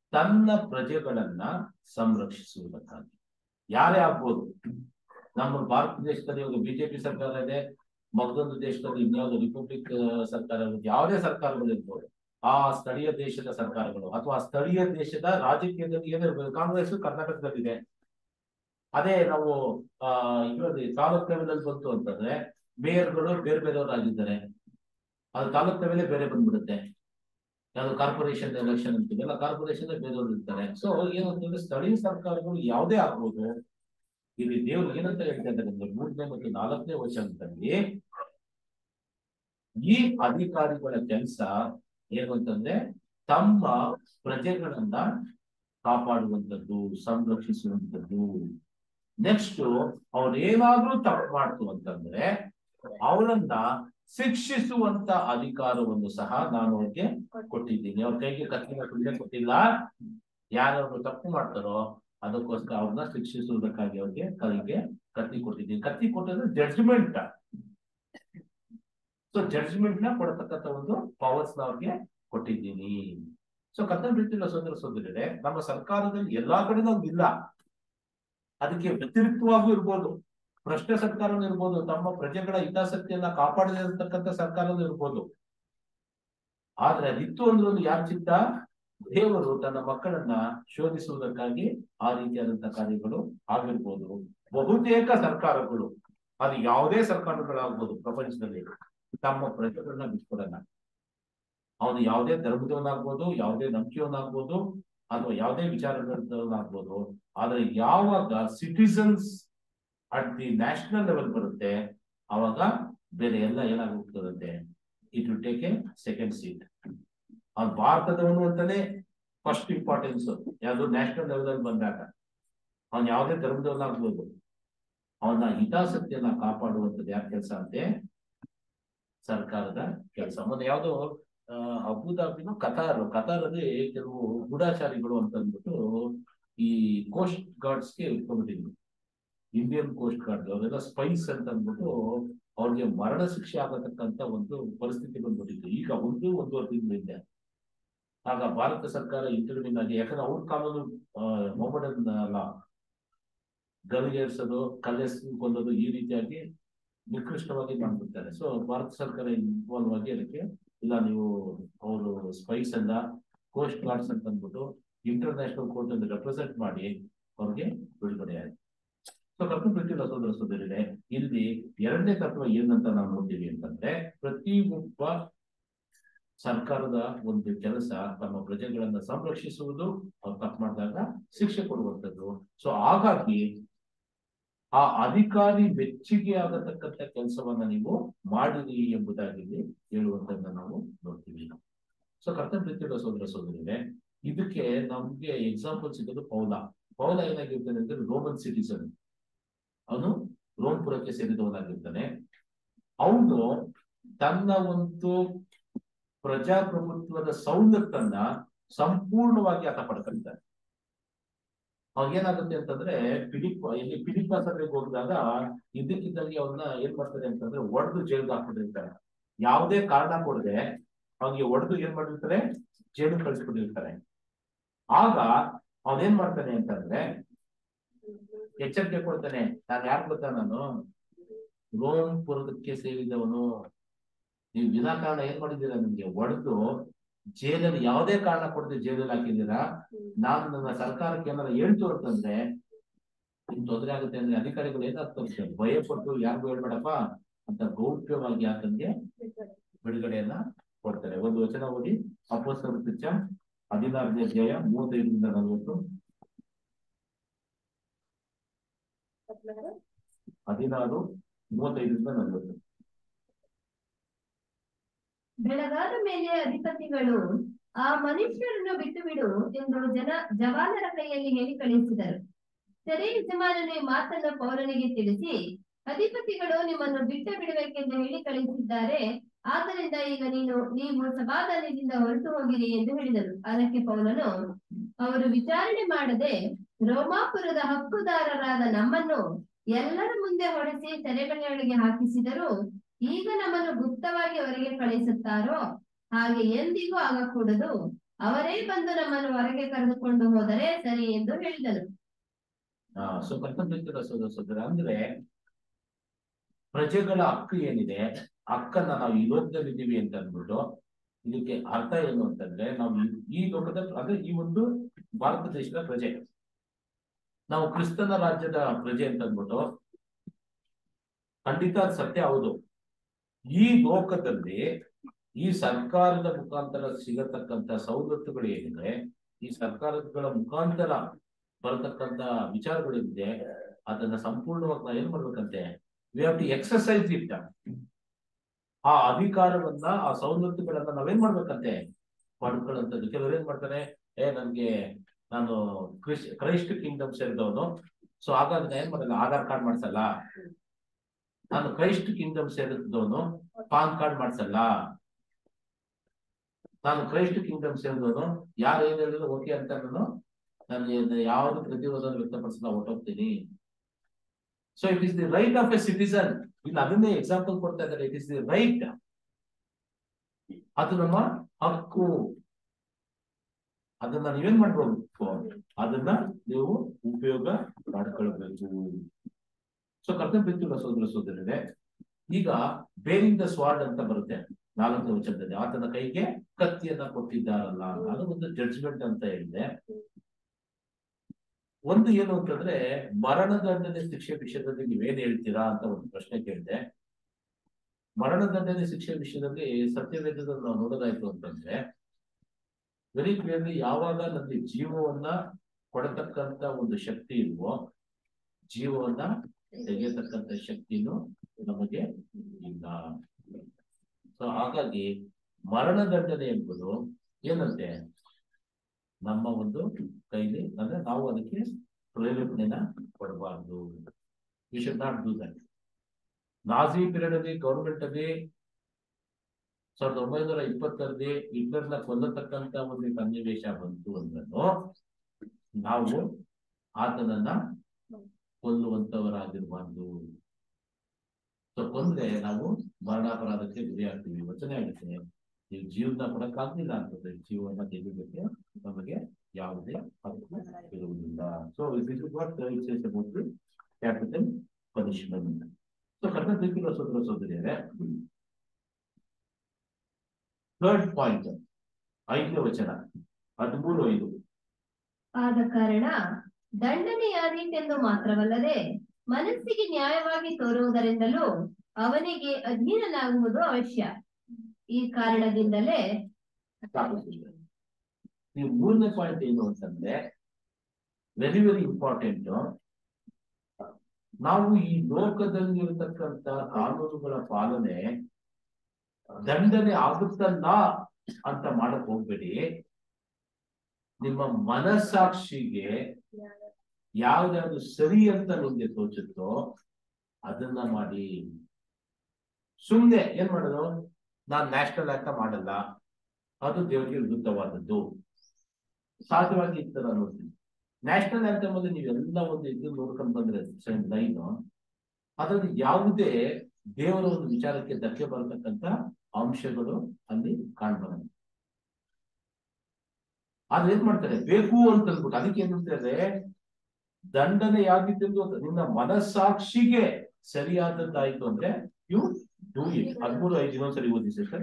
ತನ್ನ ಪ್ರಜೆಗಳನ್ನ ಸಂರಕ್ಷಿಸುವುದಕ್ಕಾಗಿ ಯಾರೇ ಆಗ್ಬೋದು ನಮ್ಮ ಭಾರತ ದೇಶದಲ್ಲಿ ಒಂದು ಬಿಜೆಪಿ ಸರ್ಕಾರ ಇದೆ ಮತ್ತೊಂದು ದೇಶದಲ್ಲಿ ಇನ್ಯಾವುದೋ ರಿಪಬ್ಲಿಕ್ ಸರ್ಕಾರ ಇರ್ಬೋದು, ಯಾವುದೇ ಸರ್ಕಾರಗಳು ಇರ್ಬೋದು ಆ ಸ್ಥಳೀಯ ದೇಶದ ಸರ್ಕಾರಗಳು ಅಥವಾ ಸ್ಥಳೀಯ ದೇಶದ ರಾಜಕೀಯದಲ್ಲಿ ಏನಿರ್ಬೋದು ಕಾಂಗ್ರೆಸ್ ಕರ್ನಾಟಕದಲ್ಲಿದೆ ಅದೇ ನಾವು ಆ ಇದರಲ್ಲಿ ತಾಲೂಕ್ ಲೆವೆಲ್ ಬಂತು ಅಂತಂದ್ರೆ ಮೇಯರ್ಗಳು ಬೇರೆ ಬೇರೆಯವರಾಗಿದ್ದಾರೆ ಅದು ತಾಲೂಕ್ ಲೆವೆಲೇ ಬೇರೆ ಬಂದ್ಬಿಡುತ್ತೆ ಯಾವ್ದು ಕಾರ್ಪೊರೇಷನ್ ಎಲೆಕ್ಷನ್ ಅಂತೀವಿ ಎಲ್ಲ ಕಾರ್ಪೊರೇಷನ್ ಬೇರೆಯವರು ಇರ್ತಾರೆ ಸೊ ಏನಂತಂದ್ರೆ ಸ್ಥಳೀಯ ಸರ್ಕಾರಗಳು ಯಾವುದೇ ಆಗ್ಬೋದು ಇಲ್ಲಿ ದೇವ್ರು ಏನಂತ ಹೇಳ್ತಾ ಇದ್ದಾರೆ ಅಂದ್ರೆ ಮೂರನೇ ಮತ್ತು ನಾಲ್ಕನೇ ವಚನದಲ್ಲಿ ಈ ಅಧಿಕಾರಿಗಳ ಕೆಲಸ ಏನು ಅಂತಂದ್ರೆ ತಮ್ಮ ಪ್ರಜೆಗಳನ್ನ ಕಾಪಾಡುವಂಥದ್ದು ಸಂರಕ್ಷಿಸುವಂಥದ್ದು ನೆಕ್ಸ್ಟ್ ಅವ್ರೇನಾದ್ರೂ ತಪ್ಪು ಮಾಡ್ತು ಅಂತಂದ್ರೆ ಅವರನ್ನ ಶಿಕ್ಷಿಸುವಂತ ಅಧಿಕಾರವನ್ನು ಸಹ ನಾನು ಅವ್ರಿಗೆ ಕೊಟ್ಟಿದ್ದೀನಿ ಅವ್ರ ಕೈಗೆ ಕತ್ತಿನ ಸುಳ್ಳೆ ಕೊಟ್ಟಿಲ್ಲ ಯಾರವ್ರು ತಪ್ಪು ಮಾಡ್ತಾರೋ ಅದಕ್ಕೋಸ್ಕರ ಅವ್ರನ್ನ ಶಿಕ್ಷಿಸುವುದಕ್ಕಾಗಿ ಅವ್ರಿಗೆ ಕೈಗೆ ಕತ್ತಿ ಕೊಟ್ಟಿದ್ದೀನಿ ಕತ್ತಿ ಕೊಟ್ಟಿದ್ರೆ ಜಡ್ಜ್ಮೆಂಟ್ ಸೊ ಜಡ್ಜ್ಮೆಂಟ್ ನ ಕೊಡತಕ್ಕಂತ ಒಂದು ಪವರ್ಸ್ ನ ಅವ್ರಿಗೆ ಕೊಟ್ಟಿದ್ದೀನಿ ಸೊ ಕತ್ತಲ ರೀತಿಯ ಸೋದರ ಸೋದರರೇ ನಮ್ಮ ಸರ್ಕಾರದಲ್ಲಿ ಎಲ್ಲಾ ಕಡೆ ನಾವು ಇಲ್ಲ ಅದಕ್ಕೆ ವ್ಯತಿರಿಕ್ತವಾಗೂ ಇರ್ಬೋದು ಭ್ರಷ್ಟ ಸರ್ಕಾರನೂ ಇರ್ಬೋದು ತಮ್ಮ ಪ್ರಜೆಗಳ ಹಿತಾಸಕ್ತಿಯನ್ನ ಕಾಪಾಡದಿರತಕ್ಕಂಥ ಸರ್ಕಾರನೂ ಇರ್ಬೋದು ಆದ್ರೆ ಅದಿತ್ತು ಅಂದ್ರೆ ಒಂದು ಯಾರ ಚಿತ್ತ ದೇವರು ತನ್ನ ಮಕ್ಕಳನ್ನ ಶೋಧಿಸುವುದಕ್ಕಾಗಿ ಆ ರೀತಿಯಾದಂತಹ ಕಾರ್ಯಗಳು ಆಗಿರ್ಬೋದು ಬಹುತೇಕ ಸರ್ಕಾರಗಳು ಅದು ಯಾವುದೇ ಸರ್ಕಾರಗಳಾಗ್ಬೋದು ಪ್ರಪಂಚದಲ್ಲಿ ತಮ್ಮ ಪ್ರಜೆಗಳನ್ನ ಬಿಟ್ಕೊಡಲ್ಲ ಅವನು ಯಾವುದೇ ಧರ್ಮದವನಾಗ್ಬೋದು ಯಾವುದೇ ನಂಬಿಕೆಯವನಾಗ್ಬೋದು ಅಥವಾ ಯಾವುದೇ ವಿಚಾರಗಳಾಗ್ಬೋದು ಆದ್ರೆ ಯಾವಾಗ citizens at the national level ಬರುತ್ತೆ ಅವಾಗ ಬೇರೆ ಎಲ್ಲ ಏನಾಗೋಗ್ತದಂತೆ it will take a second seat ಅವ್ನು ಭಾರತದವನು ಅಂತಾನೆ ಫಸ್ಟ್ ಇಂಪಾರ್ಟೆನ್ಸ್ ಯಾವ್ದು ನ್ಯಾಷನಲ್ ಲೆವೆಲ್ ಅಲ್ಲಿ ಬಂದಾಗ ಅವ್ನು ಯಾವುದೇ ಧರ್ಮದವನಾಗ್ಬೋದು ಅವನ ಹಿತಾಸಕ್ತಿಯನ್ನ ಕಾಪಾಡುವಂಥದ್ದು ಯಾರ ಕೆಲಸ ಅಂತೆ ಸರ್ಕಾರದ ಕೆಲಸ ಮೊನ್ನೆ ಯಾವ್ದೋ ಆ, ಅಬುದಾಬಿನ ಕತಾರ್ ಕತಾರಲ್ಲಿ ಕೆಲವು ಗೂಢಾಚಾರಿಗಳು ಅಂತ ಅಂದ್ಬಿಟ್ಟು ಈ ಕೋಸ್ಟ್ ಗಾರ್ಡ್ಸ್ಗೆ ಇಟ್ಕೊಂಡ್ಬಿಟ್ಟಿದ್ರು ಇಂಡಿಯನ್ ಕೋಸ್ಟ್ ಗಾರ್ಡ್ ಅವರೆಲ್ಲ ಸ್ಪೈಸ್ ಅಂತ ಅಂದ್ಬಿಟ್ಟು ಅವ್ರಿಗೆ ಮರಣ ಶಿಕ್ಷೆ ಆಗತಕ್ಕಂತ ಒಂದು ಪರಿಸ್ಥಿತಿ ಬಂದ್ಬಿಟ್ಟಿತ್ತು ಈಗ ಒಂದು ಒಂದೂವರೆ ತಿಂಗಳ ಹಿಂದೆ ಆಗ ಭಾರತ ಸರ್ಕಾರ ಇಂಟರ್ವ್ಯೂನ್ ಆಗಿ ಯಾಕಂದ್ರೆ ಅವ್ರ ಕಾನೂನು ಮೊಹಮ್ಮದನ್ ಅಲ್ಲ ಗಲ್ಗೇರ್ಸೋದು ಕಲ್ಲೆಸ್ ಕೊಂದೋದು ಈ ರೀತಿಯಾಗಿ ನಿಕೃಷ್ಟವಾಗಿ ಮಾಡ್ಬಿಡ್ತಾರೆ ಸೊ ಭಾರತ ಸರ್ಕಾರ ಇನ್ವಾಲ್ವ್ ಆಗಿ ಅದಕ್ಕೆ ಇಲ್ಲ ನೀವು ಅವರು ಸ್ಪೈಸ್ ಅಲ್ಲ ಕೋಸ್ಟ್ ಗಾರ್ಡ್ಸ್ ಅಂತ ಅಂದ್ಬಿಟ್ಟು ಇಂಟರ್ನ್ಯಾಷನಲ್ ಕೋರ್ಟ್ ಅಲ್ಲಿ ರೆಪ್ರೆಸೆಂಟ್ ಮಾಡಿ ಅವ್ರಿಗೆ ಬಿಡುಗಡೆ ಆಯ್ತು ಸೊ ಕರ್ಕೊಂಡು ಬಿಟ್ಟಿಲ್ಲ ಸೋದರ ಸೋದರಿದೆ ಇಲ್ಲಿ ಎರಡನೇ ತತ್ವ ಏನಂತ ನಾವು ನೋಡ್ತೀವಿ ಅಂತಂದ್ರೆ ಪ್ರತಿ ಒಬ್ಬ ಸರ್ಕಾರದ ಒಂದು ಕೆಲಸ ತಮ್ಮ ಪ್ರಜೆಗಳನ್ನ ಸಂರಕ್ಷಿಸುವುದು ಅವ್ರು ತಪ್ಪು ಮಾಡಿದಾಗ ಶಿಕ್ಷೆ ಕೊಡುವಂಥದ್ದು ಸೊ ಹಾಗಾಗಿ ಆ ಅಧಿಕಾರಿ ಮೆಚ್ಚುಗೆ ಆಗತಕ್ಕಂತ ಕೆಲಸವನ್ನ ನೀವು ಮಾಡಿರಿ ಎಂಬುದಾಗಿ ಇಲ್ಲಿ ಹೇಳುವಂತದನ್ನ ನಾವು ನೋಡ್ತೀವಿ ಸೊ ಕರ್ತನ ಪ್ರೀತಿಯ ಸೋದರ ಸೋದರಿದೆ ಇದಕ್ಕೆ ನಮ್ಗೆ ಎಕ್ಸಾಂಪಲ್ ಸಿಗೋದು ಪೌಲ ಪೌಲ ಏನಾಗಿರ್ತಾನೆ ಅಂದ್ರೆ ರೋಮನ್ ಸಿಟಿಸನ್ ಅವನು ರೋಮ್ಪುರಕ್ಕೆ ಸೇರಿದವನಾಗಿರ್ತಾನೆ ಅವನು ತನ್ನ ಒಂದು ಪ್ರಜಾಪ್ರಭುತ್ವದ ಸೌಲತ್ತನ್ನ ಸಂಪೂರ್ಣವಾಗಿ ಆತ ಪಡ್ಕೊಳ್ತಾನೆ ಏನಾಗುತ್ತೆ ಅಂತಂದ್ರೆ ಫಿಲಿಪ್ ಇಲ್ಲಿ ಫಿಲಿಪ್ ಸಭೆಗೆ ಹೋಗಿದಾಗ ಇದ್ದಕ್ಕಿದ್ದಂಗೆ ಅವ್ರನ್ನ ಏನ್ ಮಾಡ್ತಾರೆ ಅಂತಂದ್ರೆ ಒಡೆದು ಜೈಲ್ಗೆ ಹಾಕ್ಬಿಟ್ಟಿರ್ತಾರೆ ಯಾವುದೇ ಕಾರಣ ಕೊಡದೆ ಅವ್ನಿಗೆ ಒಡೆದು ಏನ್ ಮಾಡಿರ್ತಾರೆ ಜೈಲು ಕಳಿಸ್ಬಿಟ್ಟಿರ್ತಾರೆ ಆಗ ಅವನೇನ್ ಮಾಡ್ತಾನೆ ಅಂತಂದ್ರೆ ಎಚ್ಚರಿಕೆ ಕೊಡ್ತಾನೆ ನಾನು ಯಾರು ಗೊತ್ತಾ ನಾನು ರೋಮ್ ಪುರದಕ್ಕೆ ಸೇರಿದವನು ನೀವು ವಿನಾಕಾರಣ ಏನ್ ಮಾಡಿದ್ದೀರಾ ನಿಮ್ಗೆ ಒಡೆದು ಜೈಲಲ್ಲಿ ಯಾವುದೇ ಕಾರಣ ಕೊಡದೆ ಜೈಲಲ್ಲಿ ಹಾಕಿದ್ದೀರಾ ನಾನು ನನ್ನ ಸರ್ಕಾರಕ್ಕೆ ಏನಾರ ಹೇಳ್ತು ಅಂತಂದ್ರೆ ನಿಮ್ ತೊಂದರೆ ಆಗುತ್ತೆ ಅಂದ್ರೆ ಅಧಿಕಾರಿಗಳು ಏನಾಗ್ತಾರೆ ಭಯ ಪಟ್ಟು ಯಾರಿಗೂ ಹೇಳ್ಬೇಡಪ್ಪ ಅಂತ ಗೌಪ್ಯವಾಗಿ ಆತನಿಗೆ ಬಿಡುಗಡೆಯನ್ನ ಕೊಡ್ತಾರೆ ಒಂದು ವಚನ ಓದಿ ಅಪೋಸ್ತಲ ಪಿಚ್ಚ ಹದಿನಾರನೇ ಅಧ್ಯಾಯ ಮೂವತ್ತೈದರಿಂದ ನಲವತ್ತು ಹದಿನಾರು ಮೂವತ್ತೈದರಿಂದ ನಲವತ್ತು ಬೆಳಗಾದ ಮೇಲೆ ಅಧಿಪತಿಗಳು ಆ ಮನುಷ್ಯರನ್ನು ಬಿಟ್ಟು ಬಿಡು ಎಂದು ಜನ ಜವಾನರ ಕೈಯಲ್ಲಿ ಹೇಳಿ ಕಳುಹಿಸಿದರು ಸರಿ ಯಜಮಾನನು ಈ ಮಾತನ್ನು ಪೌರನಿಗೆ ತಿಳಿಸಿ ಅಧಿಪತಿಗಳು ನಿಮ್ಮನ್ನು ಬಿಟ್ಟು ಬಿಡಬೇಕೆಂದು ಹೇಳಿ ಕಳುಹಿಸಿದ್ದಾರೆ ಆದ್ದರಿಂದ ಈಗ ನೀನು ನೀವು ಸಮಾಧಾನದಿಂದ ಹೊರಟು ಹೋಗಿರಿ ಎಂದು ಹೇಳಿದರು ಅದಕ್ಕೆ ಪೌಲನು ಅವರು ವಿಚಾರಣೆ ಮಾಡದೆ ರೋಮಾಪುರದ ಹಕ್ಕುದಾರರಾದ ನಮ್ಮನ್ನು ಎಲ್ಲರ ಮುಂದೆ ಹೊಡೆಸಿ ಸೆರೆಮನೆಯೊಳಗೆ ಹಾಕಿಸಿದರು ಈಗ ನಮ್ಮನ್ನು ಗುಪ್ತವಾಗಿ ಅವರಿಗೆ ಕಳಿಸುತ್ತಾರೋ ಹಾಗೆ ಎಂದಿಗೂ ಆಗಕೂಡದು ಅವರೇ ಬಂದು ನಮ್ಮನ್ನು ಹೊರಗೆ ಕರೆದುಕೊಂಡು ಹೋದರೆ ಸರಿ ಎಂದು ಹೇಳಿದನು ಆ ಸೊ ಕರ್ತವ್ಯ ಸೋದರ ಸೋದರ ಅಂದ್ರೆ ಪ್ರಜೆಗಳ ಹಕ್ಕು ಏನಿದೆ ಹಕ್ಕನ್ನ ನಾವು ಈ ಲೋಕದಲ್ಲಿ ಇದ್ದೀವಿ ಅಂತ ಅಂದ್ಬಿಟ್ಟು ಇದಕ್ಕೆ ಅರ್ಥ ಏನು ಅಂತಂದ್ರೆ ನಾವು ಈ- ಈ ಲೋಕದ ಅಂದ್ರೆ ಈ ಒಂದು ಭಾರತ ದೇಶದ ಪ್ರಜೆ ನಾವು ಕ್ರಿಸ್ತನ ರಾಜ್ಯದ ಪ್ರಜೆ ಅಂತ ಅಂದ್ಬಿಟ್ಟು ಖಂಡಿತ ಅದ್ ಸತ್ಯ ಹೌದು ಈ ಲೋಕದಲ್ಲಿ ಈ ಸರ್ಕಾರದ ಮುಖಾಂತರ ಸಿಗತಕ್ಕಂತ ಸವಲತ್ತುಗಳು ಏನಿದೆ ಈ ಸರ್ಕಾರಗಳ ಮುಖಾಂತರ ಬರತಕ್ಕಂತ ವಿಚಾರಗಳಿದೆ ಅದನ್ನ ಸಂಪೂರ್ಣವಾಗಿ ನಾವು ಏನ್ ಮಾಡ್ಬೇಕಂತೆ we have to exercise it ಆ ಅಧಿಕಾರವನ್ನ ಆ ಸವಲತ್ತುಗಳನ್ನ ನಾವೇನ್ ಮಾಡ್ಬೇಕಂತೆ ಪಡ್ಕೊಳ್ಳೋಂಥದ್ದು ಕೆಲವರು ಏನ್ ಮಾಡ್ತಾರೆ ಏ ನನ್ಗೆ ನಾನು ಕ್ರಿಸ್ ಕ್ರೈಸ್ಟ್ ಕಿಂಗ್ಡಮ್ ಸೇರಿದವನು ಸೊ ಹಾಗಾಗಿ ಏನ್ ಮಾಡಲ್ಲ ಆಧಾರ್ ಕಾರ್ಡ್ ಮಾಡ್ಸಲ್ಲ ನಾನು ಕ್ರೈಸ್ಟ್ ಕಿಂಗ್ಡಮ್ ಸೇರಿದವನು ಪಾನ್ ಕಾರ್ಡ್ ಮಾಡ್ಸಲ್ಲ ನಾನು ಕ್ರೈಸ್ಟ್ ಕಿಂಗ್ಡಮ್ ಸೇರಿದವನು ಯಾರು ಏನ್ ಹೇಳಿದ್ರು ಓಕೆ ಅಂತ ನಾನು ನಾನು ಯಾವ್ದು ಪ್ರತಿರೋಧ ವ್ಯಕ್ತಪಡಿಸಲ್ಲ ಹೊಟ್ಟೋಗ್ತೀನಿ so it is the right of a citizen ಇಲ್ಲಿ ಅದನ್ನೇ ಎಕ್ಸಾಂಪಲ್ ಕೊಡ್ತಾ ಇದ್ದಾರೆ ಇಟ್ ಇಸ್ ದಿ ರೈಟ್ ಅದು ನಮ್ಮ ಹಕ್ಕು ಅದನ್ನ ನೀವೇನ್ ಮಾಡ್ಬೇಕು ಅದನ್ನ ನೀವು ಉಪಯೋಗ ಮಾಡ್ಕೊಳ್ಬೇಕು ಸೊ ಕರ್ತವ್ಯ ಸೋದರ ಸೋದರರೇ ಈಗ ಬೇರಿಂಗ್ ದ ಸ್ವಾರ್ಡ್ ಅಂತ ಬರುತ್ತೆ ನಾಲ್ಕನೇ ವಚನದಲ್ಲಿ ಆತನ ಕೈಗೆ ಕತ್ತಿಯನ್ನ ಕೊಟ್ಟಿದ್ದಾರಲ್ಲ ಅದು ಒಂದು ಜಡ್ಜ್ಮೆಂಟ್ ಅಂತ ಹೇಳಿದೆ ಒಂದು ಏನು ಅಂತಂದ್ರೆ ಮರಣದಂಡನೆ ಶಿಕ್ಷೆ ವಿಷಯದಲ್ಲಿ ನೀವೇನ್ ಹೇಳ್ತೀರಾ ಅಂತ ಒಂದು ಪ್ರಶ್ನೆ ಕೇಳಿದೆ ಮರಣದಂಡನೆ ಶಿಕ್ಷೆ ವಿಷಯದಲ್ಲಿ ಸತ್ಯವೇದದಲ್ಲಿ ನಾವು ನೋಡೋದಾಯ್ತು ಅಂತಂದ್ರೆ ವೆರಿ ಕ್ಲಿಯರ್ಲಿ ಯಾವಾಗ ನಮಗೆ ಜೀವವನ್ನ ಕೊಡತಕ್ಕಂತ ಒಂದು ಶಕ್ತಿ ಇಲ್ವೋ ಜೀವವನ್ನ ತೆಗೆಯತಕ್ಕಂತ ಶಕ್ತಿನೂ ನಮಗೆ ಇಲ್ಲ ಸೊ ಹಾಗಾಗಿ ಮರಣದಂಡನೆ ಎಂಬುದು ಏನಂತೆ ನಮ್ಮ ಒಂದು ಕೈಲಿ ಅಂದ್ರೆ ನಾವು ಅದಕ್ಕೆ ಪ್ರೇರೇಪಣೆನ ಕೊಡಬಾರ್ದು we should not do that Nazi period ಅಲ್ಲಿ ಗೌರ್ಮೆಂಟ್ ಅಲ್ಲಿ ಸಾವಿರದ ಒಂಬೈನೂರ ಇಪ್ಪತ್ತರಲ್ಲಿ ಹಿಟ್ಲರ್ನ ಕೊಲ್ಲತಕ್ಕಂತ ಒಂದು ಸನ್ನಿವೇಶ ಬಂತು ಅಂದ್ರೂ ನಾವು ಆತನನ್ನ ಕೊಲ್ಲುವಂತವರಾಗಿರ್ಬಾರ್ದು ಸೊ ಕೊಂದ್ರೆ ನಾವು ಮರಣಾಪರಾಧಕ್ಕೆ ಗುರಿಯಾಗ್ತೀವಿ ವಚನೆ ಆಗುತ್ತೆ ನೀವು ಜೀವನ ಕೊಡಕ್ಕಾಗ್ಲಿಲ್ಲ ಅಂತಂದ್ರೆ ಜೀವನ ತೆಗಿಲಿಕ್ಕೆ ನಮಗೆ ಯಾವುದೇ ಹಕ್ಕು ಇರುವುದಿಲ್ಲ so this is what it says about the capital punishment so ಕರ್ನ ದಿಕ್ಕಿನ ಸೋದರ ಸೋದರಿಯರೇ ಥರ್ಡ್ ಪಾಯಿಂಟ್ ಐದನೇ ವಚನ ಹದಿಮೂರು ಐದು ಆದ ಕಾರಣ ದಂಡನೆಯಾದೀತೆಂದು ಮಾತ್ರವಲ್ಲದೆ ಮನಸ್ಸಿಗೆ ನ್ಯಾಯವಾಗಿ ತೋರುವುದರಿಂದಲೂ ಅವನಿಗೆ ಅಧೀನನಾಗುವುದು ಅವಶ್ಯ ಈ ಕಾರಣದಿಂದಲೇ ಸಾಕು sister. ನೀವು ಮೂರನೇ ಪಾಯಿಂಟ್ ಏನು ಅಂತಂದ್ರೆ ವೆರಿ ವೆರಿ ಇಂಪಾರ್ಟೆಂಟ್ ನಾವು ಈ ಲೋಕದಲ್ಲಿ ಇರತಕ್ಕಂತ ಕಾನೂನುಗಳ ಪಾಲನೆ ದಂಡನೆ ಆಗುತ್ತಲ್ಲ ಅಂತ ಮಾಡಕ್ ಹೋಗ್ಬೇಡಿ ನಿಮ್ಮ ಮನಸ್ಸಾಕ್ಷಿಗೆ ಯಾವ್ದಾದ್ರು ಸರಿ ಅಂತ ನಿಮ್ಗೆ ತೋಚುತ್ತೋ ಅದನ್ನ ಮಾಡಿ ಸುಮ್ನೆ ಏನ್ ಮಾಡೋದು ನಾನ್ ನ್ಯಾಷನಲ್ ಅಂತ ಮಾಡಲ್ಲ ಅದು ದೇವರಿಗೆ ವಿರುದ್ಧವಾದದ್ದು ಸಹಜವಾಗಿ ಇರ್ತಾರ ನೋಡ್ತೀನಿ ನ್ಯಾಷನಲ್ ಆಂಥಮ್ ಅಲ್ಲಿ ನೀವೆಲ್ಲ ಒಂದು ಇದು ನೋಡ್ಕೊಂಡ್ ಬಂದ್ರೆ ಲೈನ್ ಅದ್ರಲ್ಲಿ ಯಾವುದೇ ದೇವರ ಒಂದು ವಿಚಾರಕ್ಕೆ ಧಕ್ಕೆ ಬರತಕ್ಕಂತ ಅಂಶಗಳು ಅಲ್ಲಿ ಕಾಣ್ಬಾರದು ಆದ್ರೆ ಏನ್ ಮಾಡ್ತಾರೆ ಬೇಕು ಅಂತ ಅಂದ್ಬಿಟ್ಟು ಅದಕ್ಕೆ ಏನ್ ಹೇಳ್ತಾರೆ ದಂಡನೆ ಯಾಗಿತ್ತೆಂದು ಅಂತ ನಿನ್ನ ಮನಸ್ಸಾಕ್ಷಿಗೆ ಸರಿಯಾದದ್ದಾಯ್ತು ಅಂದ್ರೆ ಯು ಡೂ ಇಟ್ ಹದಿಮೂರು ಐದು ಇನ್ನೊಂದ್ಸರಿ ಓದಿ ಸರ್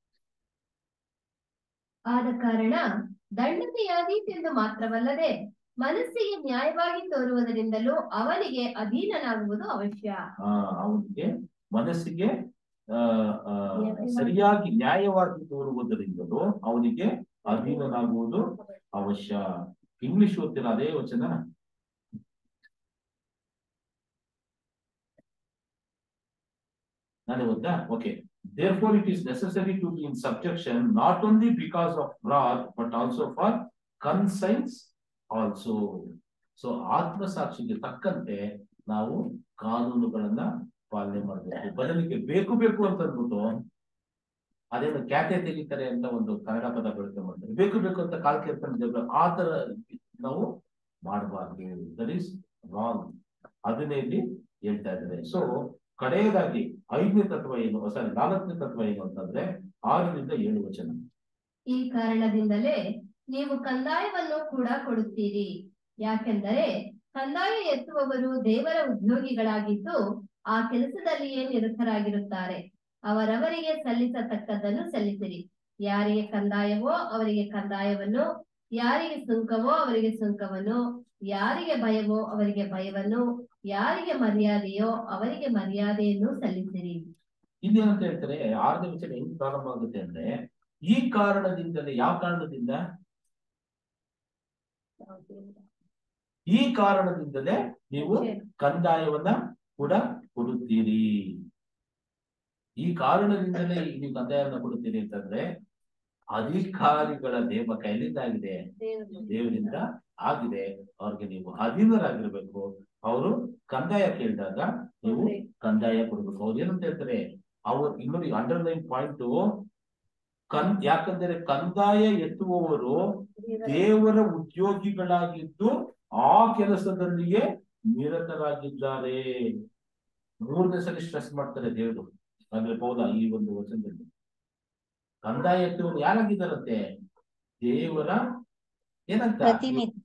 ಆದ ಕಾರಣ ದಂಡನೆಯಾದೀತೆಂದು ಮಾತ್ರವಲ್ಲದೆ ಮನಸ್ಸಿಗೆ ನ್ಯಾಯವಾಗಿ ತೋರುವುದರಿಂದಲೂ ಅವನಿಗೆ ಅಧೀನನಾಗುವುದು ಅವಶ್ಯ ಆ ಅವನಿಗೆ ಮನಸ್ಸಿಗೆ ಆ ಆ, ಸರಿಯಾಗಿ ನ್ಯಾಯವಾಗಿ ತೋರುವುದರಿಂದಲೂ ಅವನಿಗೆ ಅಧೀನನಾಗುವುದು ಅವಶ್ಯ ಇಂಗ್ಲಿಷ್ ಓದ್ತೀರ ಅದೇ ವಚನ ನಾನೇ ಓದ್ತಾ okay therefore it is necessary to be in subjection not only because of wrath but also for conscience also so ಆತ್ಮಸಾಕ್ಷಿಗೆ ತಕ್ಕಂತೆ ನಾವು ಕಾನೂನುಗಳನ್ನ ಪಾಲನೆ ಮಾಡಬೇಕು ಬದಲಿಗೆ ಬೇಕು ಬೇಕು ಅಂತ ಅಂದ್ಬಿಟ್ಟು ಅದೇನು ಕ್ಯಾತೆ ತೆಗಿತಾರೆ ಅಂತ ಒಂದು ಕನ್ನಡ ಪದ ಬಳಕೆ ಮಾಡ್ತಾರೆ ಬೇಕು ಬೇಕು ಅಂತ ಕಾಲ್ ಕೇಳ್ಕೊಂಡು ಆ ತರ ನಾವು ಮಾಡಬಾರ್ದು ದಟ್ ಈಸ್ ರಾಂಗ್ ಅದನ್ನೇ ಇಲ್ಲಿ ಹೇಳ್ತಾ ಇದ್ದಾರೆ ಸೊ ಕಡೆಯದಾಗಿ ಐದನೇ ತತ್ವ ಏನು ಸಾರಿ ನಾಲ್ಕನೇ ತತ್ವ ಏನು ಅಂತಂದ್ರೆ ಆರರಿಂದ ಏಳು ವಚನ ಈ ಕಾರಣದಿಂದಲೇ ನೀವು ಕಂದಾಯವನ್ನು ಕೂಡ ಕೊಡುತ್ತೀರಿ ಯಾಕೆಂದರೆ ಕಂದಾಯ ಎತ್ತುವವರು ದೇವರ ಉದ್ಯೋಗಿಗಳಾಗಿದ್ದು ಆ ಕೆಲಸದಲ್ಲಿಯೇ ನಿರತರಾಗಿರುತ್ತಾರೆ ಅವರವರಿಗೆ ಸಲ್ಲಿಸತಕ್ಕದ್ದನ್ನು ಸಲ್ಲಿಸಿರಿ ಯಾರಿಗೆ ಕಂದಾಯವೋ ಅವರಿಗೆ ಕಂದಾಯವನ್ನು ಯಾರಿಗೆ ಸುಂಕವೋ ಅವರಿಗೆ ಸುಂಕವನ್ನು ಯಾರಿಗೆ ಭಯವೋ ಅವರಿಗೆ ಭಯವನ್ನು ಯಾರಿಗೆ ಮರ್ಯಾದೆಯೋ ಅವರಿಗೆ ಮರ್ಯಾದೆಯನ್ನು ಸಲ್ಲಿಸಿರಿ ಇನ್ನೇನಂತ ಹೇಳ್ತಾರೆ ಆರನೇ ವಿಚಾರ ಹೆಂಗ್ ಪ್ರಾರಂಭ ಆಗುತ್ತೆ ಅಂದ್ರೆ ಈ ಕಾರಣದಿಂದಲೇ ಯಾವ ಕಾರಣದಿಂದ ಈ ಕಾರಣದಿಂದಲೇ ನೀವು ಕಂದಾಯವನ್ನ ಕೂಡ ಕೊಡುತ್ತೀರಿ ಈ ಕಾರಣದಿಂದಲೇ ನೀವು ಕಂದಾಯವನ್ನ ಕೊಡುತ್ತೀರಿ ಅಂತಂದ್ರೆ ಅಧಿಕಾರಿಗಳ ನೇಮಕ ಎಲ್ಲಿಂದ ಆಗಿದೆ ದೇವರಿಂದ ಆಗಿದೆ ಅವ್ರಿಗೆ ನೀವು ಅಧೀನರಾಗಿರ್ಬೇಕು ಅವರು ಕಂದಾಯ ಕೇಳಿದಾಗ ನೀವು ಕಂದಾಯ ಕೊಡ್ಬೇಕು ಅವ್ರು ಏನಂತ ಹೇಳ್ತಾರೆ ಅವ್ರು ಇನ್ನೊಂದು ಅಂಡರ್ಲೈನ್ ಪಾಯಿಂಟ್ ಕನ್ ಯಾಕಂದ್ರೆ ಕಂದಾಯ ಎತ್ತುವವರು ದೇವರ ಉದ್ಯೋಗಿಗಳಾಗಿದ್ದು ಆ ಕೆಲಸದಲ್ಲಿಯೇ ನಿರತರಾಗಿದ್ದಾರೆ ಮೂರನೇ ಸಲ ಸ್ಟ್ರೆಸ್ ಮಾಡ್ತಾರೆ ದೇವರು ಅಂದ್ರೆ ಪೌಲ ಈ ಒಂದು ವಚನದಲ್ಲಿ ಕಂದಾಯ ಎತ್ತುವವರು ಯಾರಾಗಿದ್ದಾರಂತೆ ದೇವರ ಏನಂತ ಪ್ರತಿನಿಧಿ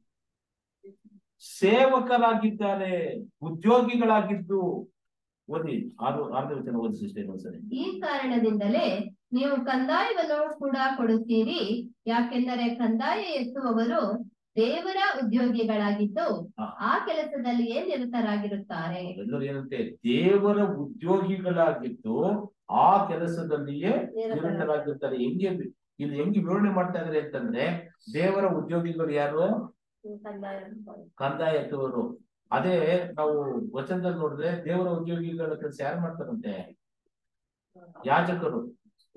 ಸೇವಕರಾಗಿದ್ದಾರೆ ಉದ್ಯೋಗಿಗಳಾಗಿದ್ದು ಓದಿ ಆರು ಆರನೇ ವಚನ ಓದಿ ಸಿಸ್ಟರ್ ಒಂದ್ಸರಿ ಈ ಕಾರಣದಿಂದಲೇ ನೀವು ಕಂದಾಯವನ್ನು ಕೂಡ ಕೊಡುತ್ತೀರಿ ಯಾಕೆಂದರೆ ಕಂದಾಯ ಎತ್ತುವವರು ದೇವರ ಉದ್ಯೋಗಿಗಳಾಗಿದ್ದು ಹಾ. ಆ ಕೆಲಸದಲ್ಲಿಯೇ ನಿರತರಾಗಿರುತ್ತಾರೆ ಎಲ್ಲರೂ ಏನಂತೆ ದೇವರ ಉದ್ಯೋಗಿಗಳಾಗಿದ್ದು ಆ ಕೆಲಸದಲ್ಲಿಯೇ ನಿರತರಾಗಿರ್ತಾರೆ ಹೆಂಗೆ ಇಲ್ಲಿ ಹೆಂಗೆ ವಿವರಣೆ ಮಾಡ್ತಾ ಇದಾರೆ ಅಂತಂದ್ರೆ ದೇವರ ಉದ್ಯೋಗಿಗಳು ಯಾರು ಕಂದಾಯ ಎತ್ತುವರು ಅದೇ ನಾವು ವಚನದಲ್ಲಿ ನೋಡಿದ್ರೆ ದೇವರ ಉದ್ಯೋಗಿಗಳ ಕೆಲಸ ಯಾರು ಮಾಡ್ತಾರಂತೆ ಯಾಜಕರು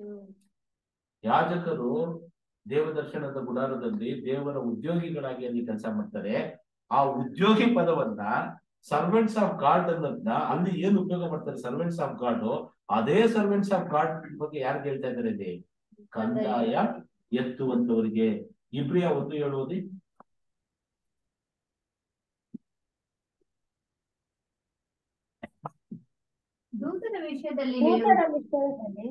ಯಾಜಕರು ದೇವದರ್ಶನದ ಗುಡಾರದಲ್ಲಿ ದೇವರ ಉದ್ಯೋಗಿಗಳಾಗಿ ಅಲ್ಲಿ ಕೆಲಸ ಮಾಡ್ತಾರೆ ಆ ಉದ್ಯೋಗಿ ಪದವನ್ನ ಸರ್ವೆಂಟ್ಸ್ ಆಫ್ ಗಾಡ್ ಅನ್ನೋದನ್ನ ಅಲ್ಲಿ ಏನ್ ಉಪಯೋಗ ಮಾಡ್ತಾರೆ ಸರ್ವೆಂಟ್ಸ್ ಆಫ್ ಗಾಡ್ ಅದೇ ಸರ್ವೆಂಟ್ಸ್ ಆಫ್ ಗಾಡ್ ಬಗ್ಗೆ ಯಾರು ಹೇಳ್ತಾ ಇದ್ದಾರೆ ಇಲ್ಲಿ ಕಂದಾಯ ಎತ್ತುವಂತವರಿಗೆ ಇಬ್ರಿಯ ಒಂದು ಏಳು ಓದಿ ದೂತರ ವಿಷಯದಲ್ಲಿ ದೂತರ ಹೇಳುವುದು ವಿಷಯದಲ್ಲಿ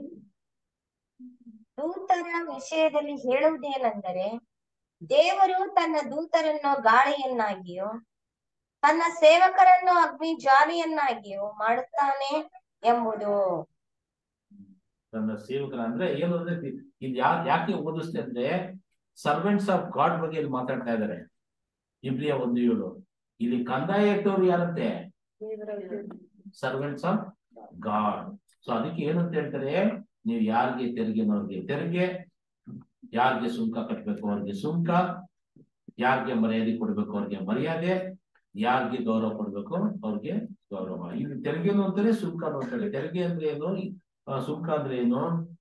ದೂತರ ವಿಷಯದಲ್ಲಿ ಹೇಳುವುದೇನೆಂದರೆ ದೇವರು ತನ್ನ ದೂತರನ್ನು ಗಾಳಿಯನ್ನಾಗಿಯೋ ತನ್ನ ಸೇವಕರನ್ನು ಅಗ್ನಿ ಜ್ವಾಲೆಯನ್ನಾಗಿಯೋ ಮಾಡುತ್ತಾನೆ ಎಂಬುದು ನನ್ನ ಸೇವಕರ ಅಂದ್ರೆ ಏನು ಅಂದ್ರೆ ಇದ್- ಇದು ಯಾ ಯಾಕೆ ಓದಿಸ್ತೆ ಅಂದ್ರೆ ಸರ್ವೆಂಟ್ಸ್ ಆಫ್ ಗಾಡ್ ಬಗ್ಗೆ ಇಲ್ಲಿ ಮಾತಾಡ್ತಾ ಇದ್ದಾರೆ ಇಬ್ರಿಯ ಒಂದು ಏಳು ಇಲ್ಲಿ ಕಂದಾಯ ಎತ್ತವ್ರು ಯಾರಂತೆ ಸರ್ವೆಂಟ್ಸ್ ಆಫ್ ಗಾಡ್ ಸೊ ಅದಕ್ಕೆ ಏನಂತ ಹೇಳ್ತಾರೆ ನೀವು ಯಾರಿಗೆ ತೆರಿಗೆನವ್ರಿಗೆ ತೆರಿಗೆ ಯಾರಿಗೆ ಸುಂಕ ಕಟ್ಟಬೇಕು ಅವ್ರಿಗೆ ಸುಂಕ ಯಾರಿಗೆ ಮರ್ಯಾದೆ ಕೊಡ್ಬೇಕು ಅವ್ರಿಗೆ ಮರ್ಯಾದೆ ಯಾರಿಗೆ ಗೌರವ ಕೊಡ್ಬೇಕು ಅವ್ರಿಗೆ ಗೌರವ ಇಲ್ಲಿ ತೆರಿಗೆನು ಅಂತಾರೆ ಸುಂಕನು ಅಂತಾರೆ ತೆರಿಗೆ ಅಂದ್ರೆ ಏನು ಆ, ಸುಂಕ ಅಂದ್ರೆ ಏನು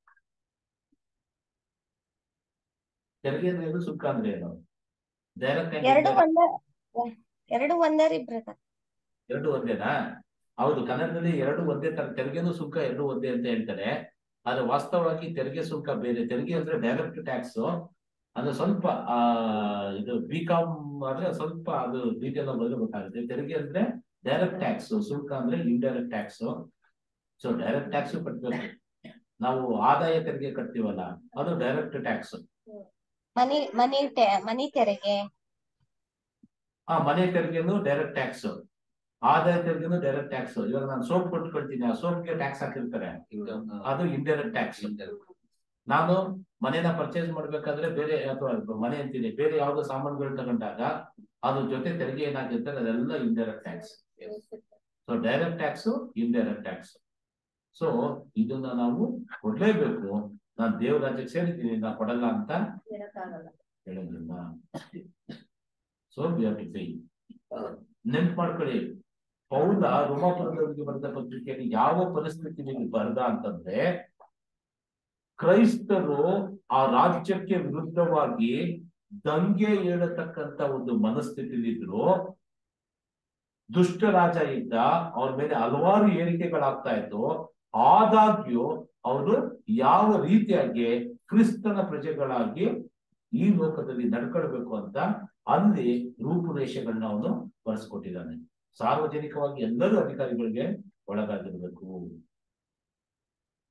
ತೆರಿಗೆ ಅಂದ್ರೆ ಏನು ಸುಂಕ ಅಂದ್ರೆ ಏನು ಡೈರೆಕ್ಟ್ ಎರಡು ಒಂದ ಎರಡು ಒಂದರಿ ಬ್ರದರ್ ಎರಡು ಒಂದೇನಾ ಹೌದು ಕನ್ನಡದಲ್ಲಿ ಎರಡು ಒಂದೇ ತರ ತೆರಿಗೆನು ಸುಂಕ ಎರಡು ಒಂದೇ ಅಂತ ಹೇಳ್ತಾರೆ ಆದ್ರೆ ವಾಸ್ತವವಾಗಿ ತೆರಿಗೆ ಸುಂಕ ಬೇರೆ ತೆರಿಗೆ ಅಂದ್ರೆ ಡೈರೆಕ್ಟ್ ಟ್ಯಾಕ್ಸ್ ಅಂದ್ರೆ ಸ್ವಲ್ಪ ಆ ಇದು ಬಿ ಕಾಮ್ ಆದ್ರೆ ಸ್ವಲ್ಪ ಅದು ಡೀಟೇಲ್ ಬಂದ್ರೆ ಗೊತ್ತಾಗುತ್ತೆ ತೆರಿಗೆ ಅಂದ್ರೆ ಡೈರೆಕ್ಟ್ ಟ್ಯಾಕ್ಸ್ ಸುಂಕ ಅಂದ್ರೆ indirect tax so direct tax ಕಟ್ಬೇಕು ನಾವು ಆದಾಯ ತೆರಿಗೆ ಕಟ್ತೀವಲ್ಲ ಅದು ಡೈರೆಕ್ಟ್ ಟ್ಯಾಕ್ಸ್ ಮನಿ ಮನಿ ಟೆ- ಮನಿ ತೆರಿಗೆ ಆ ಮನೆ ತೆರಿಗೆನು ಡೈರೆಕ್ಟ್ ಟ್ಯಾಕ್ಸ್ ಆದಾಯ ತೆರಿಗೆನು ಡೈರೆಕ್ಟ್ ಟ್ಯಾಕ್ಸ್ ಇವಾಗ ನಾನು ಸೋಪ್ ಕೊಟ್ಕೊಳ್ತೀನಿ ಆ ಸೋಪ್ಗೆ ಟ್ಯಾಕ್ಸ್ ಹಾಕಿರ್ತಾರೆ ಅದು ಇಂಡೈರೆಕ್ಟ್ ಟ್ಯಾಕ್ಸ್ ನಾನು ಮನೇನ ಪರ್ಚೇಸ್ ಮಾಡ್ಬೇಕಾದ್ರೆ ಬೇರೆ ಅಥವಾ ಮನೆ ಅಂತೀನಿ ಬೇರೆ ಯಾವ್ದೋ ಸಾಮಾನುಗಳು ತಗೊಂಡಾಗ ಅದ್ರ ಜೊತೆ ತೆರಿಗೆ ಏನಾಗಿರ್ತಾರೆ ಅದೆಲ್ಲ indirect tax so direct tax indirect tax so ಇದನ್ನ ನಾವು ಕೊಡ್ಲೇಬೇಕು ನಾನು ದೇವ್ರ ರಾಜ್ಯಕ್ಕೆ ಸೇರಿದ್ದೀನಿ ನಾ ಕೊಡಲ್ಲ ಅಂತ ಹೇಳೋದಿಲ್ಲ so we have to pay ನೆನ್ಪು ಮಾಡ್ಕೊಳ್ಳಿ ಪೌಲ ರೋಮಾಪುರದವರಿಗೆ ಬರೆದ ಪತ್ರಿಕೆಯಲ್ಲಿ ಯಾವ ಪರಿಸ್ಥಿತಿಯಲ್ಲಿ ಬರೆದ ಅಂತಂದ್ರೆ ಕ್ರೈಸ್ತರು ಆ ರಾಜ್ಯಕ್ಕೆ ವಿರುದ್ಧವಾಗಿ ದಂಗೆ ಏಳತಕ್ಕಂತ ಒಂದು ಮನಸ್ಥಿತಿಲಿದ್ರು ದುಷ್ಟ ರಾಜ ಇದ್ದ ಅವ್ರ ಮೇಲೆ ಹಲವಾರು ಏರಿಕೆಗಳಾಗ್ತಾ ಇತ್ತು ಆದಾಗ್ಯೂ ಅವರು ಯಾವ ರೀತಿಯಾಗಿ ಕ್ರಿಸ್ತನ ಪ್ರಜೆಗಳಾಗಿ ಈ ಲೋಕದಲ್ಲಿ ನಡ್ಕೊಳ್ಬೇಕು ಅಂತ ಅಲ್ಲಿ ರೂಪುರೇಷೆಗಳನ್ನ ಅವನು ಬರೆಸ್ಕೊಟ್ಟಿದ್ದಾನೆ ಸಾರ್ವಜನಿಕವಾಗಿ ಎಲ್ಲರೂ ಅಧಿಕಾರಿಗಳಿಗೆ ಒಳಗಾಗಿರ್ಬೇಕು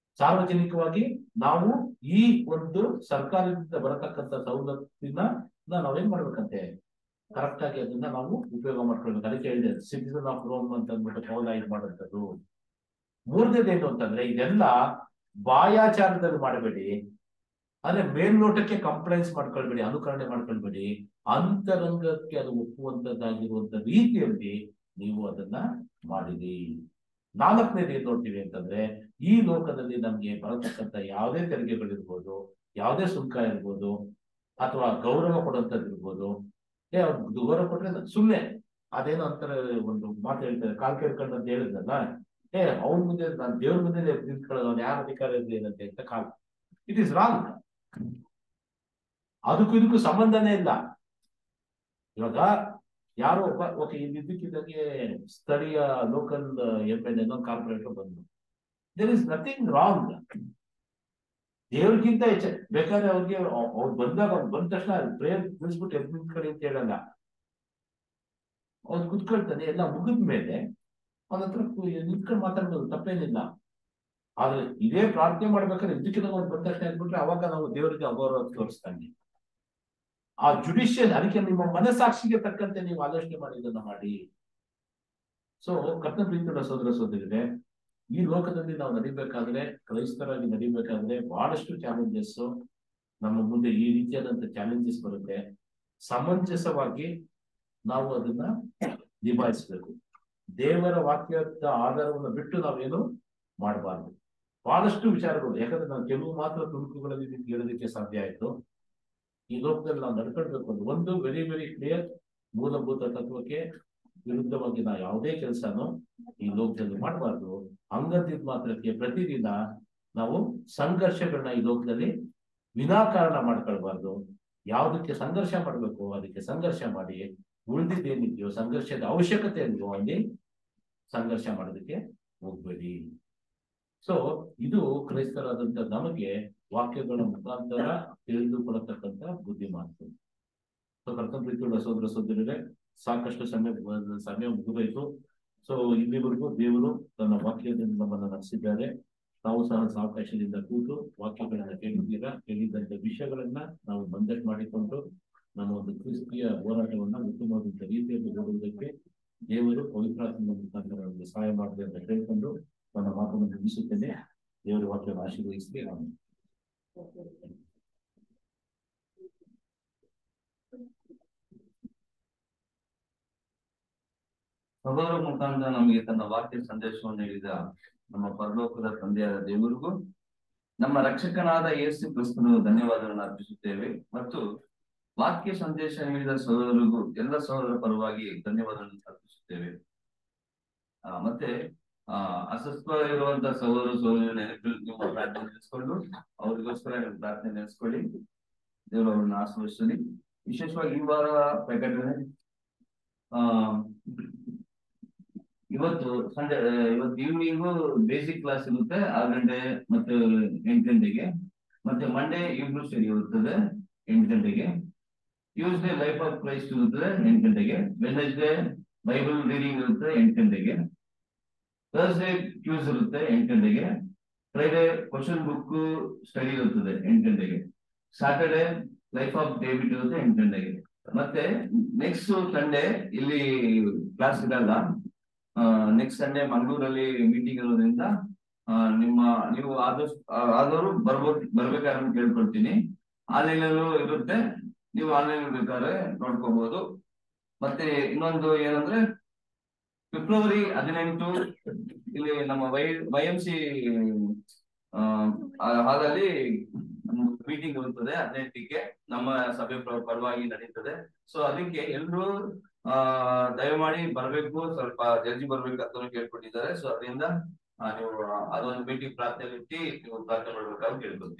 ಸಾರ್ವಜನಿಕವಾಗಿ ನಾವು ಈ ಒಂದು ಸರ್ಕಾರದಿಂದ ಬರತಕ್ಕಂತ ಸವಲತ್ತಿನ ನಾವೇನ್ ಮಾಡ್ಬೇಕಂತೆ ಕರೆಕ್ಟ್ ಆಗಿ ಅದನ್ನ ನಾವು ಉಪಯೋಗ ಮಾಡ್ಕೊಳ್ಬೇಕು ಅದಕ್ಕೆ ಹೇಳಿದೆ ಸಿಟಿಸನ್ ಆಫ್ ರೋಮ್ ಅಂತ ಅಂದ್ಬಿಟ್ಟು ಪೌಲ ಇದು ಮಾಡುವಂಥದ್ದು ಮೂರನೇದೇನು ಅಂತಂದ್ರೆ ಇದೆಲ್ಲ ಬಾಯಾಚಾರದಲ್ಲಿ ಮಾಡಬೇಡಿ ಅಂದ್ರೆ ಮೇಲ್ನೋಟಕ್ಕೆ ಕಂಪ್ಲೇಂಟ್ಸ್ ಮಾಡ್ಕೊಳ್ಬೇಡಿ ಅನುಕರಣೆ ಮಾಡ್ಕೊಳ್ಬೇಡಿ ಅಂತರಂಗಕ್ಕೆ ಅದು ಒಪ್ಪುವಂತದ್ದಾಗಿರುವಂತ ರೀತಿಯಲ್ಲಿ ನೀವು ಅದನ್ನ ಮಾಡಿರಿ ನಾಲ್ಕನೇದು ಏನ್ ನೋಡ್ತೀವಿ ಅಂತಂದ್ರೆ ಈ ಲೋಕದಲ್ಲಿ ನಮ್ಗೆ ಬರತಕ್ಕಂತ ಯಾವುದೇ ತೆರಿಗೆಗಳಿರ್ಬೋದು ಯಾವುದೇ ಸುಂಕ ಇರ್ಬೋದು ಅಥವಾ ಗೌರವ ಕೊಡುವಂತದ್ದು ಇರ್ಬೋದು ಏ ಅವ್ರು ಗೌರವ ಕೊಟ್ರೆ ಸುಮ್ಮನೆ ಅದೇನೋ ಅಂತಾರೆ ಒಂದು ಮಾತು ಹೇಳ್ತಾರೆ ಕಾಲ್ ಕೇಳ್ಕೊಂಡು ಅಂತ ಹೇಳಿದ್ನಲ್ಲ ಏ ಅವ್ರ ಮುಂದೆ ನಾನು ದೇವ್ರ ಮುಂದೆ ನಿಂತ್ಕೊಳ್ಳೋದು ಅವ್ನು ಯಾರ ಅಧಿಕಾರ ಇದೆ ಏನಂತೆ ಅಂತ ಕಾಲ್ ಇಟ್ ಇಸ್ ರಾಂಗ್ ಅದಕ್ಕೂ ಇದಕ್ಕೂ ಸಂಬಂಧನೇ ಇಲ್ಲ ಇವಾಗ ಯಾರೋ ಒಬ್ಬ ಓಕೆ ಇದ್ದಕ್ಕಿದ್ದಾಗೆ ಸ್ಥಳೀಯ ಲೋಕಲ್ ಎಂ ಎಲ್ ಎನೋ ಕಾರ್ಪೊರೇಟರ್ ಬಂದು ದೇರ್ ಇಸ್ ನಥಿಂಗ್ ರಾಂಗ್ ದೇವ್ರಿಗಿಂತ ಹೆಚ್ಚ ಬೇಕಾದ್ರೆ ಅವ್ರಿಗೆ ಅವ್ರು ಬಂದಾಗ ಅವ್ರು ಬಂದ ತಕ್ಷಣ ಪ್ರೇಯರ್ ನಿಲ್ಸ್ಬಿಟ್ಟು ಎದ್ದು ನಿಂತ್ಕೊಳ್ಳಿ ಅಂತ ಹೇಳಲ್ಲ ಅವ್ರು ಕುತ್ಕೊಳ್ತಾನೆ ಎಲ್ಲ ಮುಗಿದ ಮೇಲೆ ಅವನ ಹತ್ರ ನಿಂತ್ಕೊಂಡು ಮಾತಾಡೋದು ತಪ್ಪೇನಿಲ್ಲ ಆದ್ರೆ ಇದೇ ಪ್ರಾರ್ಥನೆ ಮಾಡ್ಬೇಕಾದ್ರೆ ಇದಕ್ಕಿಂತ ಅವ್ರು ಬಂದ ತಕ್ಷಣ ಹೇಳ್ಬಿಟ್ರೆ ಅವಾಗ ನಾವು ದೇವರಿಗೆ ಅಗೌರವ ತೋರಿಸ್ತಾನೆ ಆ ಜುಡಿಷಿಯಲ್ ಅದಕ್ಕೆ ನಿಮ್ಮ ಮನಸ್ಸಾಕ್ಷಿಗೆ ತಕ್ಕಂತೆ ನೀವು ಆಲೋಚನೆ ಮಾಡಿ ಇದನ್ನ ಮಾಡಿ ಸೊ ಕರ್ತನ ಪ್ರೀತಿಯ ಸೋದರ ಸೋದರಿದೆ ಈ ಲೋಕದಲ್ಲಿ ನಾವು ನಡಿಬೇಕಾದ್ರೆ ಕ್ರೈಸ್ತರಾಗಿ ನಡಿಬೇಕಾದ್ರೆ ಬಹಳಷ್ಟು ಚಾಲೆಂಜಸ್ ನಮ್ಮ ಮುಂದೆ ಈ ರೀತಿಯಾದಂತ ಚಾಲೆಂಜಸ್ ಬರುತ್ತೆ ಸಮಂಜಸವಾಗಿ ನಾವು ಅದನ್ನ ನಿಭಾಯಿಸಬೇಕು ದೇವರ ವಾಕ್ಯದ ಆಧಾರವನ್ನು ಬಿಟ್ಟು ನಾವೇನು ಮಾಡಬಾರ್ದು ಬಹಳಷ್ಟು ವಿಚಾರಗಳು ಯಾಕಂದ್ರೆ ನಾವು ಕೆಲವು ಮಾತ್ರ ತುಣುಕುಗಳಲ್ಲಿ ನಿಮ್ಗೆ ಹೇಳೋದಕ್ಕೆ ಸಾಧ್ಯ ಆಯ್ತು ಈ ಲೋಕದಲ್ಲಿ ನಾವು ನಡ್ಕೊಳ್ಬೇಕು ಅಂದ್ರೆ ಒಂದು ವೆರಿ ವೆರಿ ಕ್ಲಿಯರ್ ಮೂಲಭೂತ ತತ್ವಕ್ಕೆ ವಿರುದ್ಧವಾಗಿ ನಾವು ಯಾವುದೇ ಕೆಲಸನೂ ಈ ಲೋಕದಲ್ಲಿ ಮಾಡಬಾರ್ದು ಹಂಗಂತಿದ್ ಮಾತ್ರಕ್ಕೆ ಪ್ರತಿದಿನ ನಾವು ಸಂಘರ್ಷಗಳನ್ನ ಈ ಲೋಕದಲ್ಲಿ ವಿನಾಕಾರಣ ಮಾಡ್ಕೊಳ್ಬಾರ್ದು ಯಾವುದಕ್ಕೆ ಸಂಘರ್ಷ ಮಾಡಬೇಕು ಅದಕ್ಕೆ ಸಂಘರ್ಷ ಮಾಡಿ ಉಳಿದಿದ್ದೇನಿದೆಯೋ ಸಂಘರ್ಷದ ಅವಶ್ಯಕತೆ ಇದೆಯೋ ಅಲ್ಲಿ ಸಂಘರ್ಷ ಮಾಡೋದಕ್ಕೆ ಹೋಗ್ಬೇಡಿ ಸೊ ಇದು ಕ್ರೈಸ್ತರಾದಂತ ನಮಗೆ ವಾಕ್ಯಗಳ ಮುಖಾಂತರ ತಿಳಿದುಕೊಳ್ಳತಕ್ಕಂತ ಬುದ್ಧಿ ಮಾತು ಸೊ ಕರ್ತನ ಪ್ರೀತಿಯುಳ್ಳ ಸೋದರ ಸೋದರರೇ ಸಾಕಷ್ಟು ಸಮಯ ಸಮಯ ಮುಗಿದೋಯ್ತು ಸೊ ಇಲ್ಲಿವರೆಗೂ ದೇವರು ತನ್ನ ವಾಕ್ಯದಿಂದ ನಮ್ಮನ್ನು ನಡೆಸಿದ್ದಾರೆ ನಾವು ಸಹ ಸಾವಕಾಶದಿಂದ ಕೂತು ವಾಕ್ಯಗಳನ್ನ ಕೇಳಿದ್ದೀರಾ ಕೇಳಿದಂತ ವಿಷಯಗಳನ್ನ ನಾವು ಮಂದಟ್ ಮಾಡಿಕೊಂಡು ನಮ್ಮ ಒಂದು ಕ್ರಿಸ್ತಿಯ ಹೋರಾಟವನ್ನ ಉತ್ತಮವಾದಂತ ರೀತಿಯಲ್ಲಿ ಓಡುವುದಕ್ಕೆ ದೇವರು ಪವಿತ್ರಾತ್ಮನ ಮುಖಾಂತರ ನಮಗೆ ಸಹಾಯ ಮಾಡಿದೆ ಅಂತ ಹೇಳ್ಕೊಂಡು ನನ್ನ ಮಾತನ್ನು ಮುಗಿಸುತ್ತೇನೆ ದೇವರ ವಾಕ್ಯವನ್ನು ಆಶೀರ್ವಹಿಸಲಿ ನಾನು ಸಹೋದರ ಮುಖಾಂತರ ನಮಗೆ ತನ್ನ ವಾಕ್ಯ ಸಂದೇಶವನ್ನು ನೀಡಿದ ನಮ್ಮ ಪರಲೋಕದ ತಂದೆಯಾದ ದೇವರಿಗೂ ನಮ್ಮ ರಕ್ಷಕನಾದ ಯೇಸು ಕ್ರಿಸ್ತನು ಧನ್ಯವಾದಗಳನ್ನು ಅರ್ಪಿಸುತ್ತೇವೆ ಮತ್ತು ವಾಕ್ಯ ಸಂದೇಶ ನೀಡಿದ ಸಹೋದರಿಗೂ ಎಲ್ಲ ಸಹೋದರ ಪರವಾಗಿ ಧನ್ಯವಾದಗಳನ್ನು ಅರ್ಪಿಸುತ್ತೇವೆ ಆ ಮತ್ತೆ ಆ ಅಸ್ವಸ್ಥ ಇರುವಂತಹ ಸಹೋದರ ಸಹೋದರಿ ನೆನಪು ನಿಮ್ಮ ಪ್ರಾರ್ಥನೆ ನೆನೆಸ್ಕೊಂಡು ಅವ್ರಿಗೋಸ್ಕರ ನೀವು ಪ್ರಾರ್ಥನೆ ನೆನೆಸ್ಕೊಳ್ಳಿ ದೇವರು ಅವ್ರನ್ನ ಆಶ್ರಯಿಸಲಿ ವಿಶೇಷವಾಗಿ ಈ ವಾರ ಪ್ರಕಟಣೆ ಆ ಇವತ್ತು ಸಂಡೇ ಇವತ್ತು ಈವ್ನಿಂಗು ಬೇಸಿಕ್ ಕ್ಲಾಸ್ ಇರುತ್ತೆ ಆರು ಗಂಟೆ ಮತ್ತು ಎಂಟು ಗಂಟೆಗೆ ಮತ್ತೆ ಮಂಡೇ ಇಬ್ರು ಸ್ಟಡಿ ಇರುತ್ತದೆ ಎಂಟು ಗಂಟೆಗೆ ಟ್ಯೂಸ್ಡೇ ಲೈಫ್ ಆಫ್ ಕ್ರೈಸ್ಟ್ ಇರುತ್ತದೆ ಎಂಟು ಗಂಟೆಗೆ ವೆನಸ್ಡೇ ಬೈಬಲ್ ರೀಡಿಂಗ್ ಇರುತ್ತೆ ಎಂಟು ಗಂಟೆಗೆ ಥರ್ಸ್ಡೇ ಕ್ಯೂಸ್ ಇರುತ್ತೆ ಎಂಟು ಗಂಟೆಗೆ ಫ್ರೈಡೇ ಕ್ವಶನ್ ಬುಕ್ ಸ್ಟಡಿ ಇರುತ್ತದೆ ಎಂಟು ಗಂಟೆಗೆ ಸಾಟರ್ಡೇ ಲೈಫ್ ಆಫ್ ಡೇವಿಡ್ ಇರುತ್ತೆ ಎಂಟು ಗಂಟೆಗೆ ಮತ್ತೆ ನೆಕ್ಸ್ಟ್ ಸಂಡೇ ಇಲ್ಲಿ ಕ್ಲಾಸ್ ಇರಲ್ಲ ನೆಕ್ಸ್ಟ್ ಸಂಡೇ ಮಂಗಳೂರಲ್ಲಿ ಮೀಟಿಂಗ್ ಇರೋದ್ರಿಂದ ಆ, ನಿಮ್ಮ ನೀವು ಆದಷ್ಟು ಆ- ಆದವರು ಬರ್ಬೋದು ಬರ್ಬೇಕಾದ್ರೆ ಅಂತ ಕೇಳ್ಕೊಳ್ತೀನಿ ಆನ್ಲೈನಲ್ಲೂ ಇರುತ್ತೆ ನೀವು ಆನ್ಲೈನ್ ಬೇಕಾದ್ರೆ ನೋಡ್ಕೋಬಹುದು ಮತ್ತೆ ಇನ್ನೊಂದು ಏನಂದ್ರೆ ಫೆಬ್ರವರಿ ಹದಿನೆಂಟು ಇಲ್ಲಿ ನಮ್ಮ ವೈ ವೈ ಎಂ ಸಿ ಹಾಲಲ್ಲಿ ಮೀಟಿಂಗ್ ಇರುತ್ತದೆ ಹದಿನೆಂಟಕ್ಕೆ ನಮ್ಮ ಸಭೆ ಪರ- ಪರವಾಗಿ ನಡೀತದೆ ಸೊ ಅದಕ್ಕೆ ಎಲ್ರು ಆ ದಯಮಾಡಿ ಬರ್ಬೇಕು ಸ್ವಲ್ಪ ಜಲ್ದಿ ಬರ್ಬೇಕು ಅಂತ ಕೇಳ್ಕೊಂಡಿದ್ದಾರೆ ಸೊ ಅದರಿಂದ ಆ, ನೀವು ಅದೊಂದು ಮೀಟಿಂಗ್ ಪ್ರಾರ್ಥನೆ ಇಟ್ಟು ನೀವು ಪ್ರಾರ್ಥನೆ ಮಾಡ್ಬೇಕಾಗಿ ಕೇಳ್ಕೊತೀನಿ